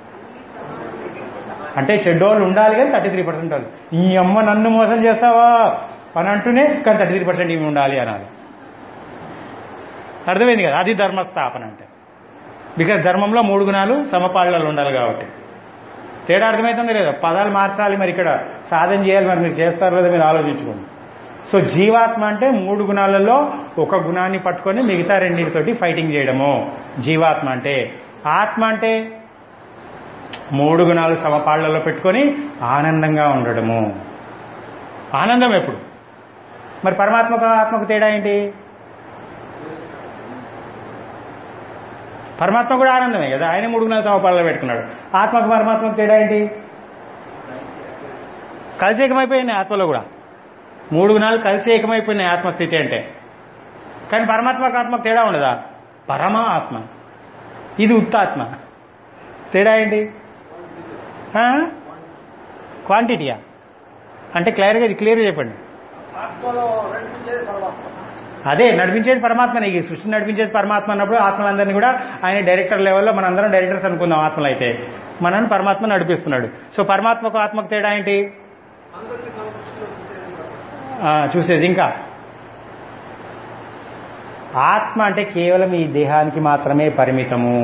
అంటే చెడ్డోళ్ళు ఉండాలి కానీ థర్టీ త్రీ పర్సెంట్ వాళ్ళు ఈ అమ్మ నన్ను మోసం చేస్తావా అని అంటూనే కానీ థర్టీ త్రీ పర్సెంట్ ఇవి ఉండాలి అనాలి అర్థమైంది కదా అది ధర్మస్థాపన అంటే బికాజ్ ధర్మంలో మూడు గుణాలు సమపాళ్ళలో ఉండాలి కాబట్టి తేడా అర్థమవుతుంది లేదా పదాలు మార్చాలి మరి ఇక్కడ సాధన చేయాలి మరి మీరు చేస్తారు లేదా మీరు ఆలోచించుకోండి సో జీవాత్మ అంటే మూడు గుణాలలో ఒక గుణాన్ని పట్టుకొని మిగతా రెండింటితోటి ఫైటింగ్ చేయడము జీవాత్మ అంటే ఆత్మ అంటే మూడు గుణాలు సమపాళ్లలో పెట్టుకొని ఆనందంగా ఉండడము ఆనందం ఎప్పుడు మరి పరమాత్మకు ఆత్మకు తేడా ఏంటి పరమాత్మ కూడా ఆనందమే కదా ఆయన మూడు గుణాలు సమపాళ్లలో పెట్టుకున్నాడు ఆత్మకు పరమాత్మకు తేడా ఏంటి కలిసి ఏకమైపోయినాయి ఆత్మలో కూడా మూడు గుణాలు కలిసి ఏకమైపోయినాయి ఆత్మస్థితి అంటే కానీ పరమాత్మకు ఆత్మకు తేడా ఉండదా పరమ ఆత్మ ఇది ఉత్తాత్మ తేడా ఏంటి క్వాంటిటీయా అంటే క్లియర్గా ఇది క్లియర్గా చెప్పండి ఆత్మలో నడిపించేది పరమాత్మ అదే నడిపించేది పరమాత్మనే ఈ సృష్టి నడిపించేది పరమాత్మ అన్నప్పుడు ఆత్మలందరినీ కూడా ఆయన డైరెక్టర్ లెవెల్లో మనందరం డైరెక్టర్స్ అనుకుందాం ఆత్మలు అయితే మనల్ని పరమాత్మ నడిపిస్తున్నాడు సో పరమాత్మకు ఆత్మకు తేడా ఏంటి అందరికీ సమదృష్టిలో చూసేది పరమాత్మ. ఆ, చూసేది ఇంకా ఆత్మ అంటే కేవలం ఈ దేహానికి మాత్రమే పరిమితము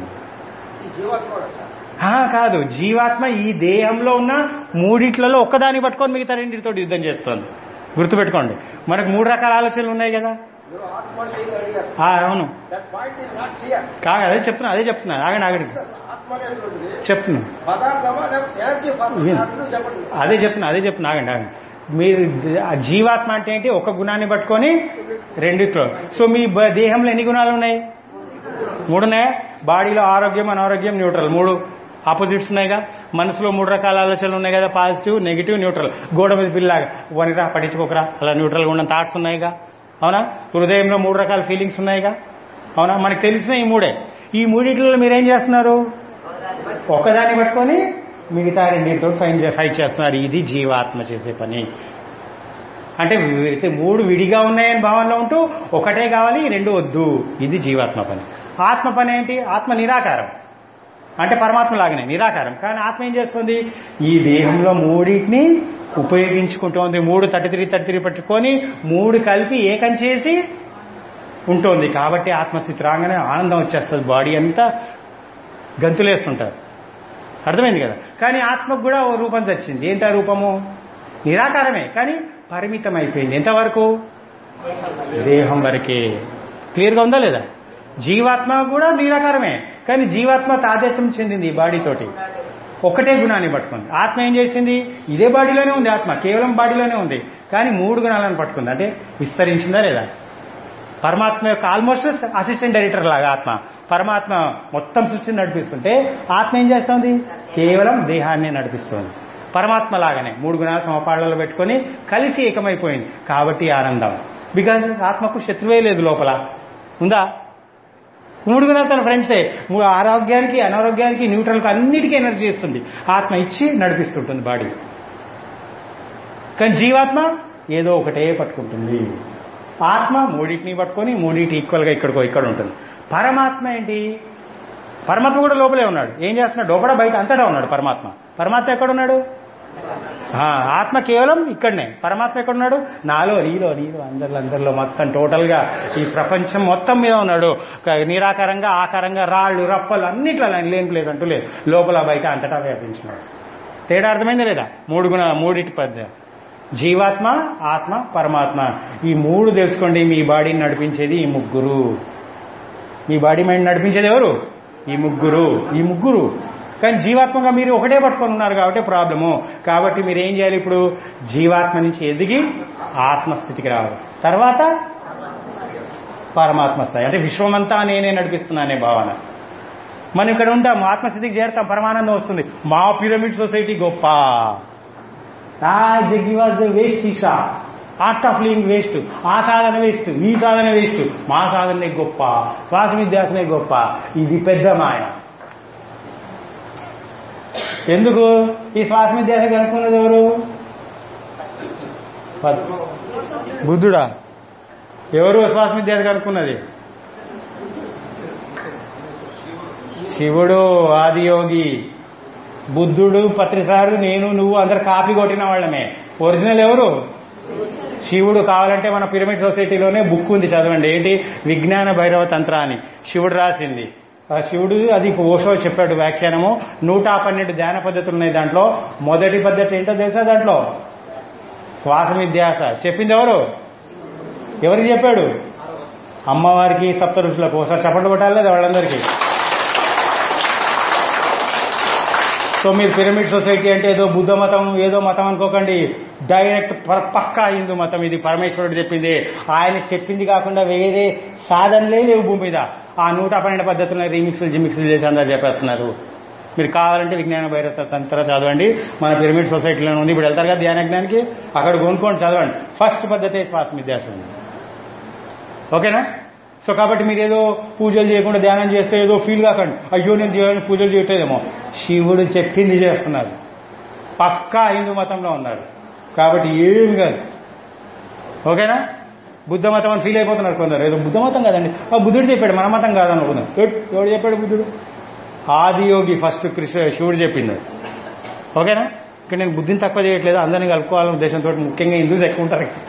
ఈ జీవాత్మ కూడా సార్. ఆ, కాదు జీవాత్మ ఈ దేహంలో ఉన్న మూడిట్లలో ఒక్కదాన్ని పట్టుకొని మిగతా రెండింటితో యుద్ధం చేస్తోంది గుర్తుపెట్టుకోండి మనకు మూడు రకాల ఆలోచనలు ఉన్నాయి కదా మీరు ఆత్మ అంటే ఏది అడిగారు ఆ, అవును that point is not clear కాదు అదే చెప్తున్నా అదే చెప్తున్నా ఆగండి ఆగండి ఆత్మ అనేటువంటిది చెప్తున్నా పదార్థమా లేకపోతే ఎనర్జీ విను. ఫార్మ్ చెప్పండి అదే చెప్తున్నా అదే చెప్తున్నా ఆగండి ఆగండి మీరు ఆ జీవాత్మ అంటే ఏంటి ఒక గుణాన్ని పట్టుకొని రెండిట్లో సో మీ బ- దేహంలో ఎన్ని గుణాలు ఉన్నాయి మూడు ఉన్నాయా బాడీలో ఆరోగ్యం అనారోగ్యం న్యూట్రల్ మూడు ఆపోజిట్స్ ఉన్నాయిగా మనసులో మూడు రకాల ఆలోచనలు ఉన్నాయి కదా పాజిటివ్ నెగిటివ్ న్యూట్రల్ గోడ మీద పిల్లలాగా వనిరా పట్టించుకోకరా అలా న్యూట్రల్గా ఉన్న థాట్స్ ఉన్నాయిగా అవునా హృదయంలో మూడు రకాల ఫీలింగ్స్ ఉన్నాయిగా అవునా మనకు తెలిసిన ఈ మూడే ఈ మూడిట్లో మీరేం చేస్తున్నారు ఒకదాన్ని పట్టుకొని మిగతా రెండింటితో ఫైన్ ఫైట్ చేస్తున్నారు ఇది జీవాత్మ చేసే పని అంటే అయితే మూడు విడిగా ఉన్నాయని భావనలో ఉంటూ ఒకటే కావాలి ఈ రెండు వద్దు ఇది జీవాత్మ పని ఆత్మ పని ఏంటి ఆత్మ నిరాకారం అంటే పరమాత్మ లాగానే నిరాకారం కానీ ఆత్మ ఏం చేస్తుంది ఈ దేహంలో మూడింటిని ఉపయోగించుకుంటోంది మూడు థర్టీ త్రీ థర్టీ త్రీ పట్టుకొని మూడు కలిపి ఏకం చేసి ఉంటుంది కాబట్టి ఆత్మస్థితి రాగానే ఆనందం వచ్చేస్తుంది బాడీ అంతా గంతులేస్తుంటారు అర్థమైంది కదా కానీ ఆత్మకు కూడా ఓ రూపం తెచ్చింది ఏంటి ఆ రూపము నిరాకారమే కానీ పరిమితం అయిపోయింది ఎంతవరకు దేహం వరకే క్లియర్గా ఉందా లేదా జీవాత్మ కూడా నిరాకారమే కానీ జీవాత్మ తాదేత్వం చెందింది ఈ బాడీతోటి ఒకటే గుణాన్ని పట్టుకుంది ఆత్మ ఏం చేసింది ఇదే బాడీలోనే ఉంది ఆత్మ కేవలం బాడీలోనే ఉంది కానీ మూడు గుణాలను పట్టుకుంది అంటే విస్తరించిందా లేదా పరమాత్మ యొక్క ఆల్మోస్ట్ అసిస్టెంట్ డైరెక్టర్ లాగా ఆత్మ పరమాత్మ మొత్తం సృష్టిని నడిపిస్తుంటే ఆత్మ ఏం చేస్తుంది కేవలం దేహాన్ని నడిపిస్తుంది పరమాత్మ లాగానే మూడు గుణాలు సమపాళ్లలో పెట్టుకొని కలిసి ఏకమైపోయింది కాబట్టి ఆనందం బికాజ్ ఆత్మకు శత్రువే లేదు లోపల ఉందా మూడు గుణాలు తన ఫ్రెండ్సే మూ- ఆరోగ్యానికి అనారోగ్యానికి న్యూట్రల్కి అన్నిటికీ ఎనర్జీ ఇస్తుంది ఆత్మ ఇచ్చి నడిపిస్తుంటుంది బాడీ కానీ జీవాత్మ ఏదో ఒకటే పట్టుకుంటుంది ఆత్మ మూడింటిని పట్టుకొని మూడింటి ఈక్వల్గా ఇక్కడికో ఇక్కడ ఉంటుంది పరమాత్మ ఏంటి పరమాత్మ కూడా లోపలే ఉన్నాడు ఏం చేస్తున్నాడు లోపల బయట అంతటా ఉన్నాడు పరమాత్మ పరమాత్మ ఎక్కడ ఉన్నాడు ఆ, ఆత్మ కేవలం ఇక్కడనే పరమాత్మ ఎక్కడున్నాడు నాలో నీలో నీలో అందరిలో అందరిలో మొత్తం టోటల్గా ఈ ప్రపంచం మొత్తం మీద ఉన్నాడు క- నిరాకారంగా ఆకారంగా రాళ్ళు రప్పలు అన్నిట్లో ఆయన లేని ప్లేస్ అంటూ లేదు లోపల బయట అంతటా వ్యాపించినాడు తేడా అర్థమైందా లేదా మూడు గుణ మూడిటి పద్య జీవాత్మ ఆత్మ పరమాత్మ ఈ మూడు తెలుసుకోండి మీ బాడీని నడిపించేది ఈ ముగ్గురు మీ బాడీ మైండ్ నడిపించేది ఎవరు ఈ ముగ్గురు ఈ ముగ్గురు కానీ జీవాత్మగా మీరు ఒకటే పట్టుకొని ఉన్నారు కాబట్టి ప్రాబ్లము కాబట్టి మీరు ఏం చేయాలి ఇప్పుడు జీవాత్మ నుంచి ఎదిగి ఆత్మస్థితికి రావాలి తర్వాత పరమాత్మ స్థాయి అంటే విశ్వమంతా నేనే నడిపిస్తున్నానే భావన మనం ఇక్కడ ఉంటాం ఆత్మస్థితికి చేరుతాం పరమానందం వస్తుంది మా పిరమిడ్ సొసైటీ గొప్ప ఆ Jaggi was waste Isha art of living waste ఆ సాధన వేస్ట్ ఈ సాధన వేస్ట్ మా సాధనే గొప్ప శ్వాస విద్యాసనే గొప్ప ఇది పెద్ద మాయ ఎందుకు ఈ శ్వాస విద్యాస కనుక్కున్నది ఎవరు బుద్ధుడా ఎవరు శ్వాస విద్యాస కనుక్కున్నది శివుడు ఆదియోగి బుద్ధుడు పత్రిసారు నేను నువ్వు అందరు కాపీ కొట్టిన వాళ్ళమే ఒరిజినల్ ఎవరు శివుడు కావాలంటే మన పిరమిడ్ సొసైటీలోనే బుక్ ఉంది చదవండి ఏంటి విజ్ఞాన భైరవ తంత్ర అని శివుడు రాసింది ఆ శివుడు అది ఓషో చెప్పాడు వ్యాఖ్యానము నూట పన్నెండు ధ్యాన పద్ధతులు ఉన్నాయి దాంట్లో మొదటి పద్ధతి ఏంటో తెలుసా దాంట్లో శ్వాస విద్యాస చెప్పింది ఎవరు ఎవరికి చెప్పాడు అమ్మవారికి సప్త ఋషులకు ఒకసారి చప్పట్లు కొట్టాలి లేదా వాళ్ళందరికీ సో మీరు పిరమిడ్ సొసైటీ అంటే ఏదో బుద్ధ మతం ఏదో మతం అనుకోకండి డైరెక్ట్ పర్- పక్కా హిందూ మతం ఇది పరమేశ్వరుడు చెప్పింది ఆయన చెప్పింది కాకుండా వేరే సాధనలే లేవు భూమి మీద ఆ నూట పన్నెండు పద్ధతులను రీమిక్స్లు జిమిక్స్లు చేసి అందరూ చెప్పేస్తున్నారు మీరు కావాలంటే విజ్ఞాన భైరవ తంత్ర చదవండి మన పిరమిడ్ సొసైటీలో ఉంది ఇప్పుడు వెళ్తారు కదా ధ్యానజ్ఞానికి అక్కడ కొనుక్కోండి చదవండి ఫస్ట్ పద్ధతి శ్వాస విద్యాసం ఓకేనా సో కాబట్టి మీరు ఏదో పూజలు చేయకుండా ధ్యానం చేస్తే ఏదో ఫీల్ కాకండి అయ్యో నేను దేవుని పూజలు చేయట్లేదేమో శివుడు చెప్పింది చేస్తున్నారు పక్కా హిందూ మతంలో ఉన్నారు కాబట్టి ఏం కాదు ఓకేనా బుద్ధ మతం అని ఫీల్ అయిపోతున్నారు కొందరు ఏదో బుద్ధ మతం కాదండి ఆ బుద్ధుడు చెప్పాడు మన మతం కాదనుకున్నాం ఎవడు చెప్పాడు బుద్ధుడు ఆదియోగి ఫస్ట్ కృష్ణ శివుడు చెప్పింది అది. ఓకేనా ఇక్కడ నేను బుద్ధిని తక్కువ చేయట్లేదు అందరినీ కలుపుకోవాలనే ఉద్దేశంతో ముఖ్యంగా హిందూస్ ఎక్కువ ఉంటారు ఇక్కడ.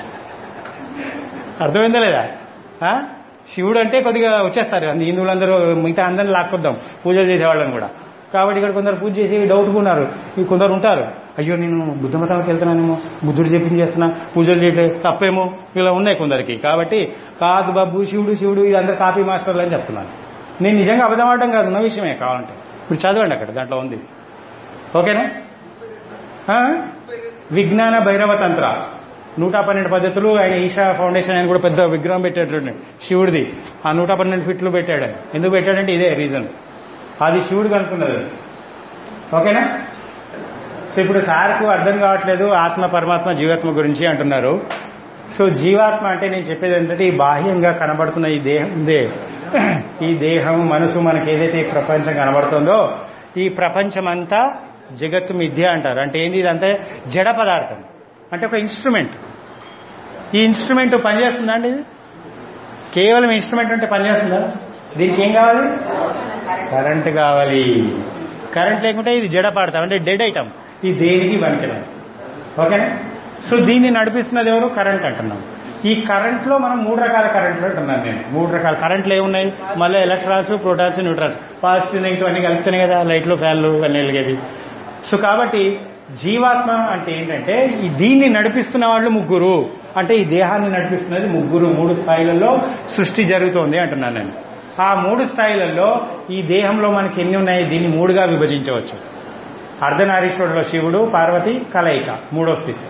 అర్థమైందా లేదా ఆ? శివుడు అంటే కొద్దిగా వచ్చేస్తారు అందు హిందువులందరూ మిగతా అందరిని లాక్కొద్దాం పూజలు చేసేవాళ్ళని కూడా కాబట్టి ఇక్కడ కొందరు పూజ చేసి డౌట్కున్నారు ఈ కొందరు ఉంటారు అయ్యో నేను బుద్ధ మతానికి వెళ్తున్నానేమో బుద్ధుడు చెప్పింది చేస్తున్నా పూజలు చేయట్లేదు తప్పేమో ఇలా ఉన్నాయి కొందరికి కాబట్టి కాదు బాబు శివుడు శివుడు ఇది అందరు కాపీ మాస్టర్లు అని చెప్తున్నాను నేను నిజంగా అబద్ధం ఆడడం కాదు ఉన్న విషయమే కావాలంటే ఇప్పుడు చదవండి అక్కడ దాంట్లో ఉంది ఓకేనా ఆ? విజ్ఞాన భైరవ తంత్ర నూట పన్నెండు పద్ధతులు ఆయన ఈషా ఫౌండేషన్ ఆయన కూడా పెద్ద విగ్రహం పెట్టాడు శివుడిది ఆ నూట పన్నెండు ఫిట్లు పెట్టాడు ఆయన. ఎందుకు పెట్టాడంటే ఇదే రీజన్ అది శివుడు కనుక్కున్నది ఓకేనా సో ఇప్పుడు సార్కు అర్థం కావట్లేదు ఆత్మ పరమాత్మ జీవాత్మ గురించి అంటున్నారు సో జీవాత్మ అంటే నేను చెప్పేది ఏంటంటే ఈ బాహ్యంగా కనబడుతున్న ఈ దేహం ఉందే ఈ దేహం మనసు మనకి ఏదైతే ఈ ప్రపంచం కనబడుతుందో ఈ ప్రపంచమంతా జగత్తు మిథ్య అంటారు అంటే ఏంది ఇదంతా జడ పదార్థం అంటే ఒక ఇన్స్ట్రుమెంట్ ఈ ఇన్స్ట్రుమెంట్ పనిచేస్తుందా అండి ఇది కేవలం ఇన్స్ట్రుమెంట్ అంటే పనిచేస్తుందా దీనికి ఏం కావాలి కరెంట్ కావాలి కరెంట్ లేకుంటే ఇది జడ పాడతాం అంటే డెడ్ ఐటమ్ ఈ దేనికి పనికిరాదు ఓకేనా సో దీన్ని నడిపిస్తున్నది ఎవరు కరెంట్ అంటున్నాం ఈ కరెంట్లో మనం మూడు రకాల కరెంట్లు అంటున్నాను నేను మూడు రకాల కరెంట్లు ఏమున్నాయి మళ్ళీ electrons protons neutrons positive negative అన్ని కలుపుతున్నాయి కదా లైట్లు ఫ్యాన్లు అన్నీ వెలిగేవి సో కాబట్టి జీవాత్మ అంటే ఏంటంటే ఈ దీన్ని నడిపిస్తున్న వాళ్ళు ముగ్గురు అంటే ఈ దేహాన్ని నడిపిస్తున్నది ముగ్గురు మూడు స్థాయిలలో సృష్టి జరుగుతోంది అంటున్నాను నేను ఆ మూడు స్థాయిలలో ఈ దేహంలో మనకి ఎన్ని ఉన్నాయి దీన్ని మూడుగా విభజించవచ్చు అర్ధనారీశ్వరులో శివుడు పార్వతి కలయిక మూడో స్థితి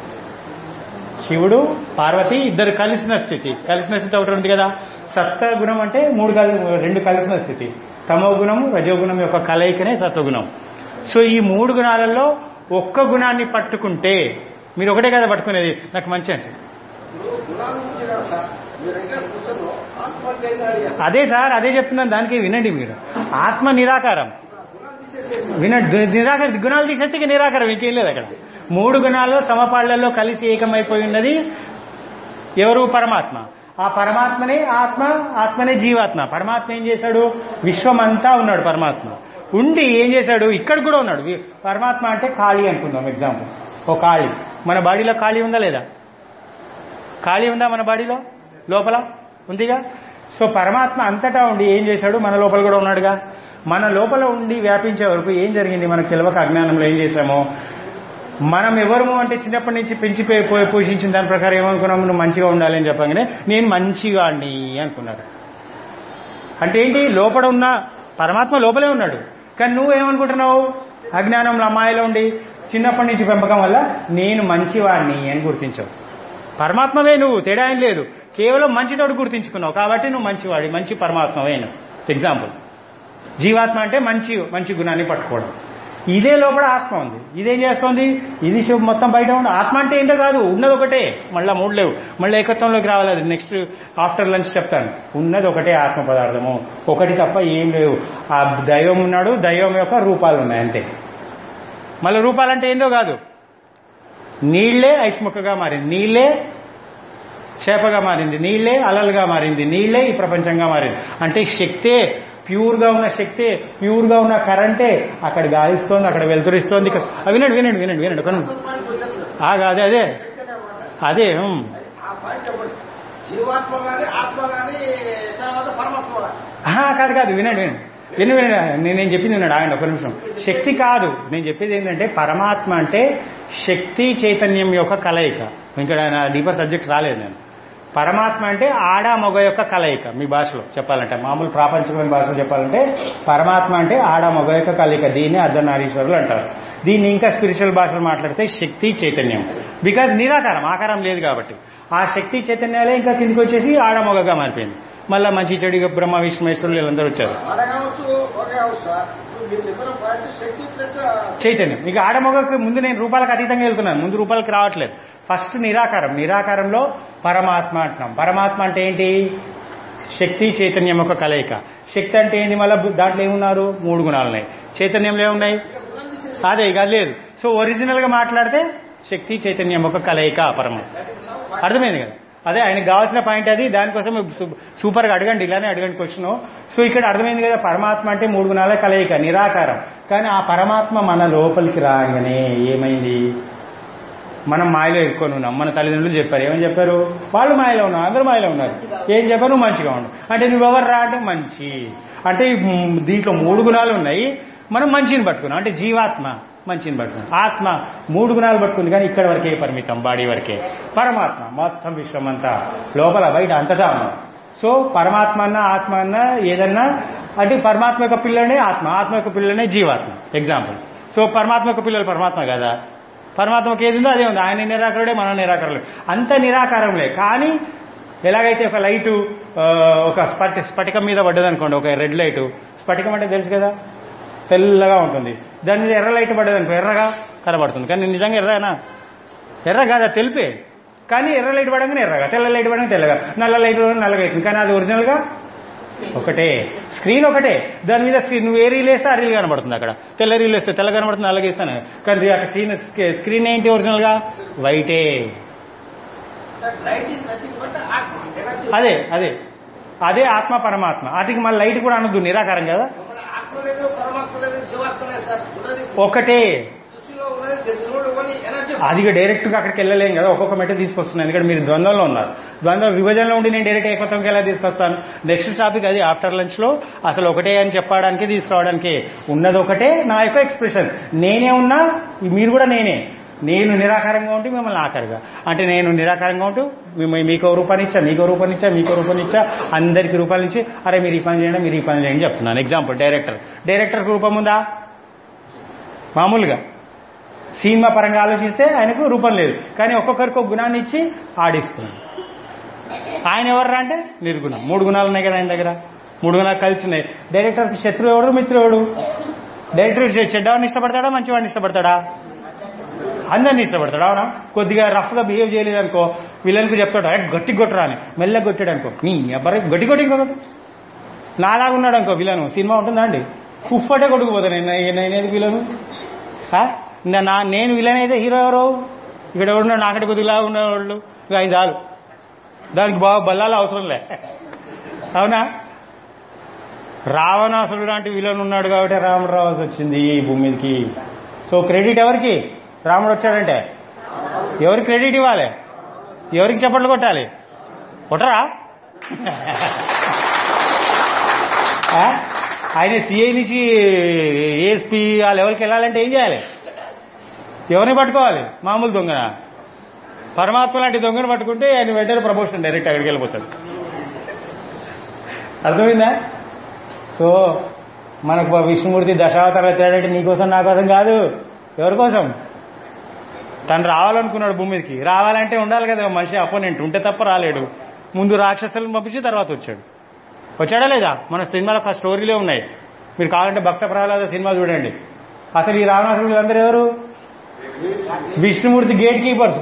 శివుడు పార్వతి ఇద్దరు కలిసిన స్థితి కలిసిన స్థితి ఒకటి ఉంది కదా సత్వగుణం అంటే మూడు కలి రెండు కలిసిన స్థితి తమో గుణం రజోగుణం యొక్క కలయికనే సత్వగుణం సో ఈ మూడు గుణాలలో ఒక్క గుణాన్ని పట్టుకుంటే మీరు ఒకటే కదా పట్టుకునేది నాకు మంచి అంటే ఇప్పుడు గుణాల గురించి కాదు సార్ మీరు ఇంకా పుస్తకంలో ఆత్మహత్య అడిగారు అదే సార్ అదే చెప్తున్నాను దానికి వినండి మీరు ఆత్మ నిరాకారం గుణాలు తీసేసేసి వినండి నిరాకార గుణాలు తీసేస్తే ఇక నిరాకారం ఇంకేం లేదు అక్కడ మూడు గుణాలు సమపాళ్లలో కలిసి ఏకమైపోయి ఉన్నది ఎవరు పరమాత్మ ఆ పరమాత్మనే ఆత్మ ఆత్మనే జీవాత్మ పరమాత్మ ఏం చేశాడు విశ్వమంతా ఉన్నాడు పరమాత్మ ఉండి ఏం చేశాడు ఇక్కడ కూడా ఉన్నాడు వి- పరమాత్మ అంటే ఖాళీ అనుకుందాం ఎగ్జాంపుల్ ఓ ఖాళీ మన బాడీలో ఖాళీ ఉందా లేదా ఖాళీ ఉందా మన బాడీలో లోపల ఉందిగా సో పరమాత్మ అంతటా ఉండి ఏం చేశాడు మన లోపల కూడా ఉన్నాడుగా మన లోపల ఉండి వ్యాపించే వరకు ఏం జరిగింది మనకు తెలియక అజ్ఞానంలో ఏం చేశామో మనం ఎవరము అంటే చిన్నప్పటి నుంచి పెంచి పే- పో- పోషించిన దాని ప్రకారం ఏమనుకున్నాము నువ్వు మంచిగా ఉండాలి అని చెప్పగానే నేను మంచిగా అండి అనుకున్నాడు అంటే ఏంటి లోపల ఉన్న పరమాత్మ లోపలే ఉన్నాడు కానీ నువ్వు ఏమనుకుంటున్నావు అజ్ఞానంలో అమ్మాయిలో ఉండి చిన్నప్పటి నుంచి పెంపకం వల్ల నేను మంచివాడిని అని గుర్తించావు పరమాత్మవే నువ్వు తేడా ఏం లేదు కేవలం మంచితోడు గుర్తించుకున్నావు కాబట్టి నువ్వు మంచివాడి మంచి పరమాత్మవే నువ్వు ఎగ్జాంపుల్ జీవాత్మ అంటే మంచి మంచి గుణాన్ని పట్టుకోవడం ఇదే లోపల ఆత్మ ఉంది ఇదేం చేస్తోంది ఇది శివ మొత్తం బయట ఉంది ఆత్మ అంటే ఏంటో కాదు ఉన్నది ఒకటే మళ్ళీ మూడు లేవు మళ్ళీ ఏకత్వంలోకి రావాలి అది నెక్స్ట్ ఆఫ్టర్ లంచ్ చెప్తాను ఉన్నది ఒకటే ఆత్మ పదార్థము ఒకటి తప్ప ఏం లేవు ఆ దైవం ఉన్నాడు దైవం యొక్క రూపాలు ఉన్నాయి అంతే మళ్ళీ రూపాలంటే ఏందో కాదు నీళ్లే ఐస్ ముక్కగా మారింది నీళ్లే చేపగా మారింది నీళ్లే అలలుగా మారింది నీళ్లే ఈ ప్రపంచంగా మారింది అంటే శక్తే ప్యూర్గా ఉన్న శక్తే ప్యూర్గా ఉన్న కరెంటే అక్కడ గాలిస్తోంది అక్కడ వెలుతురిస్తోంది ఇక్కడ ఆ, వినండి వినండి వినండి వినండి ఒక నిమిషం. అసలు పాయింట్ వచ్చాను కదా. ఆగా అదే అదే శక్తి అనే మాట. అదే ఉమ్. ఆ పాయింట్ చెప్పండి జీవాత్మ కానీ ఆత్మ కానీ తర్వాత పరమాత్మ కూడా ఆహా, కాదు కాదు వినండి వినండి విను వినండి నేను నేను చెప్పింది వినండి ఆగండి ఒక నిమిషం శక్తి కాదు నేను చెప్పేది ఏంటంటే పరమాత్మ అంటే శక్తి చైతన్యం యొక్క కలయిక ఇంకా నా డీపర్ సబ్జెక్ట్ రాలేదు నేను పరమాత్మ అంటే ఆడ మగ యొక్క కలయిక మీ భాషలో చెప్పాలంటే మామూలు ప్రాపంచికమైన భాషలో చెప్పాలంటే పరమాత్మ అంటే ఆడ మగ యొక్క కలయిక దీన్ని అర్ధనారీశ్వరులు అంటారు దీన్ని ఇంకా స్పిరిచువల్ భాషలో మాట్లాడితే శక్తి చైతన్యం బికాజ్ నిరాకారం ఆకారం లేదు కాబట్టి ఆ శక్తి చైతన్యాలే ఇంకా కిందికి వచ్చేసి ఆడ మగగా మారిపోయింది మళ్ళీ మంచి చెడుగా బ్రహ్మ విష్ణు మహేశ్వరులు వీళ్ళందరూ వచ్చారు ఆడ కావచ్చు ఒక కావచ్చు సార్ ఇప్పుడు మీరు చెప్పిన పాయింట్ శక్తి ప్లస్ చైతన్యం ఇక ఆడమొగకు ముందు నేను రూపాలకు అతీతంగా వెళ్తున్నాను ముందు రూపాలకు రావట్లేదు ఫస్ట్ నిరాకారం నిరాకారంలో పరమాత్మ అంటున్నాం పరమాత్మ అంటే ఏంటి శక్తి చైతన్యం యొక్క కలయిక శక్తి అంటే ఏంటి మళ్ళీ దాంట్లో ఏమున్నారు మూడు గుణాలు ఉన్నాయి చైతన్యంలో ఏమున్నాయి అదే ఇక అది లేదు సో ఒరిజినల్ గా మాట్లాడితే శక్తి చైతన్యం యొక్క కలయిక పరమాత్మ అర్థమైంది కదా అదే ఆయనకు కావాల్సిన పాయింట్ అది దానికోసం సూ- సూపర్గా అడగండి ఇలానే అడగండి క్వశ్చన్ సో ఇక్కడ అర్థమైంది కదా పరమాత్మ అంటే మూడు గుణాల కలయిక నిరాకారం కానీ ఆ పరమాత్మ మన లోపలికి రాగానే ఏమైంది మనం మాయలో ఎక్కువ ఉన్నాం మన తల్లిదండ్రులు చెప్పారు ఏమని చెప్పారు వాళ్ళు మాయలో ఉన్నారు అందరూ మాయలో ఉన్నారు ఏం చెప్పారు నువ్వు మంచిగా ఉండు అంటే నువ్వెవరు రా అంటే మంచి అంటే ఈ మ్- దీంట్లో మూడు గుణాలు ఉన్నాయి మనం మంచిని పట్టుకున్నాం అంటే జీవాత్మ మంచిని పట్టుకున్నాం ఆత్మ మూడు గుణాలు పట్టుకుంది కానీ ఇక్కడ వరకే పరిమితం బాడీ వరకే పరమాత్మ మొత్తం విశ్వం అంతా లోపల బయట అంతటా ఉన్నాం సో పరమాత్మ అన్న ఆత్మ అన్న ఏదన్నా అంటే పరమాత్మ యొక్క పిల్లనే ఆత్మ ఆత్మ యొక్క పిల్లనే జీవాత్మ ఎగ్జాంపుల్ సో పరమాత్మ యొక్క పిల్లలు పరమాత్మ కదా పరమాత్మకి ఏది ఉందో అదే ఉంది ఆయన నిరాకరుడే మన నిరాకరులే అంత నిరాకారంలే కానీ ఎలాగైతే ఒక లైటు ఆ, ఒక స్పటి స్ఫటికం మీద పడ్డదనుకోండి ఒక రెడ్ లైటు స్ఫటికం అంటే తెలుసు కదా తెల్లగా ఉంటుంది దాని మీద ఎర్ర లైట్ పడ్డదనుకో ఎర్రగా కనబడుతుంది కానీ నిజంగా ఎర్రనా ఎర్ర కాదా తెలిపే కానీ ఎర్ర లైట్ పడంగానే ఎర్రగా తెల్ల లైట్ పడంగా తెల్లగా నల్ల లైట్ పడంగా నల్లగా అవుతుంది కానీ అది ఒరిజినల్గా ఒకటే స్క్రీన్ ఒకటే దాని మీద స్క్రీన్ నువ్వు ఏ రీల్ వేస్తే ఆ రీల్ కనబడుతుంది అక్కడ తెల్ల రీల్ వేస్తే తెల్ల కనబడుతుంది అలాగే ఇస్తాను కానీ అక్కడ స్క్రీన్ స్క్రీన్ ఏంటి ఒరిజినల్ గా వైటే light is nothing but atma energy అదే అదే అదే ఆత్మ పరమాత్మ వాటికి మళ్ళీ లైట్ కూడా అనొద్దు నిరాకారం కదా లోపల ఆత్మ లేదు పరమాత్మ లేదు జీవాత్మ లేదు సార్ ఉన్నది ఒకటే సృష్టిలో ఉన్నది దేవుడు అని ఎనర్జీ అది డైరెక్ట్ గా అక్కడికి వెళ్ళలేం కదా ఒక్కొక్క మెట్ట తీసుకొస్తున్నాను ఎందుకంటే మీరు ద్వంద్వంలో ఉన్నారు ద్వంద్వ విభజనలో ఉండి నేను డైరెక్ట్ ఏకత్వంకి ఎలా తీసుకొస్తాను నెక్స్ట్ టాపిక్ అది ఆఫ్టర్ లంచ్ లో అసలు ఒకటే అని చెప్పడానికి తీసుకురావడానికి ఉన్నది ఒకటే నా యొక్క ఎక్స్ప్రెషన్ నేనే ఉన్నా మీరు కూడా నేనే నేను నిరాకారంగా ఉంటే మిమ్మల్ని ఆఖరిగా అంటే నేను నిరాకారంగా ఉంటూ మిమ్మ- మీకో రూపాన్ని ఇచ్చా మీకో రూపాన్ని ఇచ్చా మీకో రూపాన్ని ఇచ్చా అందరికి రూపాయలు ఇచ్చి అరే మీరు ఈ పని చేయండి మీరు ఈ పని చేయండి చెప్తున్నాను ఎగ్జాంపుల్ డైరెక్టర్ డైరెక్టర్కి రూపం ఉందా మామూలుగా సినిమా పరంగా ఆలోచిస్తే ఆయనకు రూపం లేదు కానీ ఒక్కొక్కరికి ఒక గుణాన్ని ఇచ్చి ఆడిస్తున్నాడు ఆయన ఎవర్రా అంటే నిర్గుణం మూడు గుణాలు ఉన్నాయి కదా ఆయన దగ్గర మూడు గుణాలు కలిసి ఉన్నాయి డైరెక్టర్కి శత్రువు ఎవడు మిత్రుడు ఎవడు డైరెక్టర్ చె- చెడ్డవాడిని ఇష్టపడతాడా మంచివాడిని ఇష్టపడతాడా అందరిని ఇష్టపడతాడు అవునా కొద్దిగా రఫ్గా బిహేవ్ చేయలేదు అనుకో వీళ్ళనికి చెప్తాడు "ఏ, గట్టి కొట్టరా అని మెల్లగా కొట్టాడు అనుకో నీ ఎవరు గట్టి కొట్టి ఇంకొకటి నాలాగా ఉన్నాడు అనుకో విలను సినిమా ఉంటుందా అండి ఉఫ్ఫటే కొట్టుకుపోతాను నేను నేనేది విలను ఆ? నా నా- నేను విలన్ అయితే హీరో ఎవరు ఇక్కడ ఎవరున్నాడు నాకంటే కొద్దిగా ఉన్నవాళ్ళు ఇక ఆయన చాలు దానికి బాగా బల్లాలు అవసరం లే అవునా రావణాసుడు లాంటి విలన్ ఉన్నాడు కాబట్టి రాముడు రావాల్సి వచ్చింది ఈ భూమి మీదకి సో క్రెడిట్ ఎవరికి రాముడు వచ్చాడంటే ఎవరికి క్రెడిట్ ఇవ్వాలి ఎవరికి చప్పట్లు కొట్టాలి కొట్టరా ఆ? ఆయన సిఐ నుంచి ఏఎస్పీ ఆ లెవెల్కి వెళ్ళాలంటే ఏం చేయాలి ఎవరిని పట్టుకోవాలి మామూలు దొంగన పరమాత్మ లాంటి దొంగను పట్టుకుంటే ఆయన వెంటనే ప్రమోషన్ డైరెక్ట్ అక్కడికి వెళ్ళిపోతాడు అర్థమైందా సో మనకు విష్ణుమూర్తి దశావతారాలు ఎత్తాడంటే నీకోసం నా కోసం కాదు ఎవరి కోసం తను రావాలనుకున్నాడు భూమి మీదకి రావాలంటే ఉండాలి కదా మనిషి అపోనెంట్ ఉంటే తప్ప రాలేడు ముందు రాక్షసులను పంపించి తర్వాత వచ్చాడు వచ్చాడా లేదా మన సినిమాలో ఒక స్టోరీలే ఉన్నాయి మీరు కావాలంటే భక్త ప్రహ్లాద సినిమా చూడండి అసలు ఈ రావణాసురులు అందరూ ఎవరు విష్ణుమూర్తి గేట్ కీపర్స్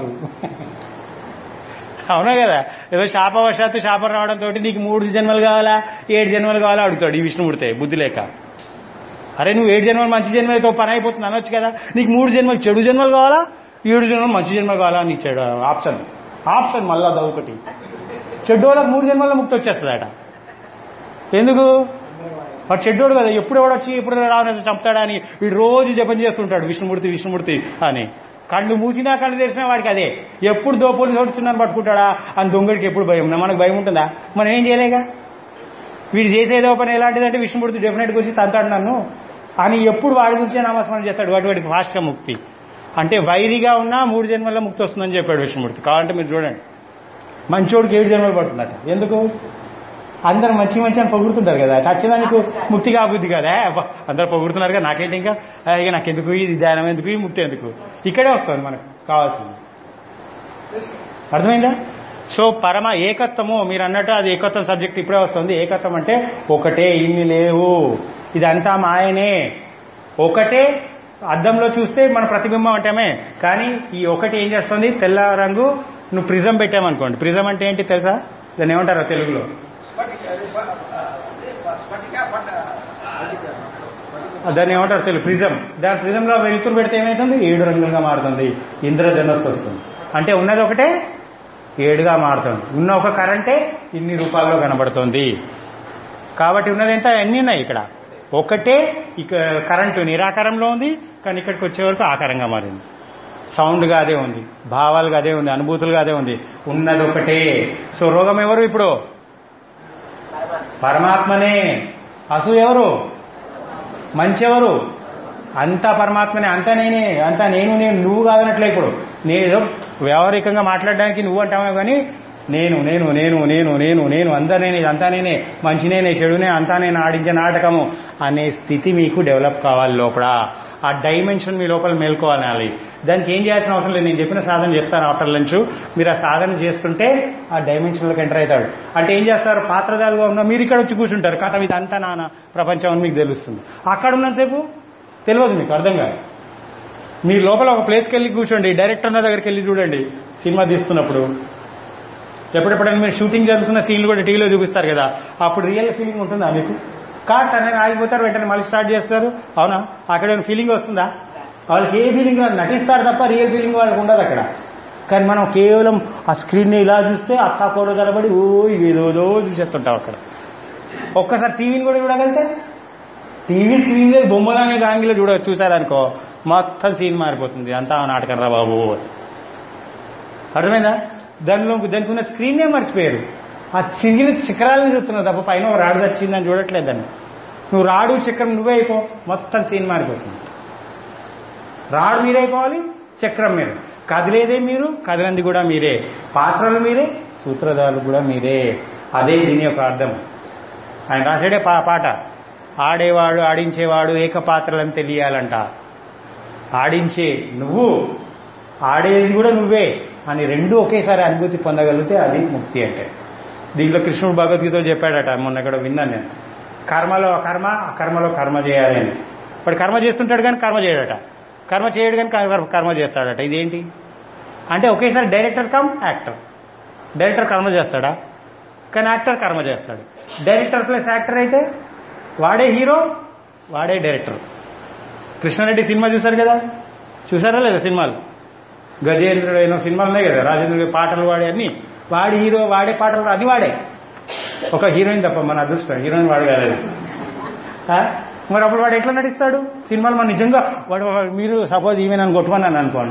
అవునా కదా ఏదో శాపవశాత్తు శాపం రావడంతో నీకు మూడు జన్మలు కావాలా ఏడు జన్మలు కావాలా అడుగుతాడు ఈ విష్ణుమూర్తి బుద్ధి లేక అరే నువ్వు ఏడు జన్మలు మంచి జన్మలతో పని అయిపోతుంది అనొచ్చు కదా నీకు మూడు జన్మలు చెడు జన్మలు కావాలా ఏడు జన్మలు మంచి జన్మలు కావాలా అని ఇచ్చాడు ఆప్షన్ ఆప్షన్ మళ్ళా ఒకటి చెడ్డు వాళ్ళకి మూడు జన్మల్లో ముక్తి వచ్చేస్తుందట ఎందుకు వాడు చెడ్డోడు కదా ఎప్పుడు ఎవడొచ్చి ఎప్పుడు రావణ చంపుతాడా అని వీడు రోజు జపం చేస్తుంటాడు విష్ణుమూర్తి విష్ణుమూర్తి అని కళ్ళు మూసినా కళ్ళు తెరిచినా వాడికి అదే ఎప్పుడు దోపులు నడుచున్నాను పట్టుకుంటాడా అని దొంగడికి ఎప్పుడు భయం మనకు భయం ఉంటుందా మనం ఏం చేయలేగా వీడు చేసేదో పని ఎలాంటిదంటే విష్ణుమూర్తి డెఫినెట్గా వచ్చి తంతాడు నన్ను అని ఎప్పుడు వాడి గురించే నామస్మరణ చేస్తాడు వాటి వాడికి ఫాస్ట్గా ముక్తి అంటే వైరిగా ఉన్నా మూడు జన్మల్లో ముక్తి వస్తుందని చెప్పాడు విష్ణుమూర్తి కావాలంటే మీరు చూడండి మంచోడికి ఏడు జన్మలు పడుతుందట ఎందుకు అందరూ మంచి మంచి అని పొగుడుతుంటారు కదా ఖచ్చితంగా ముక్తి కాబుద్ది కదా అబ్బా, అందరూ పొగుడుతున్నారు కదా నాకేంటి ఇంకా ఆ, ఇక నాకెందుకు ఇది ధ్యానం ఎందుకు ఈ ముక్తి ఎందుకు ఇక్కడే వస్తుంది మనకు కావాల్సింది అర్థమైందా సో పరమ ఏకత్వము మీరు అన్నట్టు అది ఏకత్వం సబ్జెక్ట్ ఇప్పుడే వస్తుంది ఏకత్వం అంటే ఒకటే ఇన్ని లేవు ఇదంతా మాయనే ఒకటే అద్దంలో చూస్తే మన ప్రతిబింబం అంటామే కానీ ఈ ఒకటి ఏం చేస్తుంది తెల్ల రంగు నువ్వు ప్రిజం పెట్టామనుకోండి ప్రిజం అంటే ఏంటి తెలుసా దాన్ని ఏమంటారు తెలుగులో స్ఫటిక అది స్ఫ- అది స్ఫటిక పట్ట స్ఫటిక. దాన్ని ఏమంటారు తెలుగు ప్రిజం దాని ప్రిజంలో వెలుతురు పెడితే ఏమవుతుంది ఏడు రంగులుగా మారుతుంది ఇంద్రధనస్సు వస్తుంది అంటే ఉన్నది ఒకటే ఏడుగా మారుతుంది ఉన్న ఒక కరెంటే ఇన్ని రూపాల్లో కనబడుతుంది కాబట్టి ఉన్నది ఎంత ఎన్ని ఉన్నాయి ఇక్కడ ఒకటే ఇక కరెంటు నిరాకారంలో ఉంది కానీ ఇక్కడికి వచ్చే వరకు ఆకారంగా మారింది సౌండ్గా అదే ఉంది భావాలుగా అదే ఉంది అనుభూతులుగా అదే ఉంది ఉన్నది ఒకటే సో రోగం ఎవరు ఇప్పుడు పరమాత్మనే అసు ఎవరు మంచి ఎవరు అంతా పరమాత్మనే అంతా నేనే అంతా నేను నేను నువ్వు కాదనట్లే ఇప్పుడు నేను ఏదో వ్యవహారికంగా మాట్లాడడానికి నువ్వు అంటామే కానీ నేను నేను నేను నేను నేను నేను అంతా నేనే అంతా నేనే మంచి నేనే చెడునే అంతా నేను ఆడించే నాటకము అనే స్థితి మీకు డెవలప్ కావాలి లోపల ఆ డైమెన్షన్ మీ లోపల మేల్కోవాలి దానికి ఏం చేయాల్సిన అవసరం లేదు నేను చెప్పిన సాధన చెప్తాను ఆఫ్టర్ లంచ్ మీరు ఆ సాధన చేస్తుంటే ఆ డైమెన్షన్లోకి ఎంటర్ అవుతాడు అంటే ఏం చేస్తారు పాత్రదారుగా ఉన్న మీరు ఇక్కడ వచ్చి కూర్చుంటారు కథ ఇదంతా నాన్న ప్రపంచం అని మీకు తెలుస్తుంది అక్కడ ఉన్నంతసేపు తెలియదు మీకు అర్థం కాదు మీ లోపల ఒక ప్లేస్కి వెళ్ళి కూర్చోండి డైరెక్టర్ ఉన్న దగ్గరికి వెళ్ళి చూడండి సినిమా తీస్తున్నప్పుడు ఎప్పుడెప్పుడైనా మీరు షూటింగ్ జరుగుతున్న సీన్లు కూడా టీవీలో చూపిస్తారు కదా అప్పుడు రియల్ ఫీలింగ్ ఉంటుందా మీకు కాట్ అనేది ఆగిపోతారు వెంటనే మళ్ళీ స్టార్ట్ చేస్తారు అవునా అక్కడ ఏమైనా ఫీలింగ్ వస్తుందా వాళ్ళకి ఏ ఫీలింగ్ రాదు నటిస్తారు తప్ప రియల్ ఫీలింగ్ వాళ్ళకి ఉండదు అక్కడ కానీ మనం కేవలం ఆ స్క్రీన్ని ఇలా చూస్తే అత్తా కూడా కనబడి ఓ ఏదోదో చూసేస్తుంటాం అక్కడ ఒక్కసారి టీవీని కూడా చూడగలిగితే టీవీ స్క్రీన్ మీద బొమ్మలనే గాంగిలో చూడ చూసారనుకో మొత్తం సీన్ మారిపోతుంది అంతా నాటకం రా బాబు అర్థమైందా దానిలో దానికి ఉన్న స్క్రీనే మర్చిపోయారు ఆ చిరిగిన చక్రాలను చూస్తున్నావు తప్ప పైన ఓ రాడు వచ్చిందని చూడట్లేదు దాన్ని నువ్వు రాడు చక్రం నువ్వే అయిపో మొత్తం సీన్ మారిపోతుంది రాడు మీరైపోవాలి చక్రం మీరు కదిలేదే మీరు కదిలంది కూడా మీరే పాత్రలు మీరే సూత్రధారులు కూడా మీరే అదే దీని యొక్క అర్థం ఆయన రాసాడే పా పాట ఆడేవాడు ఆడించేవాడు ఏకపాత్రలను తెలియాలంట ఆడించే నువ్వు ఆడేది కూడా నువ్వే అని రెండు ఒకేసారి అనుభూతి పొందగలిగితే అది ముక్తి అంటే దీంట్లో కృష్ణుడు భగవద్గీతలో చెప్పాడట మొన్న ఇక్కడ విన్నాను నేను కర్మలో కర్మ కర్మలో కర్మ చేయాలి అని వాడు కర్మ చేస్తుంటాడు కానీ కర్మ చేయడట కర్మ చేయడు కానీ కర్మ- కర్మ చేస్తాడట ఇదేంటి అంటే ఒకేసారి డైరెక్టర్ కమ్ యాక్టర్ డైరెక్టర్ కర్మ చేస్తాడా కానీ యాక్టర్ కర్మ చేస్తాడు డైరెక్టర్ ప్లస్ యాక్టర్ అయితే వాడే హీరో వాడే డైరెక్టర్ కృష్ణారెడ్డి సినిమా చూశారు కదా చూసారా లేదా సినిమాలు గజేంద్రుడు ఎన్నో సినిమాలు ఉన్నాయి కదా రాజేంద్రుడి పాటలు వాడే అన్ని వాడి హీరో వాడే పాటలు అది వాడే ఒక హీరోయిన్ తప్ప మన అదృష్టం హీరోయిన్ వాడు కాలేదు ఆ? మరి అప్పుడు వాడు ఎట్లా నటిస్తాడు సినిమాలు మన నిజంగా వాడు వాడు- మీరు సపోజ్ ఈమె నన్ను కొట్టమన్నాను అనుకోండి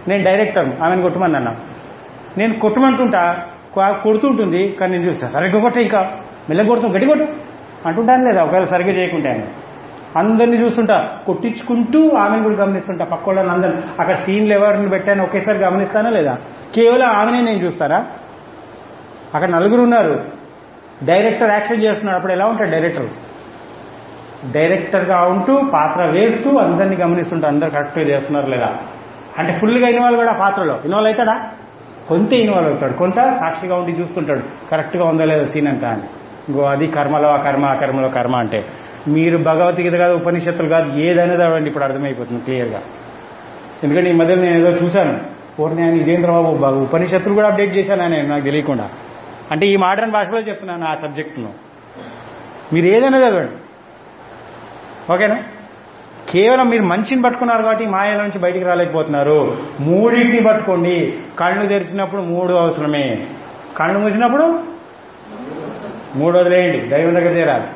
నేను డైరెక్టర్ ఆమెను కొట్టమన్నా నేను కొట్టమంటుంటా కొ- కొడుతుంటుంది కానీ నేను చూస్తా సరిగ్గా కొట్ట ఇంకా మెల్ల కొడుతూ గట్టి కొట్టు అంటుంటాను లేదా ఒకవేళ సరిగ్గా చేయకుంటే ఆయన అందరినీ చూస్తుంటా కొట్టించుకుంటూ ఆమెను కూడా గమనిస్తుంటా పక్క వాళ్ళని అందరిని అక్కడ సీన్లు ఎవరిని పెట్టాను ఒకేసారి గమనిస్తానా లేదా కేవలం ఆమెనే నేను చూస్తారా అక్కడ నలుగురు ఉన్నారు డైరెక్టర్ యాక్షన్ చేస్తున్నాడు అప్పుడు ఎలా ఉంటాడు డైరెక్టర్ డైరెక్టర్గా ఉంటూ పాత్ర వేస్తూ అందరినీ గమనిస్తుంటూ అందరు కరెక్ట్గా చేస్తున్నారు లేదా అంటే ఫుల్గా ఇన్వాల్వ్ కూడా ఆ పాత్రలో ఇన్వాల్వ్ అవుతాడా కొంత ఇన్వాల్వ్ అవుతాడు కొంత సాక్షిగా ఉండి చూస్తుంటాడు కరెక్ట్గా ఉందా లేదా సీన్ అంతా అని ఇంకో అది కర్మలో ఆ కర్మ ఆ కర్మలో కర్మ అంటే మీరు భగవద్గీత కాదు ఉపనిషత్తులు కాదు ఏదైనా చదవండి ఇప్పుడు అర్థమైపోతుంది క్లియర్గా ఎందుకంటే ఈ మధ్య నేను ఏదో చూశాను ఓటి నేను ఇదేంద్ర బాబు బాబు ఉపనిషత్తులు కూడా అప్డేట్ చేశాను నేను నాకు తెలియకుండా అంటే ఈ మోడర్న్ భాషలో చెప్తున్నాను ఆ సబ్జెక్టును మీరు ఏదైనా చదవండి ఓకేనా కేవలం మీరు మంచిని పట్టుకున్నారు కాబట్టి మాయల నుంచి బయటికి రాలేకపోతున్నారు మూడింటిని పట్టుకోండి కళ్ళు తెరిచినప్పుడు మూడు అవసరమే కళ్ళు మూసినప్పుడు మూడు వదిలేయండి దైవం దగ్గర చేరాలి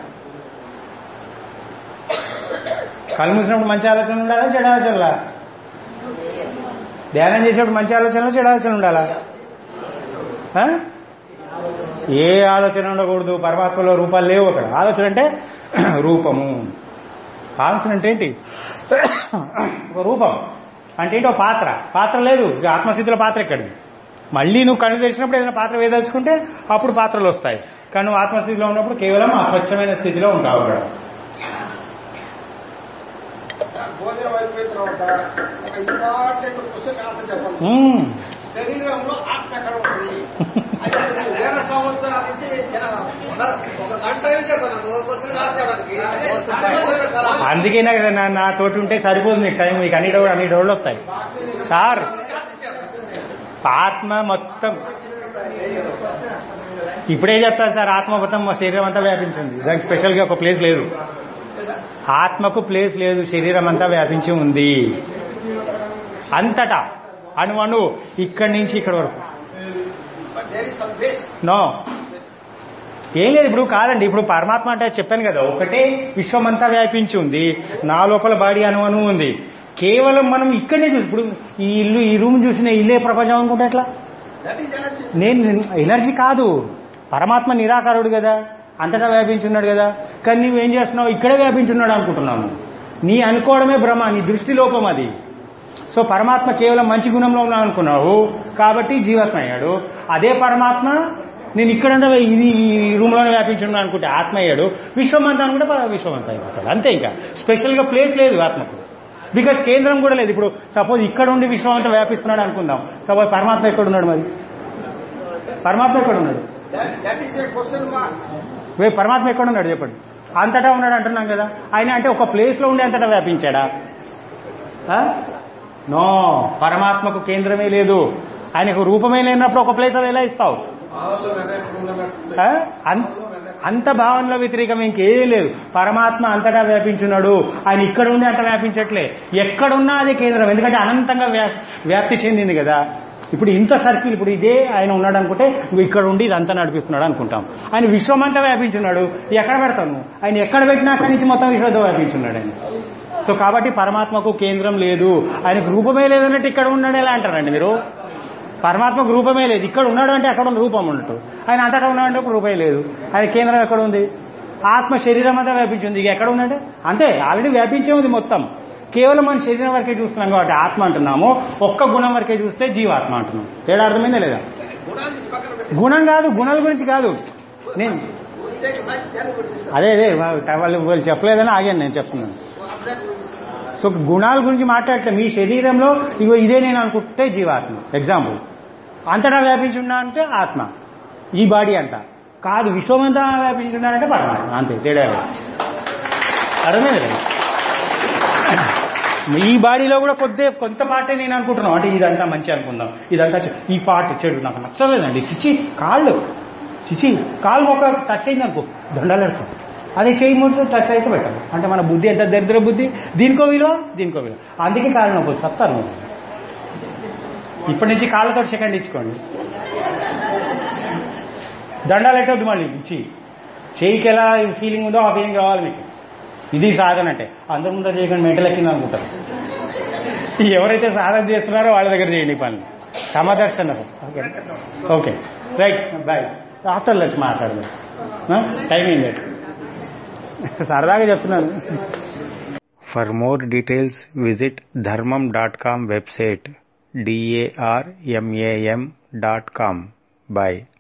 కళ్ళు మూసినప్పుడు మంచి ఆలోచన ఉండాలా చెడు ఆలోచన ఉండాలా ధ్యానం చేసేప్పుడు మంచి ఆలోచనలు చెడు ఆలోచన ఉండాలా ఆ? ఏ ఆలోచన ఉండకూడదు పరమాత్మలో రూపాలు లేవు అక్కడ ఆలోచన అంటే రూపము ఆలోచన అంటే ఏంటి ఒక రూపం అంటే ఏంటి ఒక పాత్ర పాత్ర లేదు ఇక ఆత్మస్థితిలో పాత్ర ఎక్కడిది మళ్ళీ నువ్వు కళ్ళు తెరిచినప్పుడు ఏదైనా పాత్ర వేదలుచుకుంటే అప్పుడు పాత్రలు వస్తాయి కానీ నువ్వు ఆత్మస్థితిలో ఉన్నప్పుడు కేవలం అస్వచ్ఛమైన స్థితిలో ఉంటావు అక్కడ భోజనం అయిపోయిన తర్వాత ఒక ఇంపార్టెంట్ క్వశ్చన్ ఆన్సర్ చెప్పండి మ్మ్. శరీరంలో ఆత్మ ఎక్కడ ఉంటుంది అయితే మీరు వేల సంవత్సరాల నుంచి జన ఒక గంట ఏం చెప్పాను ఒక క్వశ్చన్ ఆన్సర్ చెప్పడానికి అందుకే నాకు నా నా తోటి ఉంటే సరిపోదు మీకు టైం మీకు అన్ని డౌట్ అన్ని డౌట్లు వస్తాయి సార్ ఆత్మ మొత్తం ఇప్పుడే చెప్తాను సార్ ఆత్మ మొత్తం మా శరీరం అంతా వ్యాపించింది దానికి స్పెషల్గా ఒక ప్లేస్ లేదు ఆత్మకు ప్లేస్ లేదు శరీరం అంతా వ్యాపించి ఉంది అంతటా అణు అణు ఇక్కడి నుంచి ఇక్కడ వరకు but there is some base no ఏం లేదు ఇప్పుడు కాదండి ఇప్పుడు పరమాత్మ అంటే చెప్పాను కదా ఒకటే విశ్వమంతా వ్యాపించి ఉంది నా లోపల బాడీ అణు అణువు ఉంది కేవలం మనం ఇక్కడనే చూసి ఇప్పుడు ఈ ఇల్లు ఈ రూమ్ చూసిన ఇల్లే ప్రపంచం అనుకుంటే ఎట్లా దట్ ఈస్ ఎనర్జీ నేను ఎనర్జీ కాదు పరమాత్మ నిరాకారుడు కదా అంతటా వ్యాపించున్నాడు కదా కానీ నువ్వేం చేస్తున్నావు ఇక్కడే వ్యాపించున్నాడు అనుకుంటున్నాను నీ అనుకోవడమే భ్రమ నీ దృష్టి లోపం అది సో పరమాత్మ కేవలం మంచి గుణంలో ఉన్నాను అనుకున్నావు కాబట్టి జీవాత్మ అయ్యాడు అదే పరమాత్మ నేను ఇక్కడంతా ఇది ఈ రూమ్లోనే వ్యాపించున్నాను అనుకుంటే ఆత్మ అయ్యాడు విశ్వమంతా అనుకుంటే పర- విశ్వమంతా అయిపోతాడు అంతే ఇంకా స్పెషల్గా ప్లేస్ లేదు ఆత్మకు బికాజ్ కేంద్రం కూడా లేదు ఇప్పుడు సపోజ్ ఇక్కడ ఉండి విశ్వం అంతా వ్యాపిస్తున్నాడు అనుకుందాం సపోజ్ పరమాత్మ ఎక్కడ ఉన్నాడు మరి పరమాత్మ ఎక్కడ ఉన్నాడు that is a question mark వే పరమాత్మ ఎక్కడ ఉన్నాడు చెప్పండి అంతటా ఉన్నాడు అంటున్నాం కదా ఆయన అంటే ఒక ప్లేస్లో ఉండి అంతటా వ్యాపించాడా ఆ? నో పరమాత్మకు కేంద్రమే లేదు ఆయనకు రూపమే లేనప్పుడు ఒక ప్లేస్ అది ఎలా ఇస్తావు ఆలో వెనక్కి ఉన్నట్టు ఆ? అన్- అంత భావనలో వ్యతిరేకం ఇంకేం లేదు పరమాత్మ అంతటా వ్యాపించున్నాడు ఆయన ఇక్కడ ఉండి అంత వ్యాపించట్లే ఎక్కడున్నా అదే కేంద్రం ఎందుకంటే అనంతంగా వ్యా- వ్యాప్తి చెందింది కదా ఇప్పుడు ఇంత సర్కిల్ ఇప్పుడు ఇదే ఆయన ఉన్నాడు అనుకుంటే నువ్వు ఇక్కడ ఉండి ఇదంతా నడిపిస్తున్నాడు అనుకుంటాం ఆయన విశ్వమంతా వ్యాపించున్నాడు ఎక్కడ పెడతాను ఆయన ఎక్కడ పెట్టినా అక్కడి నుంచి మొత్తం విశ్వంతో వ్యాపించున్నాడు ఆయన సో కాబట్టి పరమాత్మకు కేంద్రం లేదు ఆయనకు రూపమే లేదన్నట్టు ఇక్కడ ఉన్నాడు ఎలా అంటారండి మీరు పరమాత్మకు రూపమే లేదు ఇక్కడ ఉన్నాడు అంటే అక్కడ ఉన్న రూపం ఉన్నట్టు ఆయన అంతటా ఉన్నాడు అంటే ఒక రూపమే లేదు ఆయన కేంద్రం ఎక్కడ ఉంది ఆత్మ శరీరం అంతా వ్యాపించింది ఇక ఎక్కడ ఉన్నాడు అంతే ఆల్రెడీ వ్యాపించే ఉంది మొత్తం కేవలం మన శరీరం వరకే చూస్తున్నాం కాబట్టి ఆత్మ అంటున్నాము ఒక్క గుణం వరకే చూస్తే జీవాత్మ అంటున్నాం తేడా అర్థమైందా లేదా గుణాలు తీసి పక్కన పెట్టి గుణం కాదు గుణాల గురించి కాదు నేను టేక్ లైఫ్ దాని గురించి అదే అదే వాళ్ళు వాళ్ళు చెప్పలేదని ఆగాను నేను చెప్తున్నాను అబ్జెక్ట్ గురించి సో గుణాల గురించి మాట్లాడటం మీ శరీరంలో ఇగో ఇదే నేను అనుకుంటే జీవాత్మ ఎగ్జాంపుల్ అంతటా వ్యాపించున్నా అంటే ఆత్మ ఈ బాడీ అంతా కాదు విశ్వమంతా వ్యాపించున్నానంటే పరమాత్మ అంతే తేడా లేదు. అర్థమైంది కదా? ఈ బాడీలో కూడా కొద్ది కొంత పార్టే నేను అనుకుంటున్నాను అంటే ఇదంతా మంచి అనుకుందాం ఇదంతా చె- ఈ పార్ట్ చెడు నాకు నచ్చలేదండి చిచి కాళ్ళు చిచి కాలు ఒక టచ్ అయింది అనుకో దండాలు పెడతాం అదే చేయి ముందు టచ్ అయితే పెట్టాలి అంటే మన బుద్ధి ఎంత దరిద్ర బుద్ధి దీనికో విలువ దీనికో విలువ అందుకే కాళ్ళు నొప్పి సత్తారు మీరు ఇప్పటి నుంచి కాళ్ళతో సెకండ్ ఇచ్చుకోండి దండాలు ఎట్టొద్దు మళ్ళీ ఇచ్చి చేయికి ఎలా ఫీలింగ్ ఉందో ఆ ఫీలింగ్ రావాలి మీకు ఇది సాధన అంటే అందరి ముందర చేయకుండా మెంటల్ ఎక్కింది అనుకుంటారు ఎవరైతే సాధన చేస్తున్నారో వాళ్ళ దగ్గర చేయండి ఈ పనులు సమదర్శన okay okay right bye after lunch మాట్లాడదాం టైం అయింది సరదాగా చెప్తున్నాను for more details visit dharmam dot com website D A R M A M dot com bye